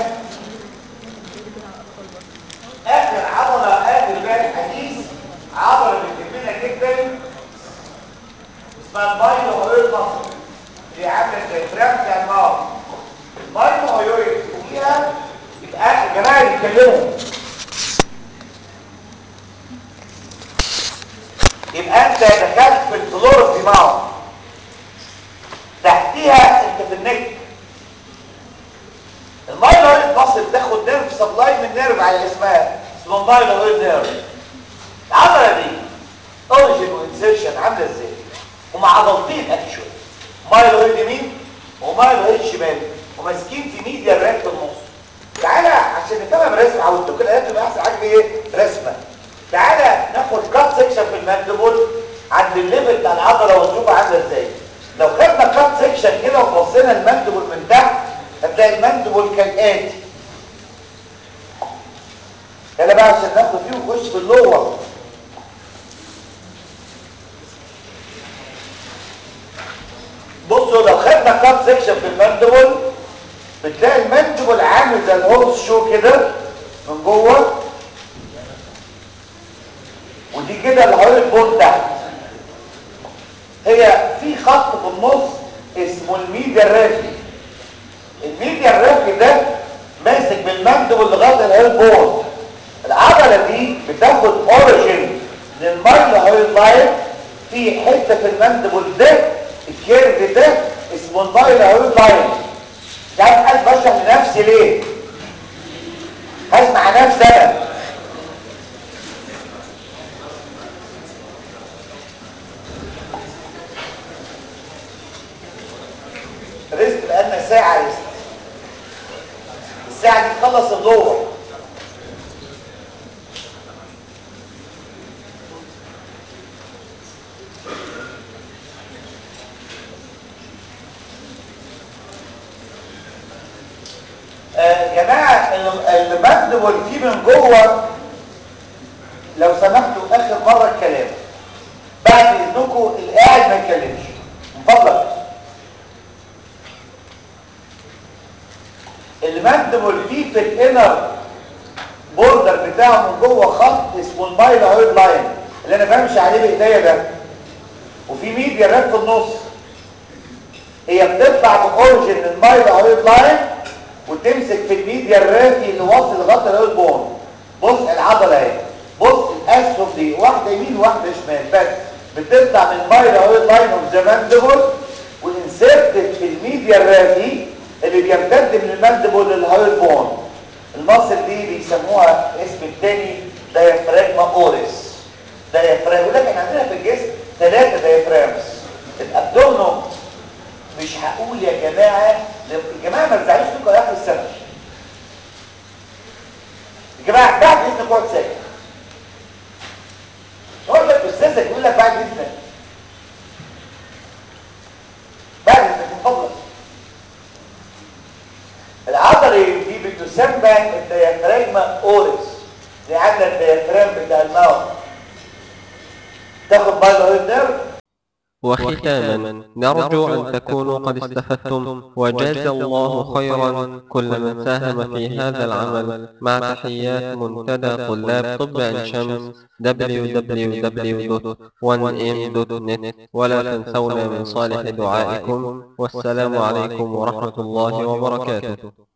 اخر عضله اخر بقى الحديث عضله بتهمنا جدا اسمها المايلو هيوريد مصر اللي عامله الديافرام بتاع الماوس المايلو هيوريد فيها اخر جماعه بيتكلموا يبقى انت دخلت في الفلور دي معه تحتيها انت في النك المايلويد مصر بتاخد نيرف سبلاي من نيرف على اسمها اسمها مايلويد نيرف العضله دي اوريجين وانسيرشن عامله ازاي هم عضلتين اكشوال مايلويد يمين ومايلويد شمال وماسكين في ميديا الراك في النص تعالى عشان نفهم الرسم عودتك الايات تبقى احسن حاجه ايه رسمه تعالى ناخد كات سيكشن في الماندبل عند الليفل بتاع العضله ونشوف عامله ازاي لو خدنا كات سيكشن كده وبصينا الماندبل من تحت هتلاقي الماندبل كالاتي يلا بقى عشان ناخد فيه ونخش في اللور بصوا لو خدنا كات سيكشن في الماندبل بتلاقي الماندبل عامل زي الهورس شو كده من جوه ودي كده اللي حوالين البون تحت هي في خط في النص اسمه الميديا الرافي الميديا الرافي ده ماسك بالماندبل لغايه الهيل بون العضله دي بتاخد اوريجين من المايل هيل لاين في حته في الماندبل ده الكيرف ده اسمه المايل هيل لاين مش عارف عايز بشرح لنفسي ليه هسمع نفسي انا ريست بقالنا ساعة ريست الساعة دي تخلص اللور آه جماعة المندبل فيه من جوه لو سمحتوا اخر مرة الكلام بعد اذنكم القاعد ما يتكلمش من فضلك المندبل فيه في الانر بوردر بتاعه من جوه خط اسمه المايل هويد لاين اللي انا بمشي عليه بايديا ده وفي ميديا راب في النص هي بتطلع باوريجن المايل هويد لاين وتمسك في الميديا الرافي اللي واصل لغايه الهويد بون بص العضله اهي بص الاسهم دي واحده يمين وواحده شمال بس بتطلع من المايل هويد لاين اوف ذا ماندبل وانسرتد في الميديا الرافي اللي بيمتد من الماندبل للهايل بون المصل دي بيسموها اسم التاني دايفراجما اوريس دايفراجما يقول لك احنا عندنا في الجسم ثلاثه دايفرامز الابدومنو مش هقول يا جماعه يا جماعه ما تزعلوش فيكم يا اخر السنه يا جماعه بعد اذنك اقعد ساكت اقول لك استاذك يقول لك بعد اذنك بعد اذنك من فضلك العضله دي بتسمى الديافراجما اوريس دي عامله الديافرام بتاع الماوث تاخد بايلويد نيرف وختاما نرجو أن تكونوا قد استفدتم وجاز الله خيرا كل من ساهم في هذا العمل مع تحيات منتدى طلاب طب عين شمس www.1m.net ولا تنسونا من صالح دعائكم والسلام عليكم ورحمة الله وبركاته